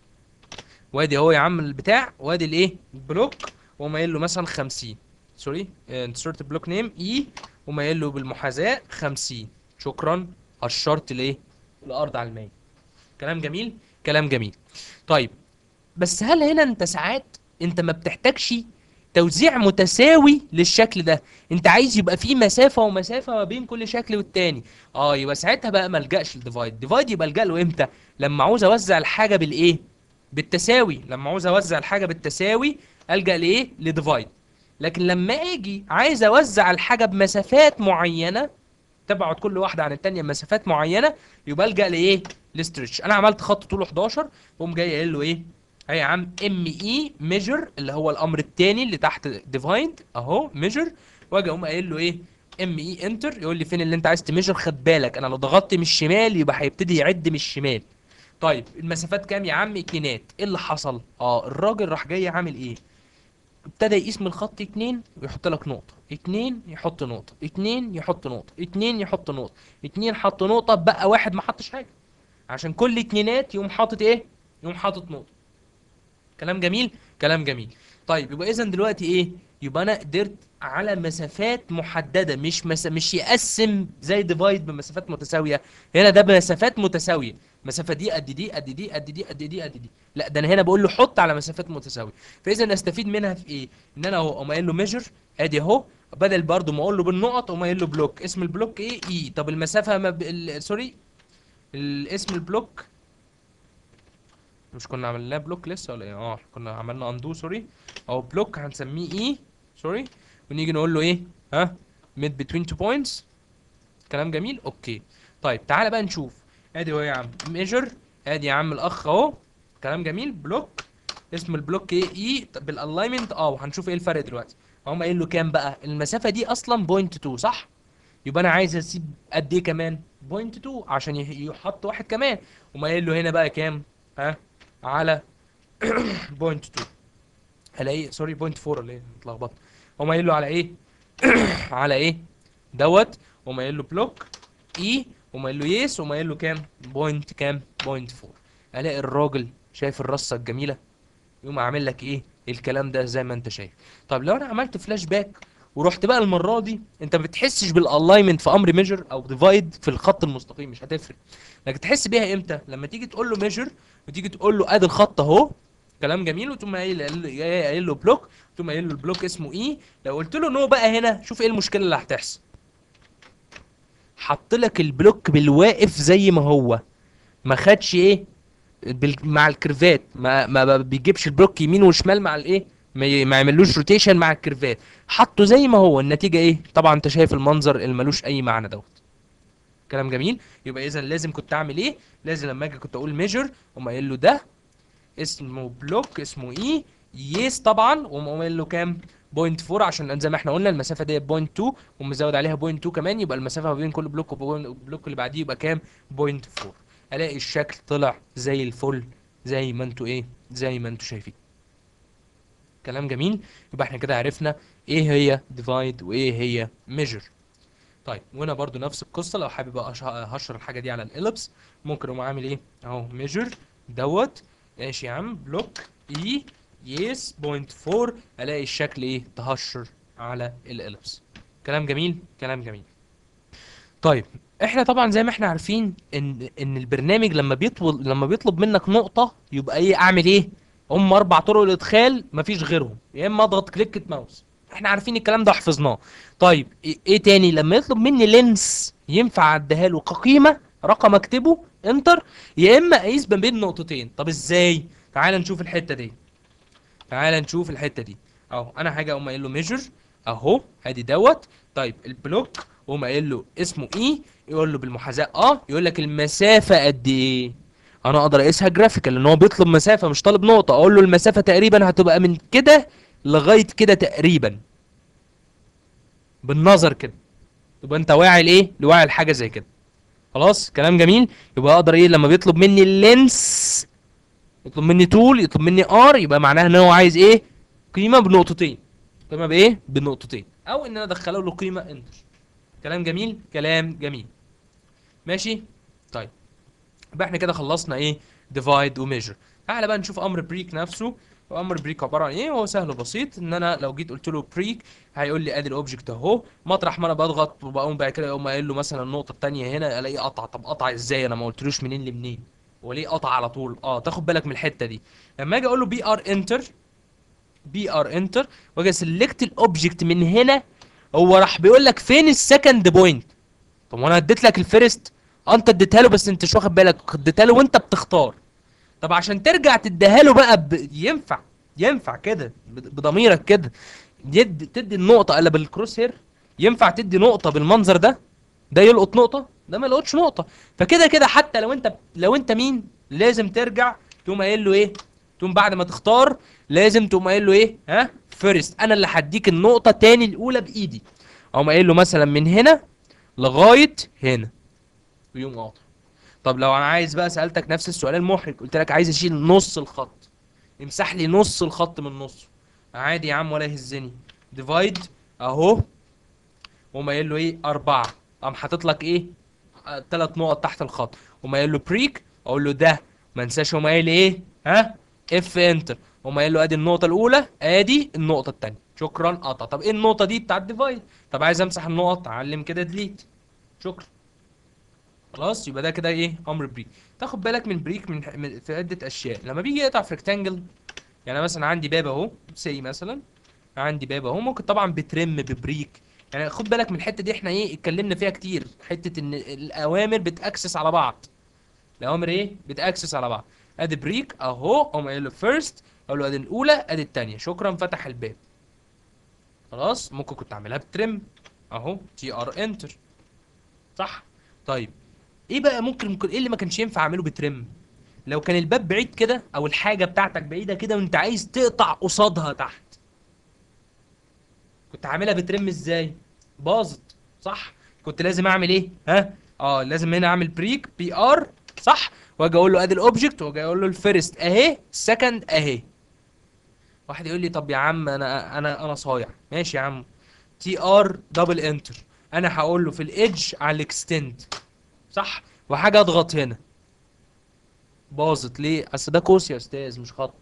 وادي اهو يا عم البتاع وادي الايه البلوك وما قايل له مثلا 50 سوري انسرت بلوك نيم اي وما قايل له بالمحاذاه 50 شكرا هشرت الايه الارض على الماء كلام جميل كلام جميل طيب بس هل هنا انت ساعات انت ما بتحتاجش توزيع متساوي للشكل ده انت عايز يبقى في مسافه ومسافه ما بين كل شكل والتاني اه يبقى ساعتها بقى ما الجاش للديفايد ديفايد يبقى الجا له امتى لما عاوز اوزع الحاجه بالايه بالتساوي لما عاوز اوزع الحاجه بالتساوي الجا لايه لديفايد لكن لما اجي عايز اوزع الحاجه بمسافات معينه تبعد كل واحده عن التانيه بمسافات معينه يبقى الجا لايه لستريتش انا عملت خط طوله 11 واقوم جاي قايل له ايه اهي يا عم ام اي ميجر اللي هو الامر الثاني اللي تحت ديفايند اهو ميجر واجي اقوم قايل له ايه ام اي انتر يقول لي فين اللي انت عايز تميجر خد بالك انا لو ضغطت من الشمال يبقى هيبتدي يعد من الشمال طيب المسافات كام يا عم اتنينات ايه اللي حصل اه الراجل راح جاي عامل ايه ابتدى يقيس من الخط اتنين ويحط لك نقطة اتنين يحط نقطة اتنين يحط نقطة اتنين يحط نقطة اتنين حط نقطة بقى واحد ما حطش حاجة عشان كل اتنينات يقوم حاطط ايه يقوم حاطط نقطة كلام جميل كلام جميل طيب يبقى اذا دلوقتي ايه يبقى انا قدرت على مسافات محدده مش مس... مش يقسم زي ديفايد بمسافات متساويه هنا ده بمسافات متساويه المسافه دي قد دي قد دي قد دي قد دي قد دي لا ده انا هنا بقول له حط على مسافات متساويه فاذا استفيد منها في ايه ان انا اهو اقوم قايل له ميجر ادي اهو بدل برضو ما اقول له بالنقط اقوم قايل له بلوك اسم البلوك ايه اي طب المسافه ما ب... ال... سوري الاسم البلوك مش كنا عملناه بلوك لسه ولا ايه اه كنا عملنا اندو سوري او بلوك هنسميه اي سوري ونيجي نقول له ايه ها ميد بتوين تو بوينتس كلام جميل اوكي طيب تعالى بقى نشوف ادي اهو يا عم ميجر ادي يا عم الاخ اهو كلام جميل بلوك اسم البلوك ايه اي بالالاينمنت اه وهنشوف ايه الفرق دلوقتي هم قايل له كام بقى المسافه دي اصلا بوينت 2 صح يبقى انا عايز اسيب قد ايه كمان بوينت 2 عشان يح- يحط واحد كمان وما قايل له هنا بقى كام ها على بوينت 2 الاقي سوري بوينت 4 ولا ايه اتلخبطت هم قايل له على ايه على ايه دوت وما قايل له بلوك اي وما قايل له يس وما قايل له كام بوينت كام بوينت 4 الاقي الراجل شايف الرصه الجميله يقوم عامل لك ايه الكلام ده زي ما انت شايف طب لو انا عملت فلاش باك ورحت بقى المره دي انت ما بتحسش بالالاينمنت في امر ميجر او ديفايد في الخط المستقيم مش هتفرق لكن تحس بيها امتى لما تيجي تقول له ميجر وتيجي تقول له ادي الخط اهو كلام جميل وتقوم قايل قايل- جاي قايل له بلوك تقوم قايل له البلوك اسمه اي لو قلت له نو بقى هنا شوف ايه المشكله اللي هتحصل حط لك البلوك بالواقف زي ما هو ما خدش ايه بال... مع الكيرفات ما ما ما بيجيبش البلوك يمين وشمال مع الايه ما, ي... ما يعملوش روتيشن مع الكيرفات حطه زي ما هو النتيجه ايه طبعا انت شايف المنظر اللي ملوش اي معنى دوت كلام جميل يبقى اذا لازم كنت اعمل ايه لازم لما اجي كنت اقول ميجر وما قايل له ده اسمه بلوك اسمه اي يس طبعا وما قايل له كام بوينت 4 عشان زي ما احنا قلنا المسافه دي بوينت 2 ومزود عليها بوينت 2 كمان يبقى المسافه ما بين كل بلوك والبلوك اللي بعديه يبقى كام بوينت 4 الاقي الشكل طلع زي الفل زي ما انتوا ايه زي ما انتوا شايفين كلام جميل يبقى احنا كده عرفنا ايه هي ديفايد وايه هي ميجر طيب وهنا برضو نفس القصه لو حابب بقى أش- هشر الحاجه دي على الاليبس ممكن اقوم عامل ايه اهو ميجر دوت ماشي يا عم بلوك اي يس بوينت 4 الاقي الشكل ايه تهشر على الاليبس كلام جميل كلام جميل طيب احنا طبعا زي ما احنا عارفين ان ان البرنامج لما بيطلب لما بيطلب منك نقطه يبقى ايه اعمل ايه هم اربع طرق الادخال مفيش غيرهم يا اما اضغط كليكة ماوس احنا عارفين الكلام ده وحفظناه طيب ايه إيه تاني لما يطلب مني لينس ينفع اديها له كقيمه رقم اكتبه انتر يا اما اقيس ما بين نقطتين طب ازاي تعال نشوف الحته دي تعال نشوف الحته دي اهو انا حاجه اقوم قايل له ميجر اهو ادي دوت طيب البلوك اقوم قايل له اسمه ايه يقول له بالمحاذاه اه يقول لك المسافه قد ايه انا اقدر اقيسها جرافيكال لان هو بيطلب مسافه مش طالب نقطه اقول له المسافه تقريبا هتبقى من كده لغايه كده تقريبا بالنظر كده يبقى انت واعي لايه لواعي الحاجه زي كده خلاص كلام جميل يبقى اقدر ايه لما بيطلب مني اللينس يطلب مني طول يطلب مني ار يبقى معناها ان هو عايز ايه قيمه بنقطتين قيمه بايه بنقطتين او ان انا ادخله له قيمه انتر كلام جميل كلام جميل ماشي طيب يبقى احنا كده خلصنا ايه ديفايد وميجر تعالى بقى نشوف امر بريك نفسه وامر بريك عباره عن ايه هو سهل وبسيط ان انا لو جيت قلت له بريك هيقول لي ادي الاوبجكت اهو مطرح ما انا بضغط وبقوم بعد كده اقوم قايل له مثلا النقطه الثانيه هنا الاقيه قطع طب قطع ازاي انا ما قلتلوش منين لمنين هو ليه قطع على طول اه تاخد بالك من الحته دي لما اجي اقول له بي ار انتر بي ار انتر واجي سيلكت الاوبجكت من هنا هو راح بيقول لك فين السكند بوينت طب وانا اديت لك الفيرست اه انت اديتها له بس انت مش واخد بالك اديتها له وانت بتختار طب عشان ترجع تديها له بقى ب... ينفع ينفع كده ب- بضميرك كده يد تدي النقطة الا بالكروس هير ينفع تدي نقطة بالمنظر ده ده يلقط نقطة ده ما يلقطش نقطة فكده كده حتى لو انت لو انت مين لازم ترجع تقوم قايل له ايه تقوم بعد ما تختار لازم تقوم قايل له ايه ها فيرست انا اللي هديك النقطة تاني الاولى بايدي اقوم قايل له مثلا من هنا لغاية هنا ويقوم قاطع طب لو انا عايز بقى سألتك نفس السؤال المحرج قلت لك عايز اشيل نص الخط امسح لي نص الخط من نصه عادي يا عم ولا يهزني ديفايد اهو وما قايل له ايه أربعة قام حاطط لك ايه آه، تلات نقط تحت الخط وما قايل له بريك اقول له ده ما انساش هما قايل ايه ها اف انتر وما قايل له ادي النقطة الأولى ادي النقطة التانية شكرا قطع طب ايه النقطة دي بتاعت ديفايد طب عايز امسح النقط اعلم كده ديليت شكرا خلاص يبقى ده كده ايه امر بريك تاخد بالك من بريك من, من في عده اشياء لما بيجي يقطع في ريكتانجل يعني أنا مثلا عندي باب اهو سي مثلا عندي باب اهو ممكن طبعا بترم ببريك يعني خد بالك من الحته دي احنا ايه اتكلمنا فيها كتير حته ان الاوامر بتاكسس على بعض الاوامر ايه بتاكسس على بعض ادي بريك اهو اقوم قايل له فيرست اقول له ادي الاولى ادي الثانيه شكرا فتح الباب خلاص ممكن كنت اعملها بترم اهو تي ار انتر صح طيب ايه بقى ممكن ممكن ايه اللي ما كانش ينفع اعمله بترم لو كان الباب بعيد كده او الحاجه بتاعتك بعيده كده وانت عايز تقطع قصادها تحت كنت عاملها بترم ازاي باظت صح كنت لازم اعمل ايه ها اه لازم هنا اعمل بريك بي ار صح واجي اقول له ادي الاوبجكت واجي اقول له الفيرست اهي السكند اهي واحد يقول لي طب يا عم انا انا انا صايع ماشي يا عم تي ار دبل انتر انا هقول له في الايدج على الاكستند صح وحاجه اضغط هنا باظت ليه اصل ده قوس يا استاذ مش خط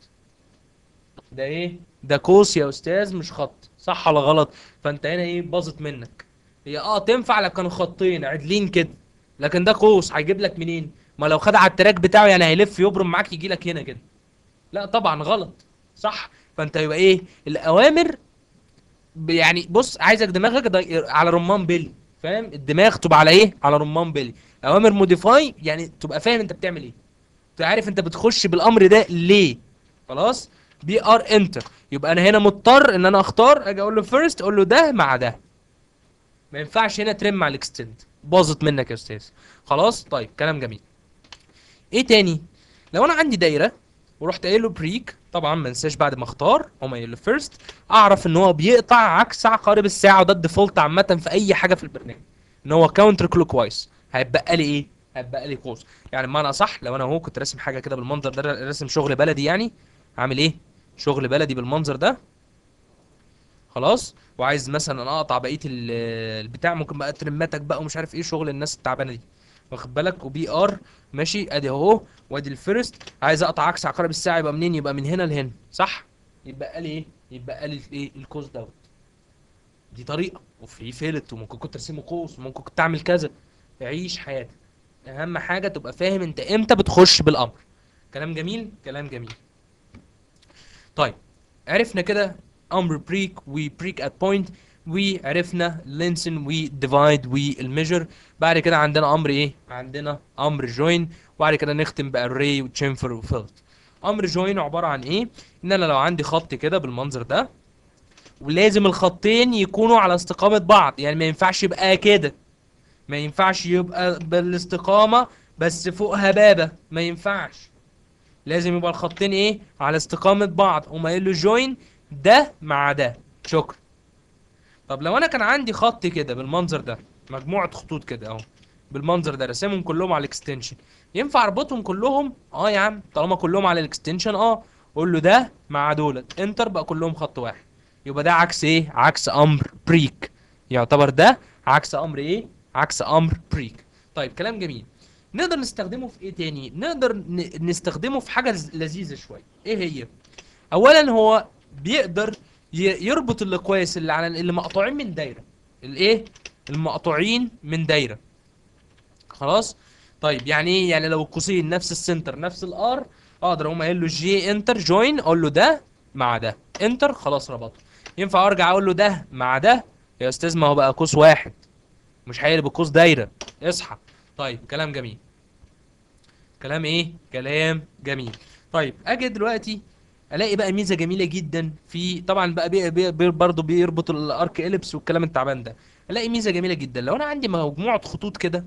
ده ايه ده قوس يا استاذ مش خط صح ولا غلط فانت هنا ايه باظت منك هي اه تنفع لو كانوا خطين عدلين كده لكن ده قوس هيجيب لك منين ما لو خد على التراك بتاعه يعني هيلف يبرم معاك يجي لك هنا كده لا طبعا غلط صح فانت يبقى ايه الاوامر ب- يعني بص عايزك دماغك ده على رمان بيلي فاهم الدماغ تبقى على ايه على رمان بيلي اوامر موديفاي يعني تبقى فاهم انت بتعمل ايه تبقى عارف انت بتخش بالامر ده ليه خلاص بي ار انتر يبقى انا هنا مضطر ان انا اختار اجي اقول له فيرست اقول له ده مع ده ما ينفعش هنا ترم مع الاكستند باظت منك يا استاذ خلاص طيب كلام جميل ايه تاني لو انا عندي دايره ورحت قايل له بريك طبعا ما انساش بعد ما اختار هم قايل له فيرست اعرف ان هو بيقطع عكس عقارب الساعه وده الديفولت عامه في اي حاجه في البرنامج ان هو كاونتر كلوك وايز هيتبقى لي ايه هيتبقى لي قوس يعني بمعنى اصح لو انا اهو كنت راسم حاجه كده بالمنظر ده راسم شغل بلدي يعني عامل ايه شغل بلدي بالمنظر ده خلاص وعايز مثلا اقطع بقيه ال- البتاع ممكن بقى ترماتك بقى ومش عارف ايه شغل الناس التعبانه دي واخد بالك وبي ار ماشي ادي اهو وادي الفيرست عايز اقطع عكس عقارب الساعه يبقى منين يبقى من هنا لهنا صح يبقى لي ايه يبقى لي ايه القوس دوت دي طريقه وفي فيلت وممكن كنت ترسمه قوس وممكن كنت تعمل كذا عيش حياتك اهم حاجه تبقى فاهم انت امتى بتخش بالامر كلام جميل كلام جميل طيب عرفنا كده امر بريك وبريك ات بوينت وعرفنا لينسن وديفايد والميجر بعد كده عندنا امر ايه عندنا امر جوين وبعد كده نختم باري وتشينفر وفيلت امر جوين عباره عن ايه ان انا لو عندي خط كده بالمنظر ده ولازم الخطين يكونوا على استقامه بعض يعني ما ينفعش يبقى كده ما ينفعش يبقى بالاستقامه بس فوق هبابه ما ينفعش لازم يبقى الخطين ايه على استقامه بعض وما قايل له جوين ده مع ده شكرا طب لو انا كان عندي خط كده بالمنظر ده مجموعه خطوط كده اهو بالمنظر ده راسمهم كلهم على الاكستنشن ينفع اربطهم كلهم اه يا عم طالما كلهم على الاكستنشن اه قول له ده مع دولت انتر بقى كلهم خط واحد يبقى ده عكس ايه عكس امر بريك يعتبر ده عكس امر ايه عكس امر بريك طيب كلام جميل نقدر نستخدمه في ايه تاني نقدر ن- نستخدمه في حاجه لز- لذيذه شويه ايه هي اولا هو بيقدر ي- يربط الاقواس اللي على اللي مقطوعين من دايره الايه المقطوعين من دايره خلاص طيب يعني ايه يعني لو القوسين نفس السنتر نفس الار اقدر اقوم قايل له جي انتر جوين اقول له ده مع ده انتر خلاص ربطه ينفع ارجع اقول له ده مع ده يا استاذ ما هو بقى قوس واحد مش هيقلب القوس دايره اصحى طيب كلام جميل كلام ايه كلام جميل طيب اجي دلوقتي الاقي بقى ميزه جميله جدا في طبعا بقى بي بي بي برضه بيربط الارك اليبس والكلام التعبان ده الاقي ميزه جميله جدا لو انا عندي مجموعه خطوط كده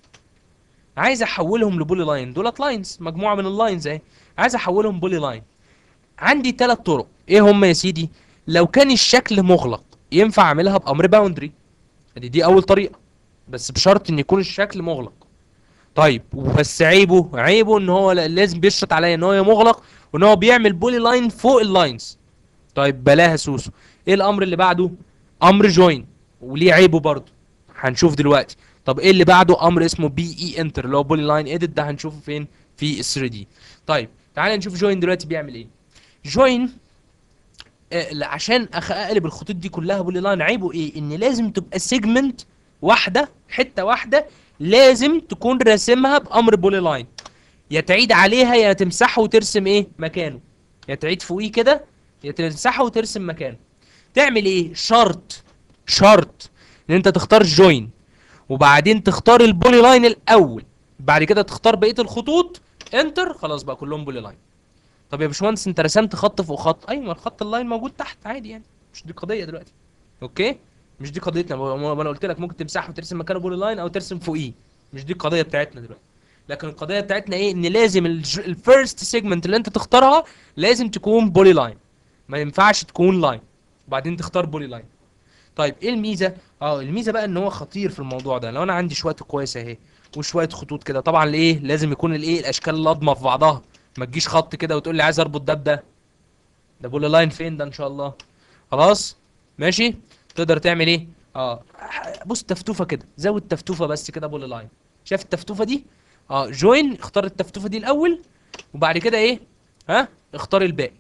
عايز احولهم لبولي لاين دولت لاينز مجموعه من اللاينز اهي عايز احولهم بولي لاين عندي ثلاث طرق ايه هم يا سيدي لو كان الشكل مغلق ينفع اعملها بامر باوندري دي دي اول طريقه بس بشرط ان يكون الشكل مغلق طيب بس عيبه عيبه ان هو لا- لازم بيشرط عليا ان هو مغلق وان هو بيعمل بولي لاين فوق اللاينز طيب بلاها سوسو ايه الامر اللي بعده امر جوين وليه عيبه برضه هنشوف دلوقتي طب ايه اللي بعده امر اسمه بي اي انتر اللي هو بولي لاين اديت ده هنشوفه فين في ال 3 دي طيب تعالى نشوف جوين دلوقتي بيعمل ايه جوين آه، لا، عشان أخ- اقلب الخطوط دي كلها بولي لاين عيبه ايه ان لازم تبقى سيجمنت واحده حته واحده لازم تكون راسمها بامر بولي لاين يا تعيد عليها يا تمسحه وترسم ايه مكانه يا تعيد فوقيه كده يا تمسحه وترسم مكانه تعمل ايه شرط شرط ان انت تختار جوين وبعدين تختار البولي لاين الاول بعد كده تختار بقيه الخطوط انتر خلاص بقى كلهم بولي لاين طب يا باشمهندس انت رسمت خط فوق خط ايوه ما الخط اللاين موجود تحت عادي يعني مش دي قضيه دلوقتي اوكي مش دي قضيتنا ما ما انا قلت لك ممكن تمسحه وترسم مكانه بولي لاين او ترسم فوقيه مش دي القضيه بتاعتنا دلوقتي لكن القضيه بتاعتنا ايه ان لازم الفيرست سيجمنت اللي انت تختارها لازم تكون بولي لاين ما ينفعش تكون لاين وبعدين تختار بولي لاين طيب ايه الميزه اه الميزه بقى ان هو خطير في الموضوع ده لو انا عندي شويه كويسه اهي وشويه خطوط كده طبعا الايه لازم يكون الايه الاشكال اللضمه في بعضها ما تجيش خط كده وتقول لي عايز اربط ده بده ده بولي لاين فين ده ان شاء الله خلاص ماشي تقدر تعمل ايه اه بص تفتوفه كده زود تفتوفه بس كده بولي لاين شايف التفتوفه دي اه جوين اختار التفتوفه دي الاول وبعد كده ايه ها اختار الباقي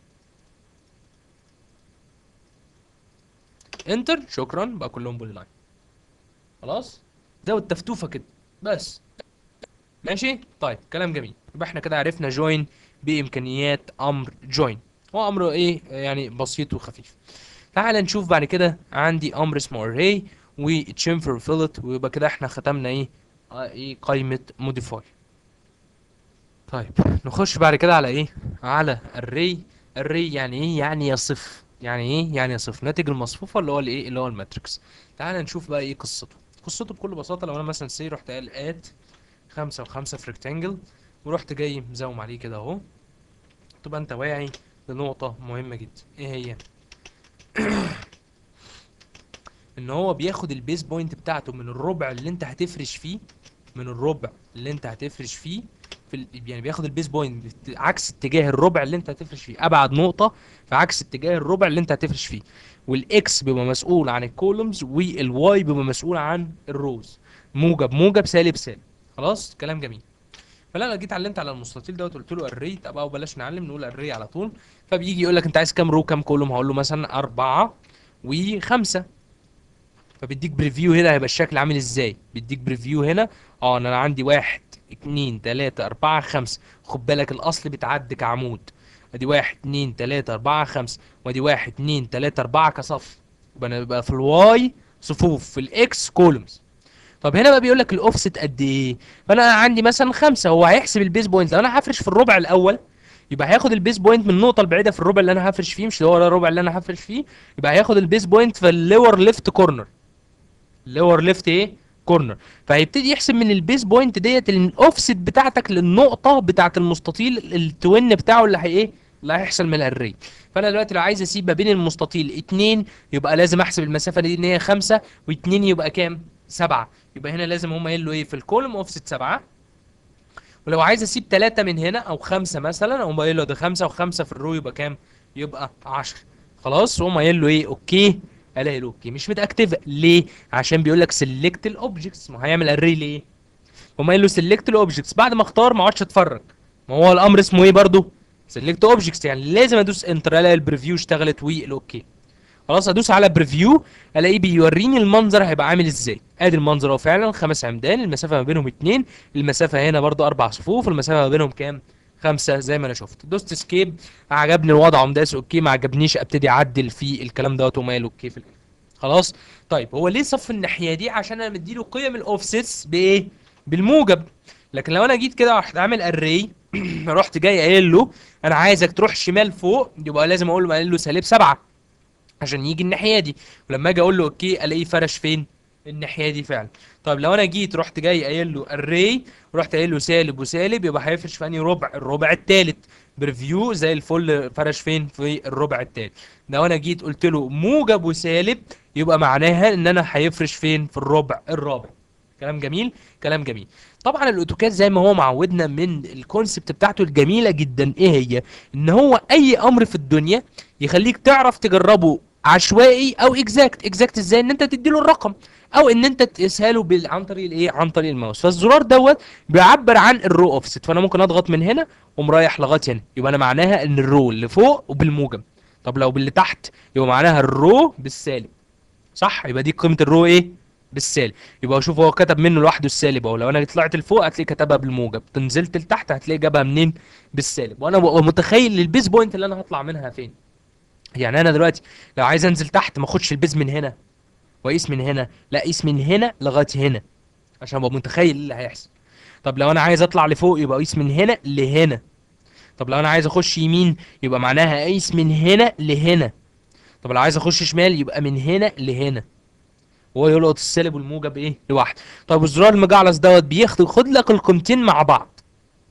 انتر شكرا بقى كلهم بولي لاين خلاص زود تفتوفه كده بس ماشي طيب كلام جميل يبقى احنا كده عرفنا جوين بامكانيات امر جوين هو امر ايه يعني بسيط وخفيف تعال نشوف بعد كده عندي امر اسمه array وتشيمفر فيلت ويبقى كده احنا ختمنا ايه آه ايه قائمة موديفاي طيب نخش بعد كده على ايه على array array يعني ايه يعني يصف يعني ايه يعني يصف ناتج المصفوفة اللي هو الايه اللي هو الماتريكس تعال نشوف بقى ايه قصته قصته بكل بساطة لو انا مثلا سي رحت قال ات خمسة وخمسة في ريكتانجل ورحت جاي مزوم عليه كده اهو تبقى انت واعي لنقطة مهمة جدا ايه هي ان هو بياخد البيز بوينت بتاعته من الربع اللي انت هتفرش فيه من الربع اللي انت هتفرش فيه في ال... يعني بياخد البيز بوينت عكس اتجاه الربع اللي انت هتفرش فيه ابعد نقطة في عكس اتجاه الربع اللي انت هتفرش فيه والاكس بيبقى مسؤول عن الكولومز والواي بيبقى مسؤول عن الروز موجب موجب سالب سالب خلاص كلام جميل فلا انا جيت علمت على المستطيل دوت قلت له الري طب او بلاش نعلم نقول الري على طول فبيجي يقول لك انت عايز كام رو كام كولوم هقول له مثلا أربعة وخمسة فبيديك بريفيو هنا هيبقى الشكل عامل ازاي بيديك بريفيو هنا اه انا عندي واحد اتنين تلاتة اربعة خمسة خد بالك الاصل بيتعد كعمود ادي واحد اتنين تلاتة اربعة خمسة وادي واحد اتنين تلاتة اربعة كصف يبقى انا بيبقى في الواي صفوف في الاكس كولومز طب هنا بقى بيقول لك الاوفست قد ايه فانا عندي مثلا خمسة هو هيحسب البيز بوينت لو انا هفرش في الربع الاول يبقى هياخد البيز بوينت من النقطه البعيده في الربع اللي انا هفرش فيه مش اللي هو الربع اللي انا هفرش فيه يبقى هياخد البيز بوينت في اللور ليفت كورنر اللور ليفت ايه كورنر فهيبتدي يحسب من البيز بوينت ديت الاوفست بتاعتك للنقطه بتاعه المستطيل التوين بتاعه اللي هي ايه اللي هيحصل من الاري فانا دلوقتي لو عايز اسيب ما بين المستطيل اتنين يبقى لازم احسب المسافه دي ان هي خمسة واتنين يبقى كام سبعة يبقى هنا لازم هم قايل له ايه في الكولوم اوفست سبعة ولو عايز اسيب ثلاثة من هنا او خمسة مثلا اقوم قايل له ده خمسة وخمسة في الرو يبقى كام يبقى 10 خلاص واقوم قايل له ايه اوكي الاقي له اوكي مش متاكتفه ليه عشان بيقول لك سيلكت الاوبجكتس ما هيعمل اري ليه قوم قايل له سيلكت الاوبجكتس بعد ما اختار ما اقعدش اتفرج ما هو الامر اسمه ايه برضو سيلكت اوبجكتس يعني لازم ادوس انتر الاقي البريفيو اشتغلت والاوكي خلاص ادوس على بريفيو الاقيه بيوريني المنظر هيبقى عامل ازاي ادي المنظر اهو فعلا خمس عمدان المسافه ما بينهم اتنين المسافه هنا برضو اربع صفوف المسافه ما بينهم كام خمسة زي ما انا شفت دوست اسكيب عجبني الوضع ومداس اوكي ما عجبنيش ابتدي اعدل في الكلام دوت وماله اوكي في الآخر. خلاص طيب هو ليه صف الناحيه دي عشان انا مديله قيم الاوفسيتس بايه بالموجب لكن لو انا جيت كده رحت عامل اري رحت جاي قايل له انا عايزك تروح شمال فوق يبقى لازم اقول له قايل له سالب سبعة عشان يجي الناحيه دي ولما اجي اقول له اوكي الاقيه فرش فين الناحيه دي فعلا طيب لو انا جيت رحت جاي قايل له اري ورحت قايل له سالب وسالب يبقى هيفرش في انهي ربع الربع الثالث بريفيو زي الفل فرش فين في الربع الثالث لو انا جيت قلت له موجب وسالب يبقى معناها ان انا هيفرش فين في الربع الرابع كلام جميل كلام جميل طبعا الاوتوكاد زي ما هو معودنا من الكونسبت بتاعته الجميله جدا ايه هي ان هو اي امر في الدنيا يخليك تعرف تجربه عشوائي او اكزاكت اكزاكت ازاي ان انت تديله الرقم او ان انت تقيسها له بال... عن طريق الايه عن طريق الماوس فالزرار دوت بيعبر عن الرو اوفست فانا ممكن اضغط من هنا ومرايح لغايه هنا يبقى انا معناها ان الرو اللي فوق وبالموجب طب لو باللي تحت يبقى معناها الرو بالسالب صح يبقى دي قيمه الرو ايه بالسالب يبقى شوف هو كتب منه لوحده السالب اهو لو انا طلعت لفوق هتلاقيه كتبها بالموجب نزلت لتحت هتلاقيه جابها منين بالسالب وانا ببقى متخيل البيز بوينت اللي انا هطلع منها فين يعني انا دلوقتي لو عايز انزل تحت ما اخدش البيز من هنا واقيس من هنا لا اقيس من هنا لغايه هنا عشان ابقى متخيل ايه اللي هيحصل طب لو انا عايز اطلع لفوق يبقى اقيس من هنا لهنا طب لو انا عايز اخش يمين يبقى معناها اقيس من هنا لهنا طب لو عايز اخش شمال يبقى من هنا لهنا وهو يلقط السالب والموجب ايه لوحده طيب الزرار المجعلص دوت بياخد خد لك القيمتين مع بعض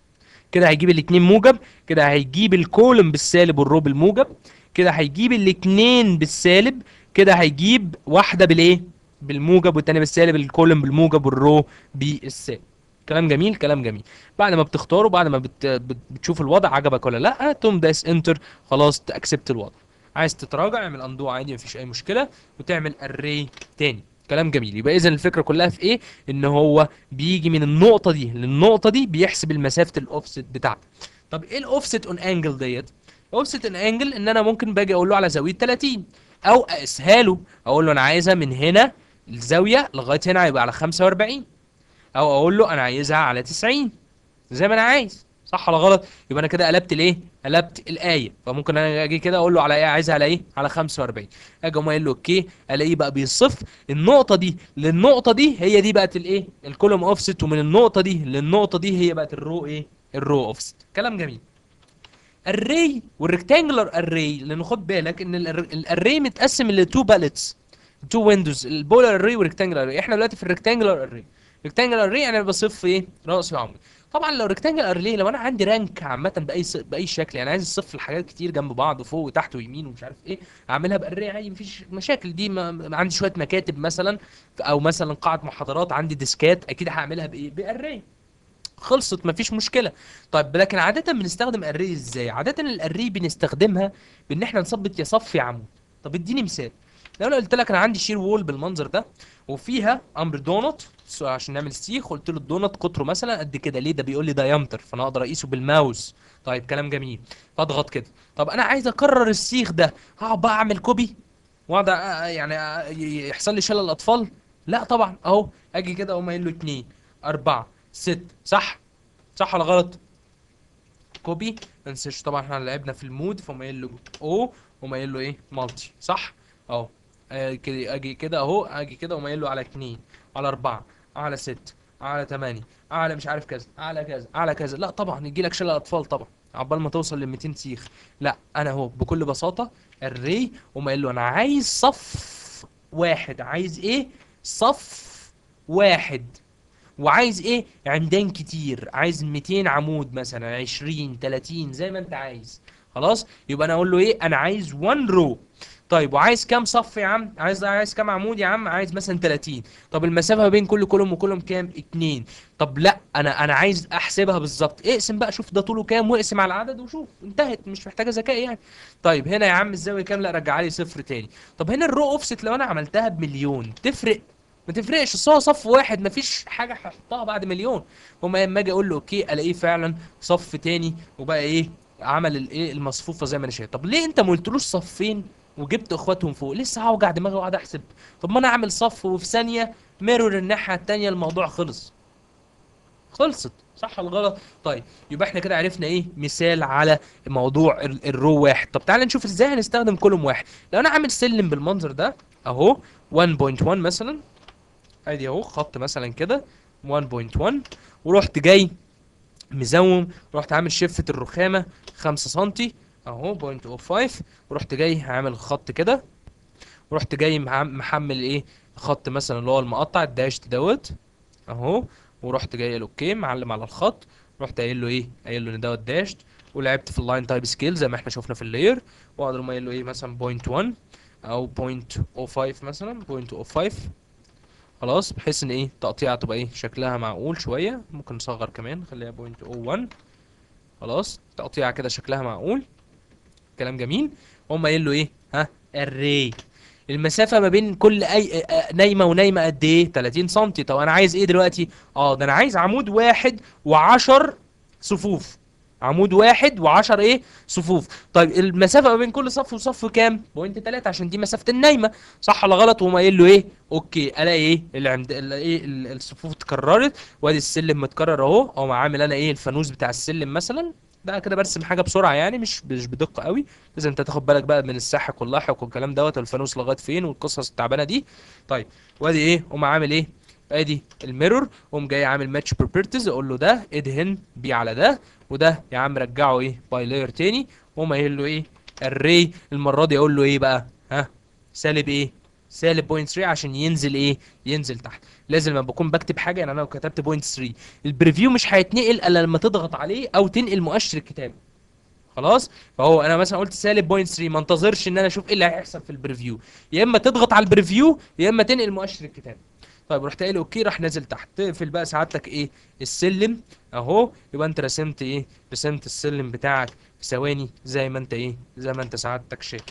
كده هيجيب الاتنين موجب كده هيجيب الكولوم بالسالب والرو بالموجب كده هيجيب الاتنين بالسالب كده هيجيب واحده بالايه بالموجب والتانية بالسالب الكولوم بالموجب والرو بالسالب كلام جميل كلام جميل بعد ما بتختاره بعد ما بت... بت... بتشوف الوضع عجبك ولا لا تقوم دايس انتر خلاص تاكسبت الوضع عايز تتراجع اعمل اندو عادي مفيش اي مشكله وتعمل اري تاني كلام جميل يبقى اذا الفكره كلها في ايه ان هو بيجي من النقطه دي للنقطه دي بيحسب المسافه الاوفست بتاعته طب ايه الاوفست اون انجل ديت اوفست اون انجل ان انا ممكن باجي اقول له على زاويه 30 او اقيسها له اقول له انا عايزها من هنا الزاويه لغايه هنا هيبقى على 45 او اقول له انا عايزها على 90 زي ما انا عايز صح ولا غلط يبقى انا كده قلبت الايه قلبت الايه فممكن انا اجي كده اقول له على ايه عايزها على ايه على 45 اجي اقوم قايل له اوكي الاقيه بقى بيصف النقطه دي للنقطه دي هي دي بقت الايه الكولوم اوفست ومن النقطه دي للنقطه دي هي بقت الرو ايه الرو اوفست كلام جميل الري والريكتانجلر اري لان خد بالك ان الاري متقسم لتو باليتس تو ويندوز البولار اري والريكتانجلر اري احنا دلوقتي في الريكتانجلر اري الريكتانجلر اري يعني بصف ايه راسي وعمودي طبعا لو ريكتانجل اري لو انا عندي رانك عامه باي ص... باي شكل يعني عايز اصف الحاجات كتير جنب بعض وفوق وتحت ويمين ومش عارف ايه اعملها باري عادي مفيش مشاكل دي ما... ما عندي شويه مكاتب مثلا او مثلا قاعه محاضرات عندي ديسكات اكيد هعملها بايه باري خلصت مفيش مشكله طيب لكن عاده بنستخدم اري ازاي عاده الاري بنستخدمها بان احنا نثبت يا صف يا عمود طب اديني مثال لو انا قلت لك انا عندي شير وول بالمنظر ده وفيها امر دونت عشان نعمل سيخ قلت له الدونت قطره مثلا قد كده ليه ده بيقول لي دايمتر فانا اقدر اقيسه بالماوس طيب كلام جميل فاضغط كده طب انا عايز اكرر السيخ ده هقعد بقى اعمل كوبي واقعد أ- يعني أ- يحصل لي شلل الاطفال لا طبعا اهو اجي كده اقوم قايل له 2 4 6 صح صح ولا غلط كوبي ما ننساش طبعا احنا لعبنا في المود فقوم قايل له او وقوم قايل له ايه مالتي صح اهو آه كده اجي كده اهو اجي كده وقوم قايل له على 2 على 4 على 6 على 8 على مش عارف كذا على كذا على كذا لا طبعا يجي لك شلل اطفال طبعا عقبال ما توصل ل 200 سيخ لا انا اهو بكل بساطه الري وما قايل له انا عايز صف واحد عايز ايه صف واحد وعايز ايه عمدان كتير عايز 200 عمود مثلا 20 30 زي ما انت عايز خلاص يبقى انا اقول له ايه انا عايز 1 رو طيب وعايز كام صف يا عم عايز عايز كام عمود يا عم عايز مثلا 30 طب المسافه ما بين كل كولوم وكولوم كام 2 طب لا انا انا عايز احسبها بالظبط اقسم بقى شوف ده طوله كام واقسم على العدد وشوف انتهت مش محتاجه ذكاء يعني طيب هنا يا عم الزاويه كام لا رجع لي صفر تاني طب هنا الرو اوفست لو انا عملتها بمليون تفرق ما تفرقش اصل هو صف واحد مفيش حاجه هحطها بعد مليون هما لما اجي اقول له اوكي الاقيه فعلا صف تاني وبقى ايه عمل الايه المصفوفه زي ما انا شايف طب ليه انت ما قلتلوش صفين وجبت اخواتهم فوق لسه هوجع دماغي واقعد احسب طب ما انا اعمل صف وفي ثانيه ميرور الناحيه التانيه الموضوع خلص خلصت صح ولا غلط طيب يبقى احنا كده عرفنا ايه مثال على موضوع ال- الرو واحد طب تعالى نشوف ازاي هنستخدم كولوم واحد لو انا عامل سلم بالمنظر ده اهو 1.1 مثلا ادي اهو خط مثلا كده 1.1 ورحت جاي مزوم رحت عامل شفة الرخامة 5 سنتي اهو 0.05 ورحت جاي عامل خط كده ورحت جاي مع- محمل ايه خط مثلا اللي هو المقطع الداش دوت اهو ورحت جاي قايل اوكي معلم على الخط رحت قايل له ايه قايل له ان دوت داش ولعبت في اللاين تايب سكيل زي ما احنا شفنا في اللاير واقدر قايل له ايه مثلا 0.1 او 0.05 مثلا 0.05 خلاص بحيث ان ايه التقطيعه تبقى ايه شكلها معقول شويه ممكن نصغر كمان خليها 0.01 خلاص تقطيعه كده شكلها معقول كلام جميل هم قايل له ايه ها الري المسافه ما بين كل اي آه، آه، نايمه ونايمه قد ايه 30 سم طب انا عايز ايه دلوقتي اه ده انا عايز عمود واحد و10 صفوف عمود واحد و10 ايه صفوف طيب المسافه ما بين كل صف وصف كام بوينت 3 عشان دي مسافه النايمه صح ولا غلط وهم قايل له ايه اوكي الاقي ايه العمد ال- ايه ال- الصفوف اتكررت وادي السلم متكرر اهو اقوم عامل انا ايه الفانوس بتاع السلم مثلا ده كده برسم حاجه بسرعه يعني مش مش بدقه قوي لازم انت تاخد بالك بقى من الساحق واللاحق والكلام دوت والفانوس لغايه فين والقصص التعبانه دي طيب وادي ايه قوم عامل ايه ادي الميرور قوم جاي عامل ماتش بروبرتيز اقول له ده ادهن بيه على ده وده يا عم رجعه ايه باي لاير تاني وقوم قايل له ايه الري المره دي اقول له ايه بقى ها سالب ايه سالب بوينت 3 عشان ينزل ايه ينزل تحت لازم لما بكون بكتب حاجه يعني انا لو كتبت بوينت 3 البريفيو مش هيتنقل الا لما تضغط عليه او تنقل مؤشر الكتابه خلاص فهو انا مثلا قلت سالب بوينت 3 ما انتظرش ان انا اشوف ايه اللي هيحصل في البريفيو يا اما تضغط على البريفيو يا اما تنقل مؤشر الكتابه طيب رحت قايل اوكي راح نازل تحت تقفل بقى سعادتك ايه السلم اهو يبقى انت رسمت ايه رسمت السلم بتاعك في ثواني زي ما انت ايه زي ما انت سعادتك شايف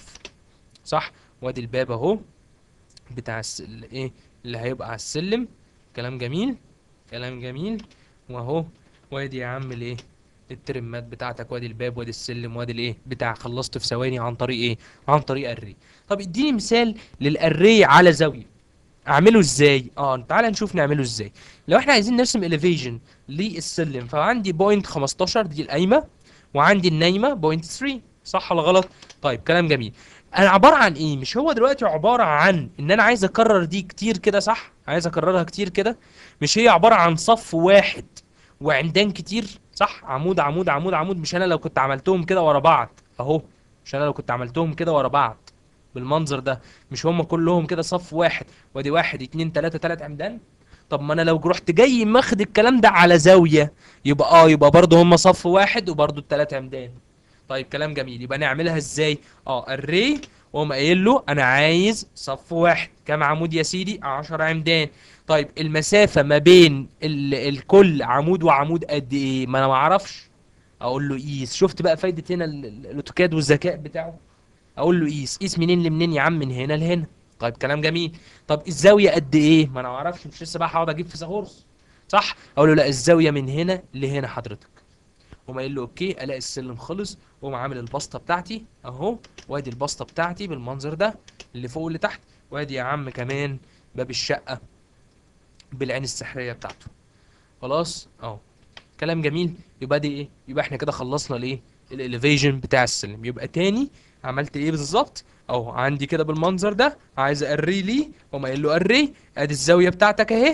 صح وادي الباب اهو بتاع الس... ال- ايه اللي هيبقى على السلم كلام جميل كلام جميل واهو وادي يا عم الايه الترمات بتاعتك وادي الباب وادي السلم وادي الايه بتاع خلصت في ثواني عن طريق ايه عن طريق الري طب اديني مثال للاري على زاويه اعمله ازاي اه تعالى نشوف نعمله ازاي لو احنا عايزين نرسم elevation للسلم فعندي بوينت 15 دي القايمه وعندي النايمه بوينت 3 صح ولا غلط طيب كلام جميل انا عباره عن ايه مش هو دلوقتي عباره عن ان انا عايز اكرر دي كتير كده صح عايز اكررها كتير كده مش هي عباره عن صف واحد وعمدان كتير صح عمود عمود عمود عمود مش انا لو كنت عملتهم كده ورا بعض اهو مش انا لو كنت عملتهم كده ورا بعض بالمنظر ده مش هم كلهم كده صف واحد وادي واحد اتنين تلاتة تلات عمدان طب ما انا لو رحت جاي ماخد الكلام ده على زاوية يبقى اه يبقى برضه هم صف واحد وبرضه التلات عمدان طيب كلام جميل يبقى نعملها ازاي اه الري وقوم قايل له انا عايز صف واحد كام عمود يا سيدي 10 عمدان طيب المسافة ما بين ال الكل عمود وعمود قد ايه ما انا ما اعرفش اقول له قيس شفت بقى فايدة هنا ال- ال- الاوتوكاد والذكاء بتاعه اقول له قيس قيس منين لمنين يا عم من هنا لهنا طيب كلام جميل طب الزاوية قد ايه ما انا ما اعرفش مش لسه بقى هقعد اجيب فيثاغورس صح اقول له لا الزاوية من هنا لهنا حضرتك قوم قايل له اوكي الاقي السلم خلص واقوم عامل البسطه بتاعتي اهو وادي البسطه بتاعتي بالمنظر ده اللي فوق واللي تحت وادي يا عم كمان باب الشقه بالعين السحريه بتاعته خلاص اهو كلام جميل يبقى دي ايه يبقى احنا كده خلصنا الايه الاليفيشن بتاع السلم يبقى تاني عملت ايه بالظبط اهو عندي كده بالمنظر ده عايز اري ليه اقوم قايل له اري ادي الزاويه بتاعتك اهي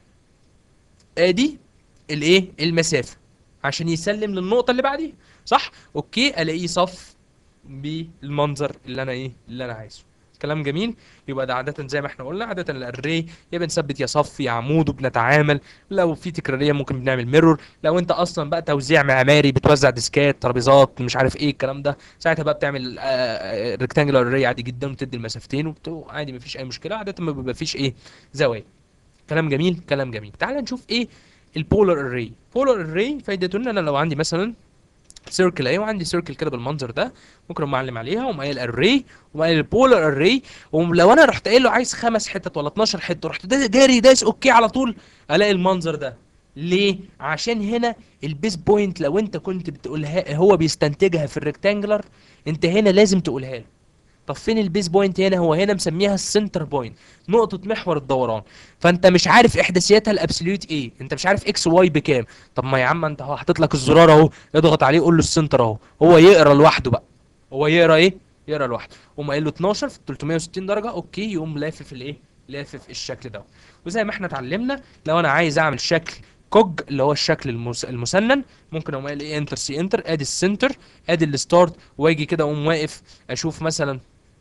ادي الايه المسافه عشان يسلم للنقطه اللي بعديها صح اوكي الاقيه صف بالمنظر اللي انا ايه اللي انا عايزه كلام جميل يبقى ده عادة زي ما احنا قلنا عادة الاري يا بنثبت يا صف يا عمود وبنتعامل لو في تكرارية ممكن بنعمل ميرور لو انت اصلا بقى توزيع معماري بتوزع ديسكات ترابيزات مش عارف ايه الكلام ده ساعتها بقى بتعمل ريكتانجلر اري عادي جدا وتدي المسافتين وبت- عادي مفيش اي مشكلة عادة ما بيبقى فيش ايه زوايا كلام جميل كلام جميل تعال نشوف ايه البولار اري بولار اري فايدته ان انا لو عندي مثلا سيركل اهي وعندي سيركل كده بالمنظر ده ممكن اقوم معلم عليها وقوم قايل اري وقوم قايل البولار اري ولو انا رحت قايل له عايز خمس حتت ولا 12 حته رحت دا- جاري دايس اوكي على طول الاقي المنظر ده ليه عشان هنا البيس بوينت لو انت كنت بتقولها هو بيستنتجها في الريكتانجلر انت هنا لازم تقولها له طب فين البيز بوينت هنا هو هنا مسميها السنتر بوينت نقطة محور الدوران فانت مش عارف احداثياتها الابسوليوت ايه انت مش عارف اكس وواي بكام طب ما يا عم انت هو حاطط لك الزرار اهو اضغط عليه قول له السنتر اهو هو يقرا لوحده بقى هو يقرا ايه يقرا لوحده قوم قايل له 12 في 360 درجة اوكي يقوم لافف الايه لافف الشكل ده وزي ما احنا اتعلمنا لو انا عايز اعمل شكل كوج اللي هو الشكل المس... المسنن ممكن اقوم قايل ايه انتر سي انتر ادي السنتر ادي الستارت واجي كده اقوم واقف اشوف مثلا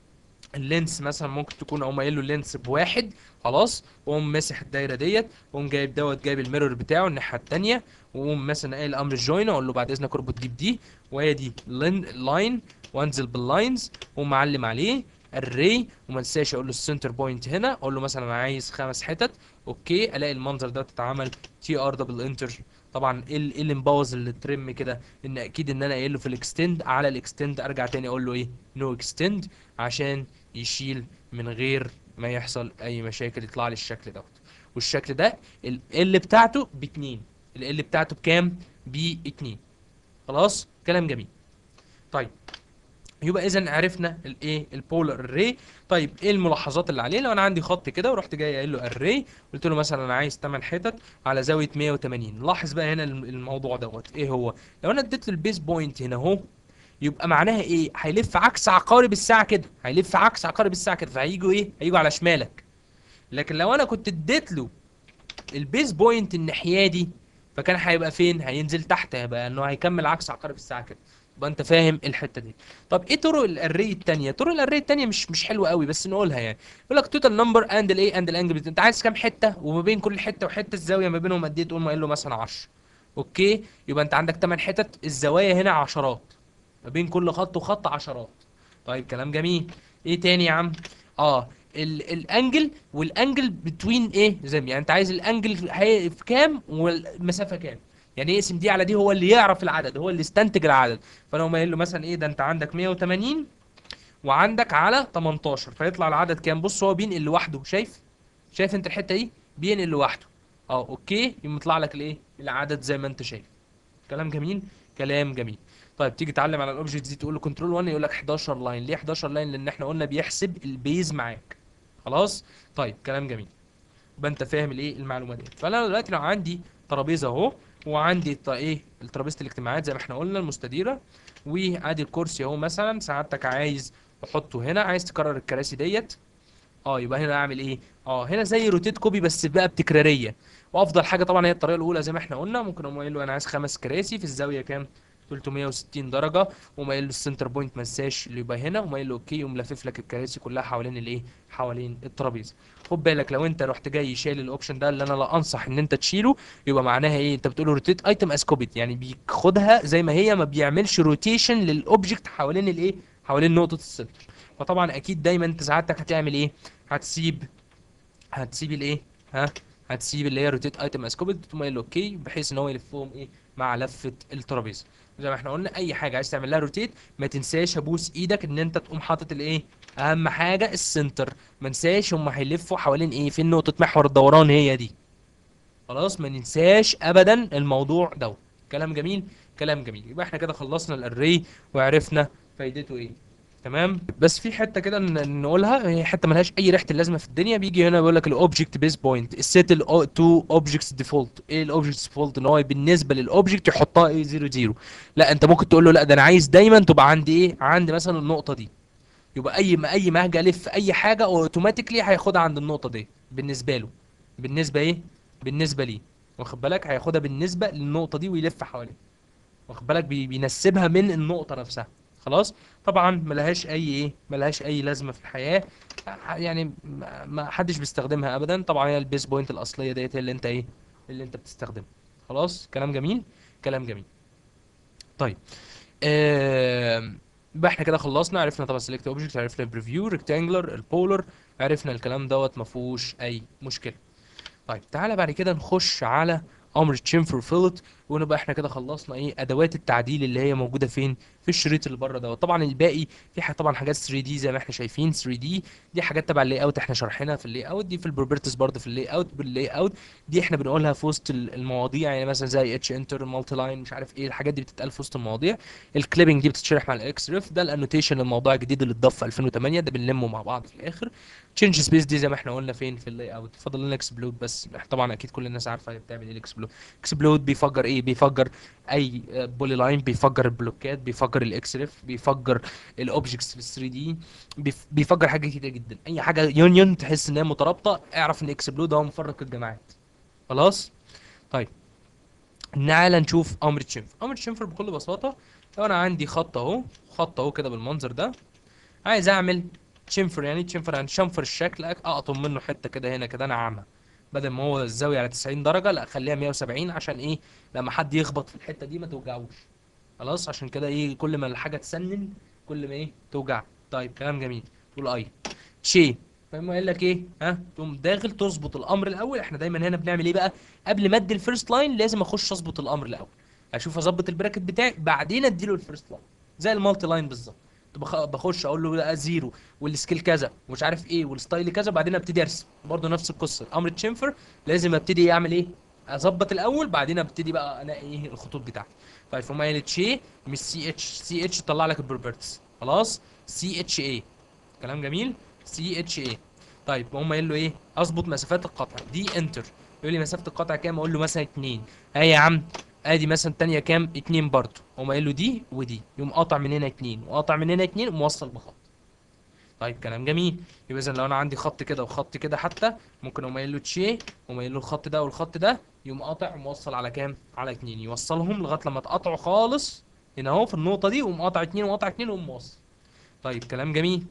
اللينس مثلا ممكن تكون اقوم قايل له اللينس بواحد خلاص واقوم ماسح الدايره ديت واقوم جايب دوت جايب الميرور بتاعه الناحيه التانيه واقوم مثلا قايل امر الجوين اقول له بعد اذنك اربط دي بدي وادي لاين وانزل باللاينز واقوم معلم عليه الري وما انساش اقول له السنتر بوينت هنا اقول له مثلا انا عايز خمس حتت اوكي الاقي المنظر ده اتعمل تي ار دبل انتر طبعا ايه ال- إيه اللي مبوظ الترم كده ان اكيد ان انا قايل له في الاكستند على الاكستند ارجع تاني اقول له ايه نو اكستند عشان يشيل من غير ما يحصل اي مشاكل يطلع لي الشكل دوت والشكل ده ال ال بتاعته باتنين ال ال بتاعته بكام باتنين خلاص كلام جميل طيب يبقى اذا عرفنا الايه البولار اري طيب ايه الملاحظات اللي عليه لو انا عندي خط كده ورحت جاي قايل له اري قلت له مثلا انا عايز 8 حتت على زاويه 180 لاحظ بقى هنا الم- الموضوع دوت ايه هو لو انا اديت له البيس بوينت هنا اهو يبقى معناها ايه هيلف عكس عقارب الساعه كده هيلف عكس عقارب الساعه كده فهيجوا ايه هيجوا على شمالك لكن لو انا كنت اديت له البيس بوينت الناحيه دي فكان هيبقى فين هينزل تحت هيبقى انه هيكمل عكس عقارب الساعه كده يبقى انت فاهم الحته دي طب ايه طرق الاري التانية طرق الاري التانية مش مش حلوه قوي بس نقولها يعني يقول لك توتال نمبر اند الايه اند الانجل انت عايز كام حته وما بين كل حته وحته الزاويه ما بينهم قد ايه تقول ما قايل له مثلا 10 اوكي يبقى انت عندك 8 حتت الزوايا هنا عشرات ما بين كل خط وخط عشرات طيب كلام جميل ايه تاني يا عم اه ال الانجل والانجل بتوين ايه زي ما- يعني انت عايز الانجل هي في كام والمسافه كام يعني يقسم دي على دي هو اللي يعرف العدد هو اللي يستنتج العدد فانا اقوم قايل له مثلا ايه ده انت عندك 180 وعندك على 18 فيطلع العدد كام بص هو بينقل لوحده شايف شايف انت الحته دي بينقل لوحده اه اوكي يقوم يطلع لك الايه العدد زي ما انت شايف كلام جميل كلام جميل طيب تيجي تعلم على الاوبجكت دي تقول له كنترول 1 يقول لك 11 لاين ليه 11 لاين لان احنا قلنا بيحسب البيز معاك خلاص طيب كلام جميل يبقى انت فاهم الايه المعلومه دي فانا دلوقتي لو عندي ترابيزه اهو وعندي الط- ايه ترابيزه الاجتماعات زي ما احنا قلنا المستديره وادي الكرسي اهو مثلا سعادتك عايز تحطه هنا عايز تكرر الكراسي ديت اه يبقى هنا اعمل ايه اه هنا زي روتيت كوبي بس بقى بتكراريه وافضل حاجه طبعا هي الطريقه الاولى زي ما احنا قلنا ممكن اقوم قايل له انا عايز خمس كراسي في الزاويه كام 360 درجه وما قايل له السنتر بوينت ما انساش اللي يبقى هنا وما قايل له اوكي يقوم لافف لك الكراسي كلها حوالين الايه حوالين الترابيزه خد بالك لو انت رحت جاي شايل الاوبشن ده اللي انا لا انصح ان انت تشيله يبقى معناها ايه انت بتقول له روتيت ايتم از كوبيت يعني بياخدها زي ما هي ما بيعملش روتيشن للاوبجكت حوالين الايه حوالين نقطه السنتر فطبعا اكيد دايما انت سعادتك هتعمل ايه هتسيب هتسيب الايه ها هتسيب اللي هي روتيت ايتم از كوبيت تقوم قايل له اوكي بحيث ان هو يلفهم ايه مع لفه الترابيزه زي ما احنا قلنا اي حاجه عايز تعمل لها روتيت ما تنساش ابوس ايدك ان انت تقوم حاطط الايه اهم حاجه السنتر ما ننساش هم هيلفوا حوالين ايه فين نقطه محور الدوران هي دي خلاص ما ننساش ابدا الموضوع ده كلام جميل كلام جميل يبقى احنا كده خلصنا الاري وعرفنا فايدته ايه تمام بس في حته كده ن- نقولها هي حته ملهاش اي ريحه اللازمه في الدنيا بيجي هنا بيقول لك الاوبجكت بيس بوينت السيت تو اوبجكتس ديفولت ايه الاوبجكتس ديفولت ان هو بالنسبه للاوبجكت يحطها ايه 0 0 لا انت ممكن تقول له لا ده انا عايز دايما تبقى عندي ايه عندي مثلا النقطه دي يبقى اي ما اي ما هاجي الف اي حاجه اوتوماتيكلي هياخدها عند النقطه دي بالنسبه له بالنسبه ايه بالنسبه ليه واخد بالك هياخدها بالنسبه للنقطه دي ويلف حواليها واخد بالك بي- بينسبها من النقطه نفسها خلاص طبعا ملهاش اي ايه ملهاش اي لازمه في الحياه يعني ما ما حدش بيستخدمها ابدا طبعا هي البيس بوينت الاصليه ديت هي اللي انت ايه اللي انت بتستخدمها خلاص كلام جميل كلام جميل طيب آم، يبقى احنا كده خلصنا عرفنا طبعا سيلكت اوبجكت عرفنا البريفيو ريكتانجلر البولر عرفنا الكلام دوت ما فيهوش اي مشكله طيب تعالى بعد كده نخش على امر تشيمفر فيلت ونبقى احنا كده خلصنا ايه ادوات التعديل اللي هي موجوده فين في الشريط اللي بره دوت طبعا الباقي في ح- طبعا حاجات 3 دي زي ما احنا شايفين 3 دي دي حاجات تبع اللاي اوت احنا شارحينها في اللاي اوت دي في البروبرتيز برضه في اللاي اوت باللاي اوت دي احنا بنقولها في وسط ال- المواضيع يعني مثلا زي اتش انتر مالتي لاين مش عارف ايه الحاجات دي بتتقال في وسط المواضيع الكليبنج دي بتتشرح مع الاكس ريف ده الانوتيشن للموضوع الجديد اللي اتضاف في 2008 ده بنلمه مع بعض في الاخر تشينج سبيس دي زي ما احنا قلنا فين في اللاي اوت فاضل لنا اكسبلود بس طبعا اكيد كل الناس عارفه هي بتعمل ايه الاكسبلود اكسبلود بيفجر ايه بيفجر اي بولي لاين بيفجر البلوكات بيفجر الاكس ريف بيفجر الاوبجكتس في ال 3 دي بيفجر حاجه كتير جدا اي حاجه يونيون تحس ان هي مترابطه اعرف ان اكسبلود هو مفرق الجماعات خلاص طيب تعالى نشوف امر تشينفر امر تشينفر بكل بساطه لو انا عندي خط اهو خط اهو كده بالمنظر ده عايز اعمل تشينفر يعني تشينفر يعني شنفر الشكل أك- اقطم منه حته كده هنا كده انا اعمى بدل ما هو الزاويه على 90 درجه لا اخليها 170 عشان ايه لما حد يخبط في الحته دي ما توجعوش خلاص عشان كده ايه كل ما الحاجه تسنن كل ما ايه توجع طيب كلام جميل تقول اي شي فاهم قال لك ايه ها تقوم داخل تظبط الامر الاول احنا دايما هنا بنعمل ايه بقى قبل ما ادي الفيرست لاين لازم اخش اظبط الامر الاول اشوف اظبط البراكت بتاعي بعدين اديله الفيرست لاين زي المالتي لاين بالظبط كنت بخ- بخش اقول له لا زيرو والسكيل كذا ومش عارف ايه والستايل كذا بعدين ابتدي ارسم برضه نفس القصه امر تشينفر لازم ابتدي اعمل ايه اظبط الاول بعدين ابتدي بقى انقي ايه الخطوط بتاعتي طيب فما قالت شي مش سي اتش سي اتش طلع لك البروبرتيز خلاص سي اتش اي كلام جميل سي اتش اي طيب هم قايل له ايه اظبط مسافات القطع دي انتر يقول لي مسافه القطع كام اقول له مثلا 2 ها يا عم ادي مثلا التانية كام 2 برضه هم قايل له دي ودي يقوم قاطع من هنا 2 وقاطع من هنا 2 وموصل بخط طيب كلام جميل يبقى اذا لو انا عندي خط كده وخط كده حتى ممكن اقوم قايل له تشي اقوم قايل له الخط ده والخط ده يقوم قاطع وموصل على كام على 2 يوصلهم لغايه لما تقطعوا خالص هنا اهو في النقطه دي وقوم قاطع 2 وقاطع 2 وقوم موصل طيب كلام جميل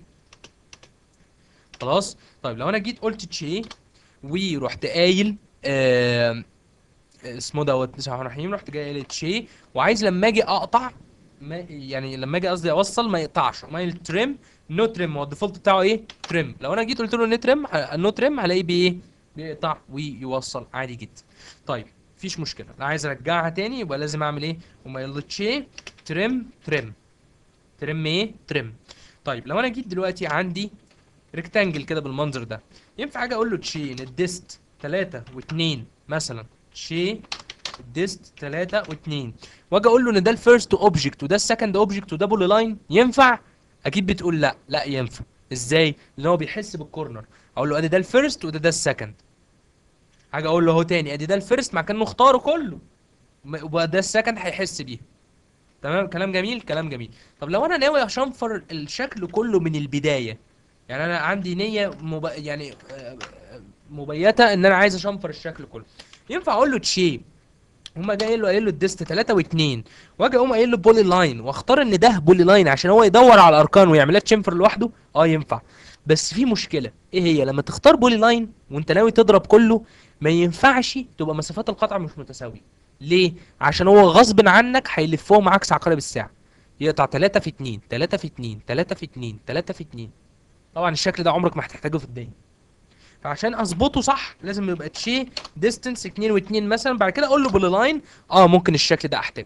خلاص طيب لو انا جيت قلت تشي ورحت قايل آه اسمه دوت بسم الله الرحمن الرحيم رحت جاي قايل تشي وعايز لما اجي اقطع ما يعني لما اجي قصدي اوصل ما يقطعش ما التريم نو تريم هو الديفولت بتاعه ايه تريم لو انا جيت قلت له نو تريم نو تريم هلاقيه بايه بيقطع ويوصل عادي جدا طيب مفيش مشكله انا عايز ارجعها تاني يبقى لازم اعمل ايه وما يلا تشي تريم تريم تريم ايه تريم طيب لو انا جيت دلوقتي عندي ريكتانجل كده بالمنظر ده ينفع اجي اقول له تشي ان الديست 3 و2 مثلا تشي الديست 3 و2 واجي اقول له ان ده الفيرست اوبجكت وده السكند اوبجكت وده بولي لاين ينفع اكيد بتقول لا لا ينفع ازاي لان هو بيحس بالكورنر اقول له ادي ده الفيرست وده ده السكند حاجه اقول له اهو تاني ادي ده الفيرست مع كانه اختاره كله م- وده السكند هيحس بيه تمام كلام جميل كلام جميل طب لو انا ناوي اشنفر الشكل كله من البدايه يعني انا عندي نيه مب... يعني آه، آه، مبيته ان انا عايز اشنفر الشكل كله ينفع اقول له تشي هما جاي له قايل له الديست 3 و2 واجي اقوم قايل له بولي لاين واختار ان ده بولي لاين عشان هو يدور على الاركان ويعملها تشنفر لوحده اه ينفع بس في مشكله ايه هي لما تختار بولي لاين وانت ناوي تضرب كله ما ينفعش تبقى مسافات القطع مش متساويه ليه عشان هو غصب عنك هيلفهم عكس عقارب الساعه يقطع 3 في 2 3 في 2 3 في 2 3 في 2 طبعا الشكل ده عمرك ما هتحتاجه في الدنيا فعشان اظبطه صح لازم يبقى تشي ديستنس 2 و2 مثلا بعد كده اقول له بولي لاين اه ممكن الشكل ده احتاجه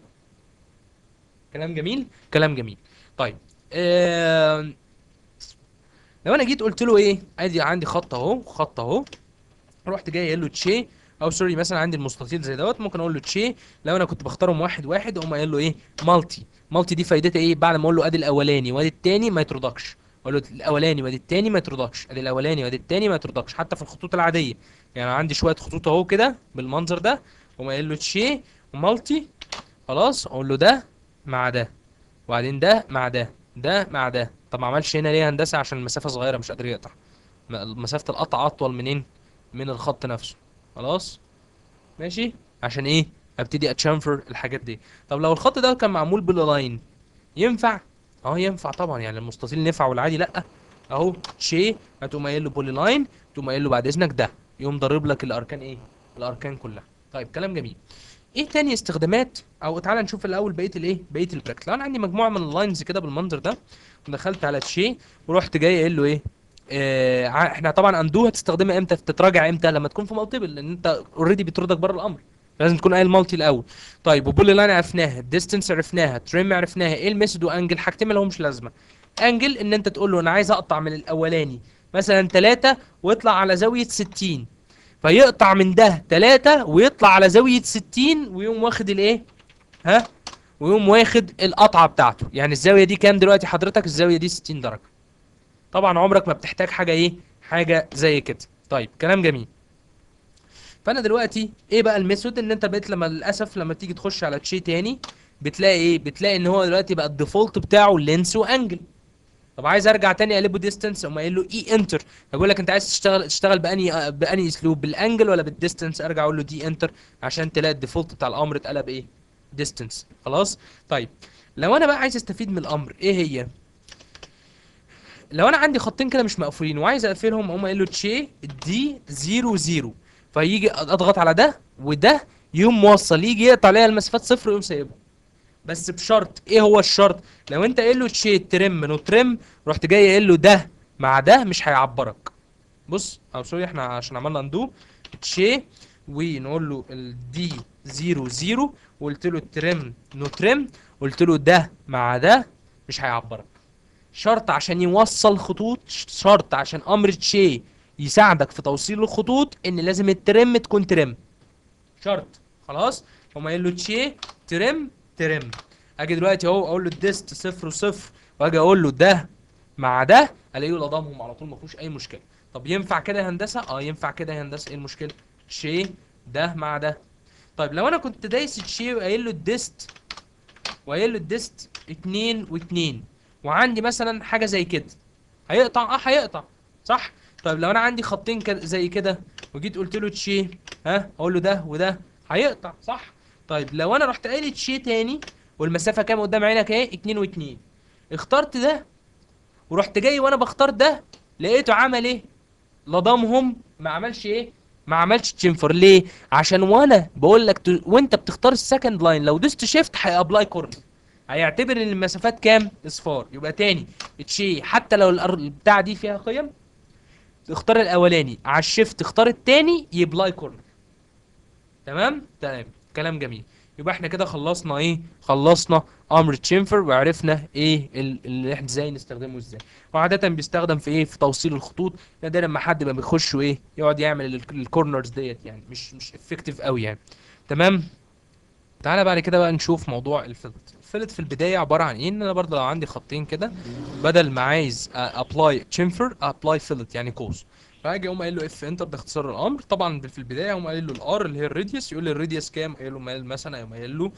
كلام جميل كلام جميل طيب آه... لو انا جيت قلت له ايه ادي عندي خط اهو خط اهو رحت جاي قايل له تشي او سوري مثلا عندي المستطيل زي دوت ممكن اقول له تشي لو انا كنت بختارهم واحد واحد اقوم قايل له ايه مالتي مالتي دي فايدتها ايه بعد ما اقول له ادي الاولاني وادي التاني ما يترضكش اقول له الاولاني وادي التاني ما يترضكش ادي الاولاني وادي التاني ما يترضكش حتى في الخطوط العاديه يعني عندي شويه خطوط اهو كده بالمنظر ده اقوم قايل له تشي ومالتي خلاص اقول له ده مع ده وبعدين ده مع ده ده مع ده طب ما عملش هنا ليه هندسه عشان المسافه صغيره مش قادر يقطع م- مسافه القطع اطول منين من الخط نفسه خلاص ماشي عشان ايه ابتدي اتشنفر الحاجات دي طب لو الخط ده كان معمول باللاين ينفع اه ينفع طبعا يعني المستطيل نفع والعادي لا اهو شي هتقوم قايل له بولي لاين تقوم قايل له بعد اذنك ده يقوم ضارب لك الاركان ايه الاركان كلها طيب كلام جميل ايه تاني استخدامات او تعالى نشوف الاول بقيه الايه بقيه البراكت لو انا عندي مجموعه من اللاينز كده بالمنظر ده ودخلت على تشي ورحت جاي قايل له ايه آه ع- احنا طبعا اندو هتستخدمها امتى تتراجع امتى لما تكون في مالتيبل لان انت اوريدي بيطردك بره الامر لازم تكون قايل مالتي الاول طيب وبولي لاين عرفناها الديستنس عرفناها تريم عرفناها ايه الميثود وانجل حاجتين ما لهمش لازمه انجل ان انت تقول له انا عايز اقطع من الاولاني مثلا 3 ويطلع على زاويه 60 فيقطع من ده 3 ويطلع على زاويه 60 ويقوم واخد الايه ها ويقوم واخد القطعه بتاعته يعني الزاويه دي كام دلوقتي حضرتك الزاويه دي 60 درجه طبعا عمرك ما بتحتاج حاجه ايه حاجه زي كده طيب كلام جميل فانا دلوقتي ايه بقى الميثود ان انت بقيت لما للاسف لما تيجي تخش على تشي تاني بتلاقي ايه بتلاقي ان هو دلوقتي بقى الديفولت بتاعه لينس وانجل طب عايز ارجع تاني اقلبه ديستنس اقوم قايل له اي انتر بقول لك انت عايز تشتغل تشتغل باني باني اسلوب بالانجل ولا بالديستنس ارجع اقول له دي انتر عشان تلاقي الديفولت بتاع الامر اتقلب ايه ديستنس خلاص طيب لو انا بقى عايز استفيد من الامر ايه هي لو انا عندي خطين كده مش مقفولين وعايز اقفلهم اقوم قايل له تشي دي 0 0 فيجي اضغط على ده وده يقوم موصل يجي يقطع عليها المسافات صفر ويقوم سايبها بس بشرط ايه هو الشرط لو انت قايل له تشي ترم نو ترم رحت جاي قايل له ده مع ده مش هيعبرك بص او سوري احنا عشان عملنا اندو تشي ونقول له الدي 0 0 وقلت له ترم نو ترم قلت له ده مع ده مش هيعبرك شرط عشان يوصل خطوط شرط عشان امر تشي يساعدك في توصيل الخطوط ان لازم الترم تكون ترم شرط خلاص هما قايل له تشي ترم ترم اجي دلوقتي اهو اقول له الديست صفر وصفر واجي اقول له ده مع ده الاقيه لضمهم على طول ما فيهوش اي مشكله طب ينفع كده يا هندسه اه ينفع كده يا هندسه ايه المشكله تشي ده مع ده طيب لو انا كنت دايس تشي وقايل له الديست وقايل له الديست اتنين واتنين وعندي مثلا حاجه زي كده هيقطع اه هيقطع صح طيب لو انا عندي خطين كده زي كده وجيت قلت له تشي ها اقول له ده وده هيقطع صح طيب لو انا رحت قايل تشي تاني والمسافه كام قدام عينك اهي اتنين واتنين اخترت ده ورحت جاي وانا بختار ده لقيته عمل ايه لضمهم ما عملش ايه ما عملش تشنفر ليه عشان وانا بقول لك ت... وانت بتختار السكند لاين لو دوست شيفت هيابلاي كورنر هيعتبر ان المسافات كام اصفار يبقى تاني تشي حتى لو الأر- البتاعه دي فيها قيم اختار الاولاني على الشيفت اختار التاني يبلاي كورنر تمام تمام كلام جميل يبقى احنا كده خلصنا ايه خلصنا امر تشينفر وعرفنا ايه ال- اللي احنا ازاي نستخدمه ازاي وعاده بيستخدم في ايه في توصيل الخطوط ده لما حد ما بيخش ايه يقعد يعمل ال- الكورنرز ديت يعني مش مش افكتيف قوي يعني تمام تعالى بعد كده بقى نشوف موضوع الفلت الفلت في البدايه عباره عن ايه ان انا برضه لو عندي خطين كده بدل ما عايز ابلاي تشينفر ابلاي فيلت يعني قوس فاجي اقوم قايل له اف انتر ده اختصار الامر طبعا في البدايه اقوم قايل له الار اللي هي الراديوس يقول لي الراديوس كام قايل له مال مثلا اقوم قايل له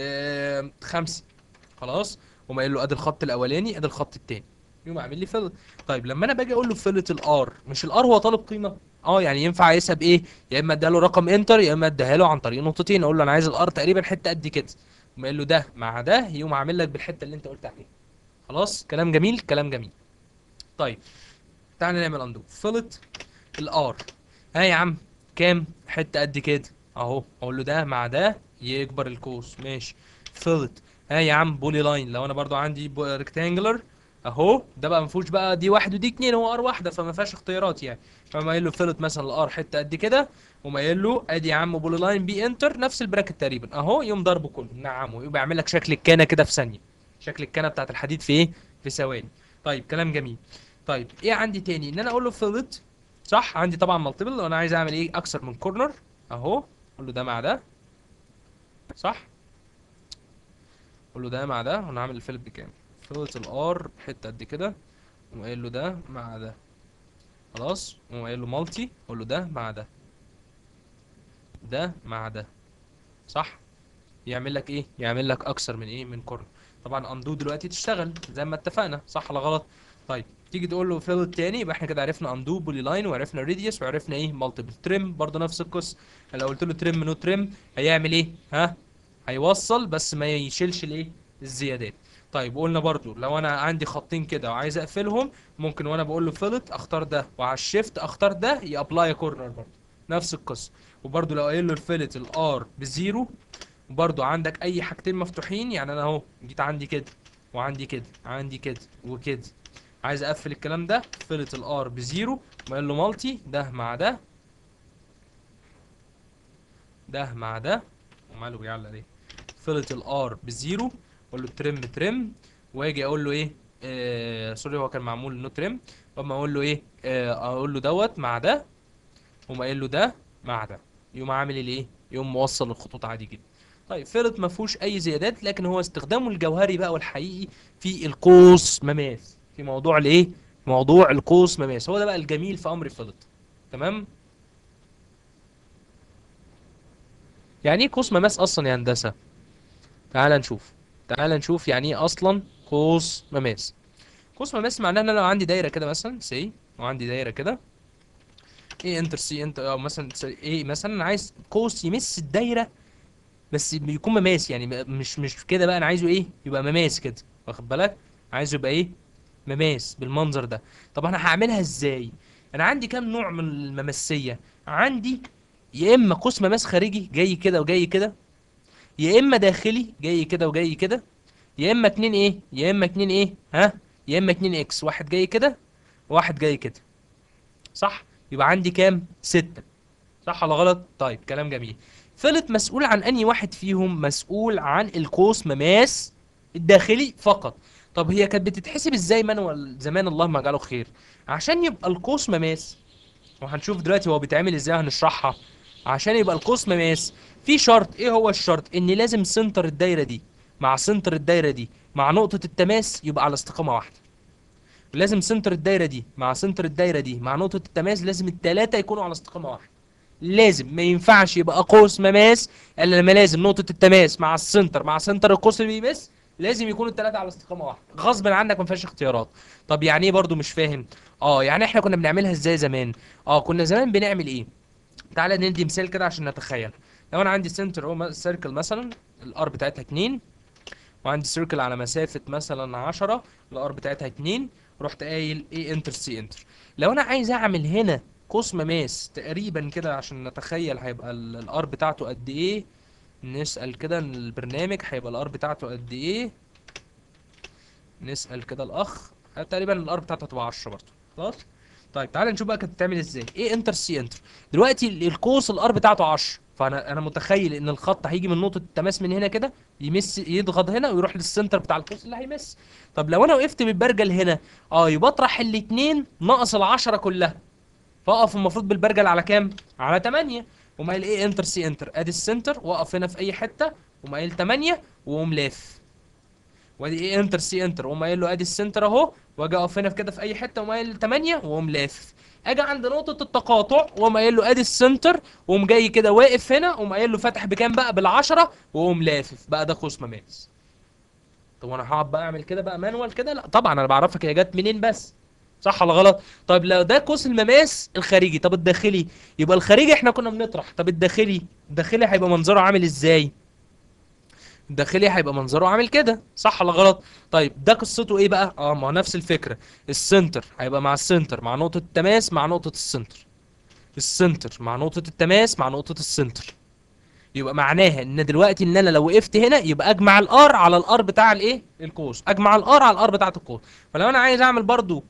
آه خمسة خلاص اقوم قايل له ادي الخط الاولاني ادي الخط التاني يقوم عامل لي فيلت طيب لما انا باجي اقول له فيلت الار مش الار هو طالب قيمه اه يعني ينفع اقيسها بايه يا اما اديها له رقم انتر يا اما اديها له عن طريق نقطتين اقول له انا عايز الار تقريبا حته قد كده اقوم قايل له ده مع ده يقوم عامل لك بالحته اللي انت قلت عليها خلاص كلام جميل كلام جميل طيب تعالى نعمل اندو فيلت الار ها يا عم كام حته قد كده اهو اقول له ده مع ده يكبر القوس ماشي فيلت ها يا عم بولي لاين لو انا برضو عندي ريكتانجلر اهو ده بقى ما فيهوش بقى دي واحد ودي اتنين هو ار واحده فما فيهاش اختيارات يعني فما قايل له فيلت مثلا الار حته قد كده وما قايل له ادي يا عم بولي لاين بي انتر نفس البراكت تقريبا اهو يقوم ضربه كله نعم ويبقى يعمل لك شكل الكانه كده في ثانيه شكل الكانه بتاعت الحديد في ايه في ثواني طيب كلام جميل طيب ايه عندي تاني ان انا اقول له فيلت صح عندي طبعا مالتيبل لو انا عايز اعمل ايه اكثر من كورنر اهو اقول له ده مع ده صح اقول له ده مع ده وانا هعمل الفيلت بكام فيلت الار حته قد كده وقايل له ده مع ده خلاص وقايل له مالتي اقول له ده مع ده ده مع ده صح يعمل لك ايه يعمل لك اكثر من ايه من كورنر طبعا اندو دلوقتي تشتغل زي ما اتفقنا صح ولا غلط طيب تيجي تقول له فيل التاني يبقى احنا كده عرفنا اندو بولي لاين وعرفنا ريديوس وعرفنا ايه مالتيبل تريم برضه نفس القصه لو قلت له تريم نو تريم هيعمل ايه ها هيوصل بس ما يشيلش الايه الزيادات طيب وقلنا برضو لو انا عندي خطين كده وعايز اقفلهم ممكن وانا بقول له فيلت اختار ده وعلى الشيفت اختار ده يابلاي كورنر برضو نفس القصه وبرضو لو قايل له الفيلت الار بزيرو وبرضو عندك اي حاجتين مفتوحين يعني انا اهو جيت عندي كده وعندي كده عندي كده وكده عايز اقفل الكلام ده فيلت الار بزيرو وقال له مالتي ده مع ده ده مع ده وماله بيعلق ليه فلت الار بزيرو اقول له ترم ترم واجي اقول له ايه آه سوري هو كان معمول نو ترم اما اقول له ايه آه اقول له دوت مع ده وما قايل له ده مع ده يقوم عامل الايه يقوم موصل الخطوط عادي جدا طيب فلت ما فيهوش اي زيادات لكن هو استخدامه الجوهري بقى والحقيقي في القوس مماس في موضوع الايه موضوع القوس مماس هو ده بقى الجميل في امر فلت تمام يعني ايه قوس مماس اصلا يا هندسه تعال نشوف تعال نشوف يعني ايه اصلا قوس مماس قوس مماس معناه ان انا لو عندي دايره كده مثلا سي وعندي دايره كده ايه انتر سي انتر او مثلا ايه مثلا انا عايز قوس يمس الدايره بس بيكون مماس يعني م- مش مش كده بقى انا عايزه ايه يبقى مماس كده واخد بالك عايزه يبقى ايه مماس بالمنظر ده طب انا هعملها ازاي انا عندي كام نوع من المماسيه عندي يا اما قوس مماس خارجي جاي كده وجاي كده يا اما داخلي جاي كده وجاي كده يا اما اتنين ايه يا اما اتنين ايه ها يا اما اتنين اكس واحد جاي كده واحد جاي كده صح يبقى عندي كام ستة صح ولا غلط طيب كلام جميل فلت مسؤول عن انهي واحد فيهم مسؤول عن القوس مماس الداخلي فقط طب هي كانت بتتحسب ازاي مانوال زمان اللهم اجعله خير عشان يبقى القوس مماس وهنشوف دلوقتي هو بيتعمل ازاي هنشرحها عشان يبقى القوس مماس في شرط ايه هو الشرط ان لازم سنتر الدايره دي مع سنتر الدايره دي مع نقطه التماس يبقى على استقامه واحده لازم سنتر الدايره دي مع سنتر الدايره دي مع نقطه التماس لازم الثلاثه يكونوا على استقامه واحده لازم ما ينفعش يبقى قوس مماس الا لما لازم نقطه التماس مع السنتر مع سنتر القوس اللي بيمس لازم يكونوا الثلاثه على استقامه واحده غصب عنك ما فيهاش اختيارات طب يعني ايه برضو مش فاهم اه يعني احنا كنا بنعملها ازاي زمان اه كنا زمان بنعمل ايه تعالى ندي مثال كده عشان نتخيل لو انا عندي سنتر او سيركل مثلا الار بتاعتها 2 وعندي سيركل على مسافه مثلا 10 الار بتاعتها 2 رحت قايل ايه انتر سي انتر لو انا عايز اعمل هنا قوس مماس تقريبا كده عشان نتخيل هيبقى الار بتاعته قد ايه نسأل كده البرنامج هيبقى الار بتاعته قد ايه نسأل كده الاخ تقريبا الار بتاعته هتبقى 10 برضه خلاص طيب تعالى نشوف بقى كانت بتتعمل ازاي ايه انتر سي انتر دلوقتي ال- القوس الار بتاعته 10 فانا انا متخيل ان الخط هيجي من نقطه التماس من هنا كده يمس يضغط هنا ويروح للسنتر بتاع القوس اللي هيمس طب لو انا وقفت بالبرجل هنا اه يبقى اطرح الاثنين ناقص العشرة كلها فاقف المفروض بالبرجل على كام على 8 وما قال ايه انتر سي انتر ادي السنتر واقف هنا في اي حته وما قال 8 وقوم لاف وادي ايه انتر سي انتر وقوم قايل له ادي السنتر اهو واجي اقف هنا في كده في اي حته وما قايل 8 وقوم لافف اجي عند نقطه التقاطع وقوم قايل له ادي السنتر وقوم جاي كده واقف هنا وقوم قايل له فاتح بكام بقى بالعشرة وقوم لافف بقى ده قوس مماس طب وانا هقعد بقى اعمل كده بقى مانوال كده لا طبعا انا بعرفك هي جت منين بس صح ولا غلط طيب لو ده قوس المماس الخارجي طب الداخلي يبقى الخارجي احنا كنا بنطرح طب الداخلي الداخلي هيبقى منظره عامل ازاي الداخلي هيبقى منظره عامل كده صح ولا غلط طيب ده قصته ايه بقى اه ما هو نفس الفكره السنتر هيبقى مع السنتر مع نقطه التماس مع نقطه السنتر السنتر مع نقطه التماس مع نقطه السنتر يبقى معناها ان دلوقتي ان انا لو وقفت هنا يبقى اجمع الار على الار بتاع الايه القوس اجمع الار على الار بتاعه القوس فلو انا عايز اعمل برضو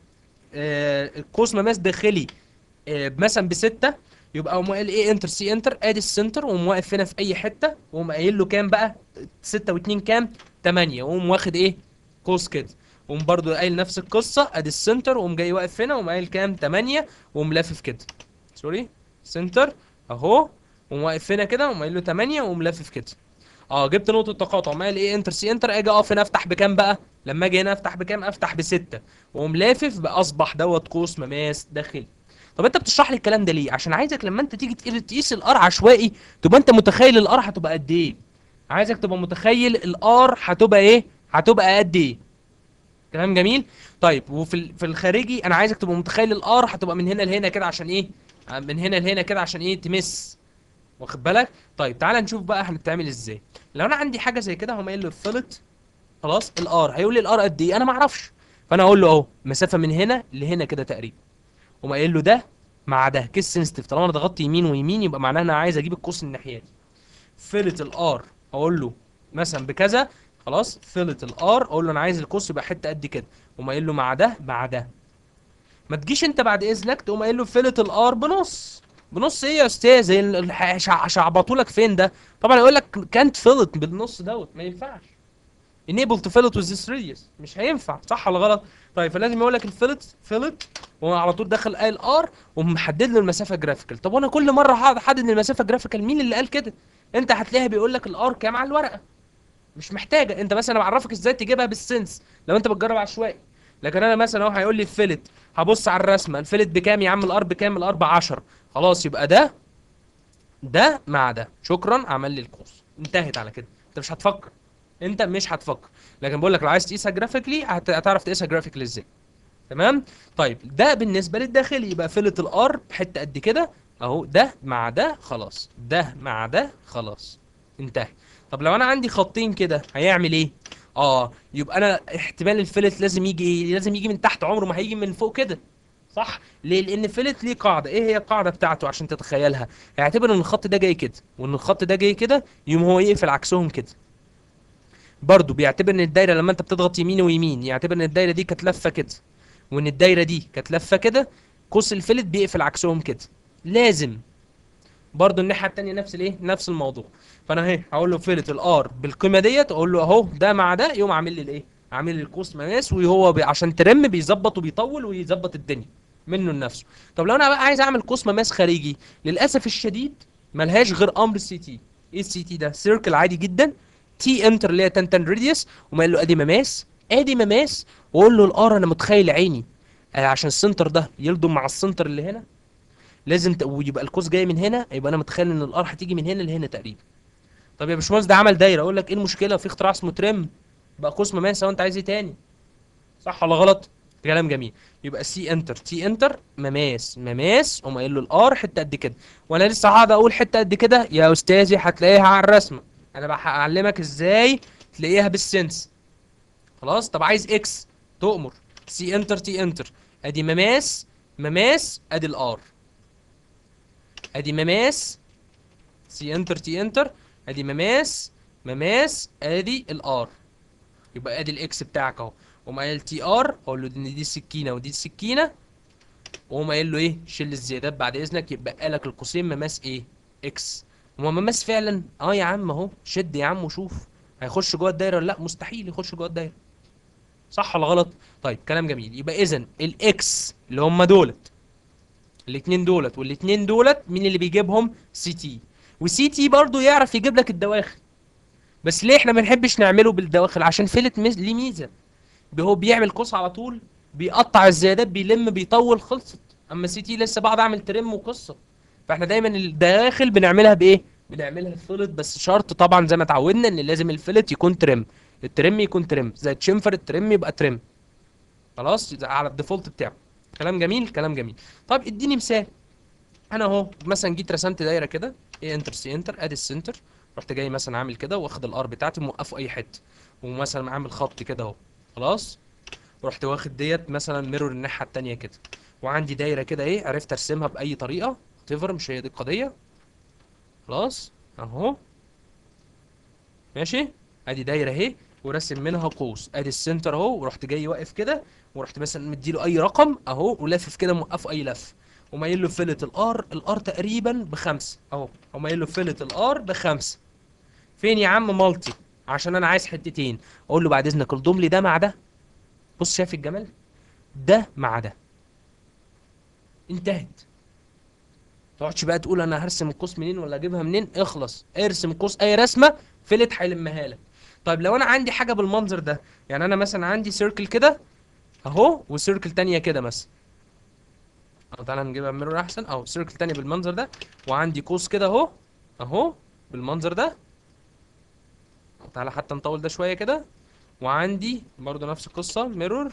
آه القوس مماس داخلي آه مثلا بستة يبقى اقوم قايل ايه انتر سي انتر ادي السنتر واقوم واقف هنا في اي حته واقوم قايل له كام بقى 6 و2 كام 8 واقوم واخد ايه قوس كده واقوم برضو قايل نفس القصه ادي السنتر واقوم جاي واقف هنا واقوم قايل كام 8 واقوم لافف كده سوري سنتر اهو واقوم واقف هنا كده واقوم قايل له 8 واقوم لافف كده اه جبت نقطه تقاطع قام قايل ايه انتر سي انتر اجي اقف هنا افتح بكام بقى لما اجي هنا افتح بكام افتح بستة واقوم لافف بقى اصبح دوت قوس مماس داخلي طب انت بتشرح لي الكلام ده ليه عشان عايزك لما انت تيجي تقيس- تقيس الار عشوائي تبقى انت متخيل الار هتبقى قد ايه عايزك تبقى متخيل الار هتبقى ايه هتبقى قد ايه كلام جميل طيب وفي ال- في الخارجي انا عايزك تبقى متخيل الار هتبقى من هنا لهنا كده عشان ايه من هنا لهنا كده عشان ايه تمس واخد بالك طيب تعالى نشوف بقى هنتعمل ازاي لو انا عندي حاجه زي كده هقوم قايل له فلت خلاص الار هيقول لي الار قد ايه انا ما اعرفش فانا اقول له اهو مسافه من هنا لهنا كده تقريبا وما قايل له ده مع ده كيس سنسيتيف طالما انا ضغطت يمين ويمين يبقى معناها ان انا عايز اجيب القوس الناحيه دي فلت الار اقول له مثلا بكذا خلاص فلت الار اقول له انا عايز القوس يبقى حته قد كده وما قايل له مع ده مع ده ما تجيش انت بعد اذنك تقوم قايل له فلت الار بنص بنص ايه يا استاذ ال- الح- شع- شعبطولك فين ده طبعا يقول لك كانت فيلت بالنص دوت ما ينفعش enable to fill it with this radius مش هينفع صح ولا غلط طيب فلازم يقول لك الفيلت فيلت وهو على طول داخل قايل ار ومحدد له المسافه جرافيكال طب وانا كل مره هقعد احدد المسافه جرافيكال مين اللي قال كده انت هتلاقيها بيقول لك الار كام على الورقه مش محتاجه انت مثلا بعرفك ازاي تجيبها بالسنس لو انت بتجرب عشوائي لكن انا مثلا اهو هيقول لي الفيلت هبص على الرسمه الفيلت بكام يا عم الار بكام الار ب 10 خلاص يبقى ده ده مع ده شكرا عمل لي القوس انتهت على كده انت مش هتفكر انت مش هتفكر لكن بقول لك لو عايز تقيسها جرافيكلي هت- هتعرف تقيسها جرافيكلي ازاي تمام طيب ده بالنسبه للداخلي يبقى فيلة الار بحته قد كده اهو ده مع ده خلاص ده مع ده خلاص انتهى طب لو انا عندي خطين كده هيعمل ايه اه يبقى انا احتمال الفلت لازم يجي ايه لازم يجي من تحت عمره ما هيجي من فوق كده صح ليه لان فلت ليه قاعده ايه هي القاعده بتاعته عشان تتخيلها هيعتبر ان الخط ده جاي كده وان الخط ده جاي كده يقوم هو يقفل عكسهم كده برضه بيعتبر ان الدايره لما انت بتضغط يمين ويمين يعتبر ان الدايره دي كانت لفه كده وان الدايره دي كانت لفه كده قوس الفلت بيقفل عكسهم كده لازم برضه الناحيه التانيه نفس الايه نفس الموضوع فانا اهي هقول له فلت الار بالقيمه ديت اقول له اهو ده مع ده يقوم عامل لي الايه عامل لي القوس مقاس وهو بي عشان ترم بيظبط وبيطول ويظبط الدنيا منه لنفسه طب لو انا بقى عايز اعمل قوس مماس خارجي للاسف الشديد ملهاش غير امر السي تي ايه السي تي ده سيركل عادي جدا تي انتر اللي هي 10 10 راديوس وما قال له ادي مماس ادي مماس واقول له الار انا متخيل عيني آه، عشان السنتر ده يلضم مع السنتر اللي هنا لازم ت... ويبقى القوس جاي من هنا يبقى انا متخيل ان الار هتيجي من هنا لهنا تقريبا طب يا باشمهندس ده عمل دايره اقول لك ايه المشكله في اختراع اسمه ترم بقى قوس مماس وانت عايز ايه تاني صح ولا غلط كلام جميل يبقى سي انتر تي انتر مماس مماس قوم قايل له الار حته قد كده وانا لسه هقعد اقول حته قد كده يا استاذي هتلاقيها على الرسمه انا بقى هعلمك ازاي تلاقيها بالسنس خلاص طب عايز اكس تؤمر سي انتر تي انتر ادي مماس مماس ادي الار ادي مماس سي انتر تي انتر ادي مماس مماس ادي الار يبقى ادي الاكس بتاعك اهو وقوم قايل تي ار اقول له ان دي السكينه ودي السكينه وقوم قايل له ايه شيل الزيادات بعد اذنك يبقى لك القوسين مماس ايه اكس هو مماس فعلا اه يا عم اهو شد يا عم وشوف هيخش جوه الدايره ولا لا مستحيل يخش جوه الدايره صح ولا غلط طيب كلام جميل يبقى اذا الاكس اللي هم دولت الاثنين دولت والاثنين دولت مين اللي بيجيبهم سي تي وسي تي برضه يعرف يجيب لك الدواخل بس ليه احنا ما بنحبش نعمله بالدواخل عشان فلت ميز... ليه ميزه ب- هو بيعمل قوس على طول بيقطع الزيادات بيلم بيطول خلصت اما سي تي لسه بقعد اعمل ترم وقصه فاحنا دايما الدواخل بنعملها بايه بنعملها فلت بس شرط طبعا زي ما اتعودنا ان لازم الفلت يكون ترم الترم يكون ترم زي تشنفر الترم يبقى ترم خلاص على الديفولت بتاعه كلام جميل كلام جميل طب اديني مثال انا اهو مثلا جيت رسمت دايره كده ايه انتر سي انتر ادي السنتر رحت جاي مثلا عامل كده واخد الار بتاعتي موقفه اي حته ومثلا عامل خط كده اهو خلاص ورحت واخد ديت مثلا ميرور الناحيه التانيه كده وعندي دايره كده ايه عرفت ارسمها باي طريقه تفر مش هي دي القضيه خلاص اهو ماشي ادي دايره اهي ورسم منها قوس ادي السنتر اهو ورحت جاي واقف كده ورحت مثلا مديله اي رقم اهو ولافف كده موقفه اي لف ومايل له فلت الار الار تقريبا بخمسه اهو ومايل له فلت الار بخمسه فين يا عم مالتي عشان انا عايز حتتين اقول له بعد اذنك الضم لي ده مع ده بص شايف الجمال ده مع ده انتهت تقعدش بقى تقول انا هرسم القوس منين ولا اجيبها منين اخلص ارسم قوس اي رسمه فلت هيلمها لك طيب لو انا عندي حاجه بالمنظر ده يعني انا مثلا عندي سيركل كده اهو وسيركل تانية كده مثلا اهو تعالى نجيبها ميرور احسن اهو سيركل تانية بالمنظر ده وعندي قوس كده اهو اهو بالمنظر ده تعالى حتى نطول ده شويه كده وعندي برضو نفس القصه ميرور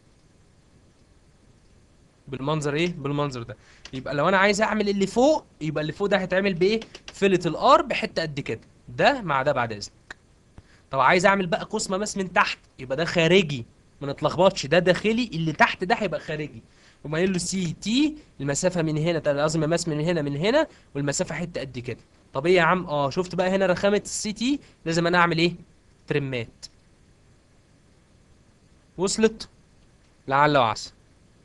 بالمنظر ايه بالمنظر ده يبقى لو انا عايز اعمل اللي فوق يبقى اللي فوق ده هيتعمل بايه فلت الار بحته قد كده ده مع ده بعد اذنك طب عايز اعمل بقى قوس مماس من تحت يبقى ده خارجي ما نتلخبطش ده داخلي اللي تحت ده هيبقى خارجي وما له سي تي المسافه من هنا ده لازم مماس من هنا من هنا والمسافه حته قد كده طب ايه يا عم اه شفت بقى هنا رخامه السي تي لازم انا اعمل ايه ترمات وصلت لعل وعسى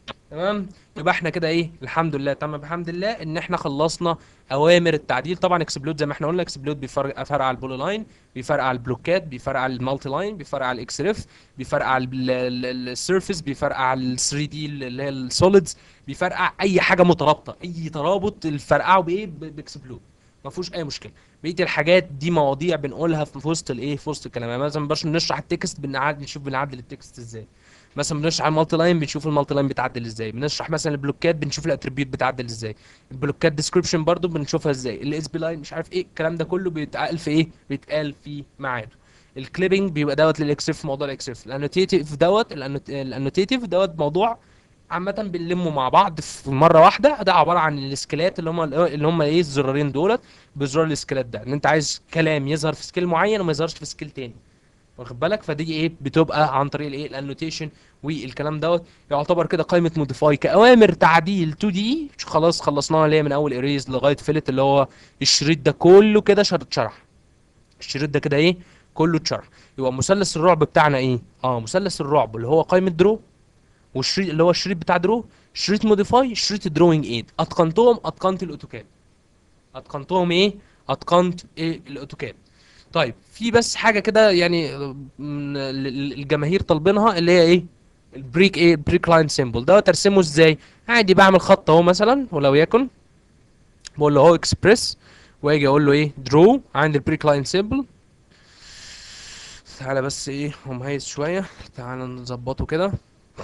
تمام يبقى احنا كده ايه الحمد لله تمام بحمد الله ان احنا خلصنا اوامر التعديل طبعا اكسبلود زي ما احنا قلنا اكسبلود بيفرق فرق على البولي لاين بيفرق على البلوكات بيفرق على المالتي لاين بيفرق على الاكس ريف بيفرق على السيرفيس بيفرق على ال 3 دي اللي هي السوليدز بيفرقع اي حاجه مترابطه اي ترابط الفرقعه بايه ب- باكسبلود ما فيهوش اي مشكله بقيه الحاجات دي مواضيع بنقولها في وسط الايه في وسط الكلام يعني مثلا باش نشرح التكست بنعد نشوف بنعدل التكست ازاي مثلا بنشرح المالتي لاين بنشوف المالتي لاين بيتعدل ازاي بنشرح مثلا البلوكات بنشوف الاتريبيوت بتعدل ازاي البلوكات ديسكريبشن برضو بنشوفها ازاي الاس بي لاين مش عارف ايه الكلام ده كله بيتقال في ايه بيتقال في ميعاده الكليبنج بيبقى دوت للاكسف موضوع الاكسف الانوتيتيف دوت الانوتيتيف دوت موضوع عامة بنلمه مع بعض في مرة واحدة ده عبارة عن السكيلات اللي هم اللي هم ايه الزرارين دولت بزرار السكيلات ده ان انت عايز كلام يظهر في سكيل معين وما يظهرش في سكيل تاني واخد بالك فدي ايه بتبقى عن طريق الايه الانوتيشن والكلام دوت يعتبر كده قائمه موديفاي كاوامر تعديل 2 دي خلاص خلصناها اللي هي من اول اريز لغايه فيلت اللي هو الشريط ده كله كده شر- اتشرح الشريط ده كده ايه كله اتشرح يبقى مثلث الرعب بتاعنا ايه اه مثلث الرعب اللي هو قائمه درو والشريط اللي هو الشريط بتاع درو شريط موديفاي شريط دروينج ايد اتقنتهم اتقنت الاوتوكاد اتقنتهم ايه اتقنت ايه الاوتوكاد طيب في بس حاجه كده يعني من ال- ال- الجماهير طالبينها اللي هي ايه البريك ايه البريك لاين سيمبل ده ترسمه ازاي عادي بعمل خط اهو مثلا ولو يكن بقول له اهو اكسبريس واجي اقول له ايه درو عند البريك لاين سيمبل تعالى بس ايه هو مهيز شويه تعالى نظبطه كده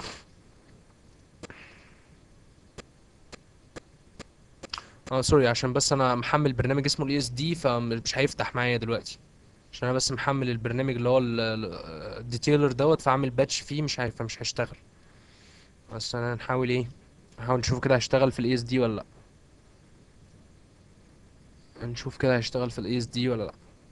اه سوري عشان بس انا محمل برنامج اسمه الاي اس دي فمش هيفتح معايا دلوقتي عشان انا بس محمل البرنامج اللي هو الديتيلر دوت فعامل باتش فيه مش هي فمش هيشتغل بس انا هنحاول ايه نحاول نشوف كده هيشتغل في الاي اس دي ولا لا نشوف كده هيشتغل في الاي اس دي ولا لا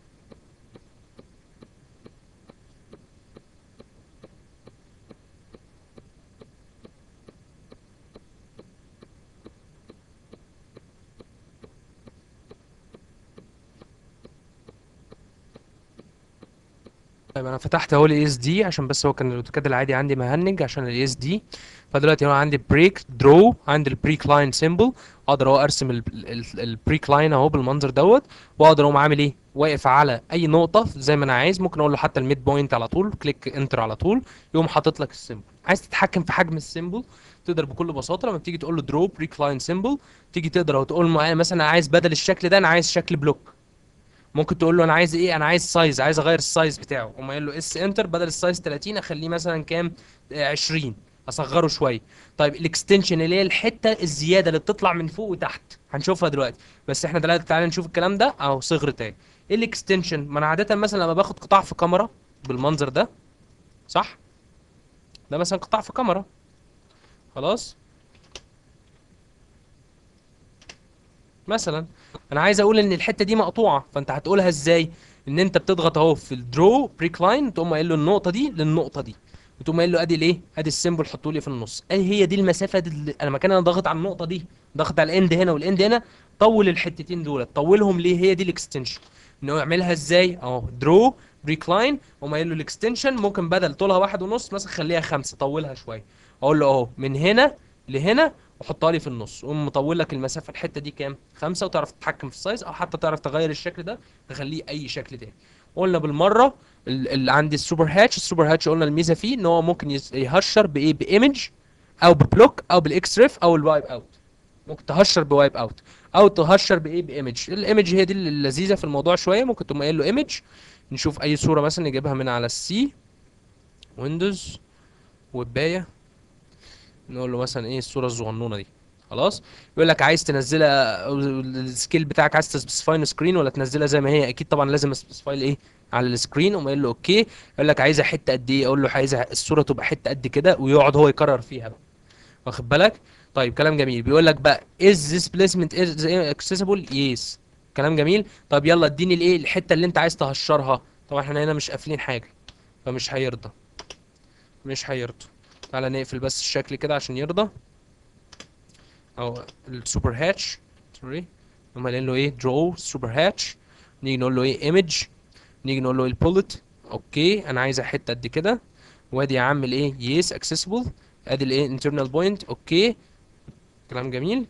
طيب انا فتحت اهو الاي اس دي عشان بس هو كان الاوتوكاد العادي عندي مهنج عشان الاي اس دي فدلوقتي هو عندي بريك درو عند البريك لاين سيمبل اقدر اهو ارسم البريك لاين اهو بالمنظر دوت واقدر اقوم عامل ايه واقف على اي نقطه زي ما انا عايز ممكن اقول له حتى الميد بوينت على طول كليك انتر على طول يقوم حاطط لك السيمبل عايز تتحكم في حجم السيمبل تقدر بكل بساطه لما تيجي تقول له درو بريك لاين سيمبل تيجي تقدر وتقول له مثلا عايز بدل الشكل ده انا عايز شكل بلوك ممكن تقول له انا عايز ايه انا عايز سايز عايز اغير السايز بتاعه قوم قايل له اس انتر بدل السايز 30 اخليه مثلا كام آه، 20 اصغره شويه طيب الاكستنشن اللي هي الحته الزياده اللي بتطلع من فوق وتحت هنشوفها دلوقتي بس احنا دلوقتي تعالى نشوف الكلام ده اهو صغر تاني ايه الاكستنشن ما انا عاده مثلا لما باخد قطاع في كاميرا بالمنظر ده صح ده مثلا قطاع في كاميرا خلاص مثلا انا عايز اقول ان الحته دي مقطوعه فانت هتقولها ازاي ان انت بتضغط اهو في الدرو بريك لاين تقوم قايل له النقطه دي للنقطه دي وتقوم قايل له ادي الايه ادي السيمبل حطه لي في النص اي هي دي المسافه دي اللي انا مكان انا ضاغط على النقطه دي ضاغط على الاند هنا والاند هنا طول الحتتين دول طولهم ليه هي دي الاكستنشن انه يعملها ازاي اهو درو بريك لاين وما قايل له الاكستنشن ممكن بدل طولها واحد ونص مثلا خليها خمسة طولها شويه اقول له اهو من هنا لهنا وحطها لي في النص قوم مطول لك المسافه الحته دي كام خمسة وتعرف تتحكم في السايز او حتى تعرف تغير الشكل ده تخليه اي شكل تاني قلنا بالمره ال- اللي عندي السوبر هاتش السوبر هاتش قلنا الميزه فيه ان هو ممكن يس- يهشر بايه بايمج او ببلوك او بالاكس ريف او الوايب اوت ممكن تهشر بوايب اوت او تهشر بايه بايمج الايمج هي دي اللذيذه في الموضوع شويه ممكن تقوم قايل له ايمج نشوف اي صوره مثلا نجيبها من على السي ويندوز وبايه نقول له مثلا ايه الصوره الصغنونه دي خلاص يقول لك عايز تنزلها أو السكيل بتاعك عايز تسبيسيفاي سكرين ولا تنزلها زي ما هي اكيد طبعا لازم اسبيسيفاي الايه على السكرين قوم قايل له اوكي يقول لك عايزها حته قد ايه اقول له عايزها الصوره تبقى حته قد كده ويقعد هو يكرر فيها بقى واخد بالك طيب كلام جميل بيقول لك بقى is this placement is accessible yes كلام جميل طب يلا اديني الايه الحته اللي انت عايز تهشرها طبعا احنا هنا مش قافلين حاجه فمش هيرضى مش هيرضى تعالى نقفل بس الشكل كده عشان يرضى او السوبر هاتش سوري هم قايلين له ايه درو سوبر هاتش نيجي نقول له ايه ايمج نيجي نقول له البولت اوكي انا عايزها حته قد كده وادي اعمل ايه يس اكسسبل ادي الايه internal point اوكي كلام جميل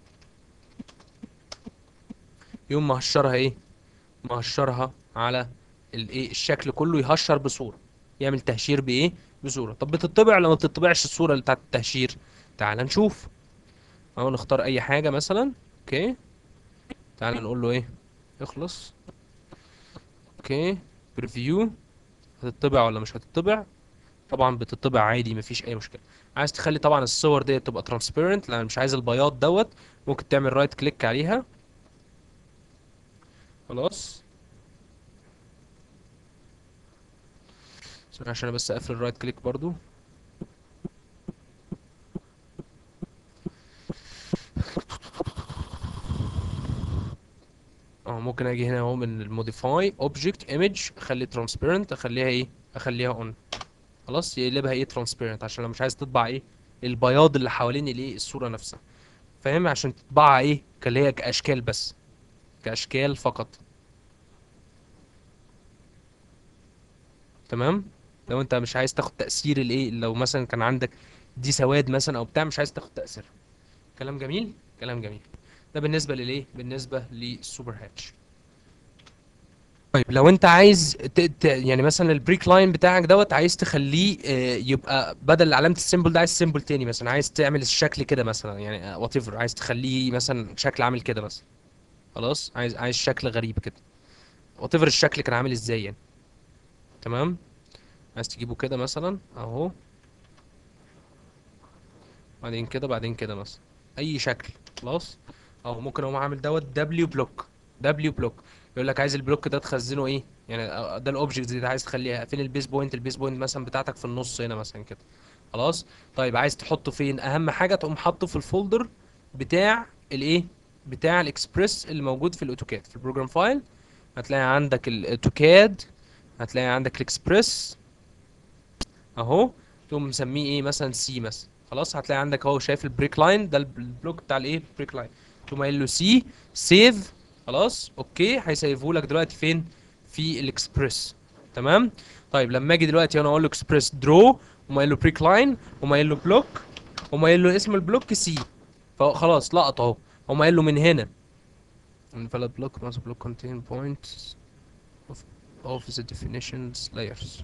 يقوم مهشرها ايه مهشرها على الايه الشكل كله يهشر بصورة يعمل تهشير بايه بصورة طب بتطبع ولا ما بتطبعش الصورة اللي بتاعت التهشير تعال نشوف اهو نختار اي حاجة مثلا اوكي تعال نقول له ايه اخلص اوكي بريفيو هتطبع ولا مش هتطبع طبعا بتطبع عادي مفيش اي مشكله عايز تخلي طبعا الصور ديت تبقى ترانسبيرنت لان مش عايز البياض دوت ممكن تعمل رايت كليك عليها خلاص ثانية عشان بس اقفل الرايت كليك برضو اه ممكن اجي هنا اهو من الموديفاي اوبجكت ايمج اخلي ترانسبيرنت اخليها ايه اخليها اون خلاص يقلبها ايه ترانسبيرنت عشان لو مش عايز تطبع ايه البياض اللي حوالين الايه الصورة نفسها فاهم عشان تطبعها ايه كاللي هي كاشكال بس كاشكال فقط تمام لو انت مش عايز تاخد تأثير الايه لو مثلا كان عندك دي سواد مثلا او بتاع مش عايز تاخد تأثير كلام جميل كلام جميل ده بالنسبة للايه بالنسبة للسوبر هاتش طيب لو انت عايز ت... ت... يعني مثلا البريك لاين بتاعك دوت عايز تخليه آه، يبقى بدل علامة السيمبل ده عايز سيمبل تاني مثلا عايز تعمل الشكل كده مثلا يعني وات ايفر عايز تخليه مثلا شكل عامل كده مثلا خلاص عايز عايز شكل غريب كده وات ايفر الشكل كان عامل ازاي يعني تمام عايز تجيبه كده مثلا اهو بعدين كده بعدين كده مثلا اي شكل خلاص او ممكن اقوم عامل دوت دبليو بلوك دبليو بلوك يقول لك عايز البلوك ده تخزنه ايه يعني ده الاوبجكت دي عايز تخليها فين البيس بوينت البيس بوينت مثلا بتاعتك في النص هنا مثلا كده خلاص طيب عايز تحطه فين اهم حاجه تقوم حاطه في الفولدر بتاع الايه بتاع الاكسبريس اللي موجود في الاوتوكاد في البروجرام فايل هتلاقي عندك الاوتوكاد هتلاقي عندك الاكسبريس اهو تقوم مسميه ايه مثلا سي مثلا خلاص هتلاقي عندك اهو شايف البريك لاين ده البلوك بتاع الايه بريك لاين تقوم قايل له سي سيف خلاص اوكي هيسيفه لك دلوقتي فين في الاكسبريس تمام طيب لما اجي دلوقتي انا اقول له اكسبريس درو وما قايل له بريك لاين وما قايل له بلوك وما قايل له اسم البلوك سي فخلاص لقط اهو وما قايل له من هنا invalid block must block contain points of, of the definitions layers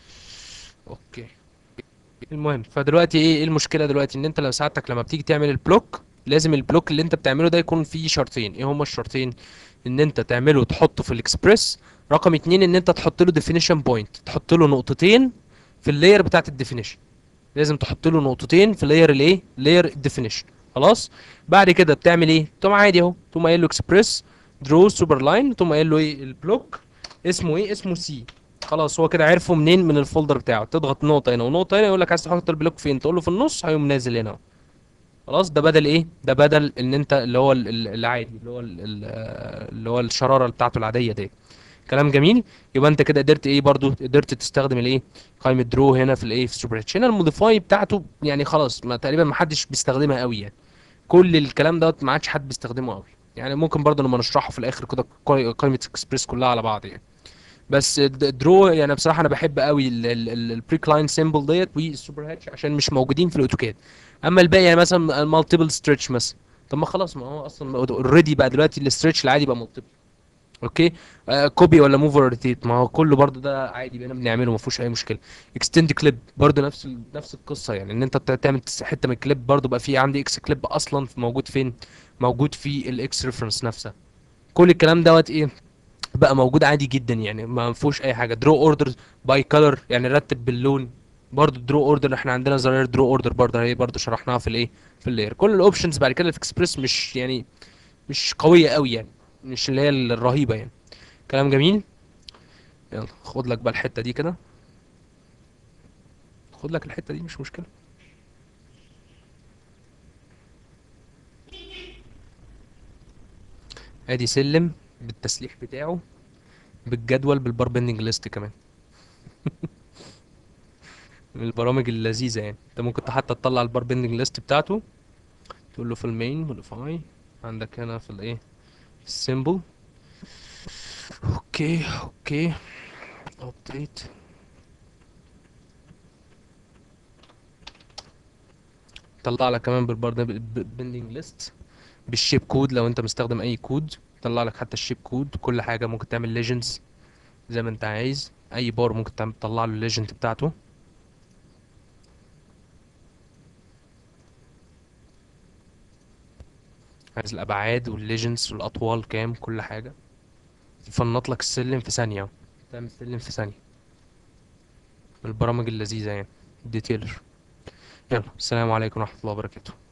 اوكي المهم فدلوقتي ايه ايه المشكله دلوقتي ان انت لو ساعتك لما بتيجي تعمل البلوك لازم البلوك اللي انت بتعمله ده يكون فيه شرطين ايه هما الشرطين ان انت تعمله تحطه في الاكسبريس رقم اتنين ان انت تحط له ديفينيشن بوينت تحط له نقطتين في اللاير بتاعت الديفينيشن لازم تحط له نقطتين في لاير الايه لاير الديفينيشن خلاص بعد كده بتعمل ايه تقوم عادي اهو تقوم قايل له اكسبريس درو سوبر لاين تقوم قايل له ايه البلوك اسمه ايه اسمه سي خلاص هو كده عرفه منين من الفولدر بتاعه تضغط نقطه هنا ونقطه هنا يقول لك عايز تحط البلوك فين تقول له في النص هيقوم نازل هنا اهو. خلاص ده بدل ايه ده بدل ان انت اللي هو ال- ال- العادي اللي هو ال- ال- آه، اللي هو الشراره بتاعته العاديه دي كلام جميل يبقى انت كده قدرت ايه برضو قدرت تستخدم الايه قائمه درو هنا في الايه في السوبر هاتش هنا الموديفاي بتاعته يعني خلاص ما تقريبا ما حدش بيستخدمها قوي يعني كل الكلام دوت ما عادش حد بيستخدمه قوي يعني ممكن برضه لما نشرحه في الاخر كده قا- قائمه اكسبريس كلها على بعض يعني بس د- درو يعني بصراحه انا بحب قوي البريك لاين سيمبل ديت والسوبر هاتش عشان مش موجودين في الاوتوكاد اما الباقي يعني مثلا المالتيبل ستريتش مثلا طب ما خلاص ما هو اصلا اوريدي بقى دلوقتي الاستريتش العادي بقى مالتيبل اوكي آه كوبي ولا موف ولا روتيت ما هو كله برضو ده عادي بقينا بنعمله ما فيهوش اي مشكله اكستند كليب برضو نفس ال... نفس القصه يعني ان انت بت- تعمل تس- حته من الكليب برضو بقى في عندي اكس كليب اصلا موجود فين موجود في الاكس ريفرنس نفسها كل الكلام دوت ايه بقى موجود عادي جدا يعني ما فيهوش اي حاجه درو اوردر باي كلر يعني رتب باللون برضو درو اوردر احنا عندنا زراير درو اوردر برضو هي برضو شرحناها في الايه في اللاير كل الاوبشنز بعد كده في اكسبريس مش يعني مش قويه قوي يعني مش اللي هي الرهيبه يعني كلام جميل يلا خد لك بقى الحته دي كده خد لك الحته دي مش مشكله ادي سلم بالتسليح بتاعه بالجدول بالبار بيندنج ليست كمان من البرامج اللذيذه يعني انت ممكن حتى تطلع البار بيندنج ليست بتاعته تقول له في المين موديفاي عندك هنا في الايه السيمبل اوكي اوكي ابديت طلع لك كمان بالبندنج ليست بالشيب كود لو انت مستخدم اي كود طلع لك حتى الشيب كود كل حاجه ممكن تعمل ليجندز زي ما انت عايز اي بار ممكن تعمل تطلع له الليجند بتاعته عايز الابعاد والليجندز والاطوال كام كل حاجه يفنط لك السلم في ثانيه تعمل سلم في ثانيه من البرامج اللذيذه يعني ديتيلر يلا السلام عليكم ورحمه الله وبركاته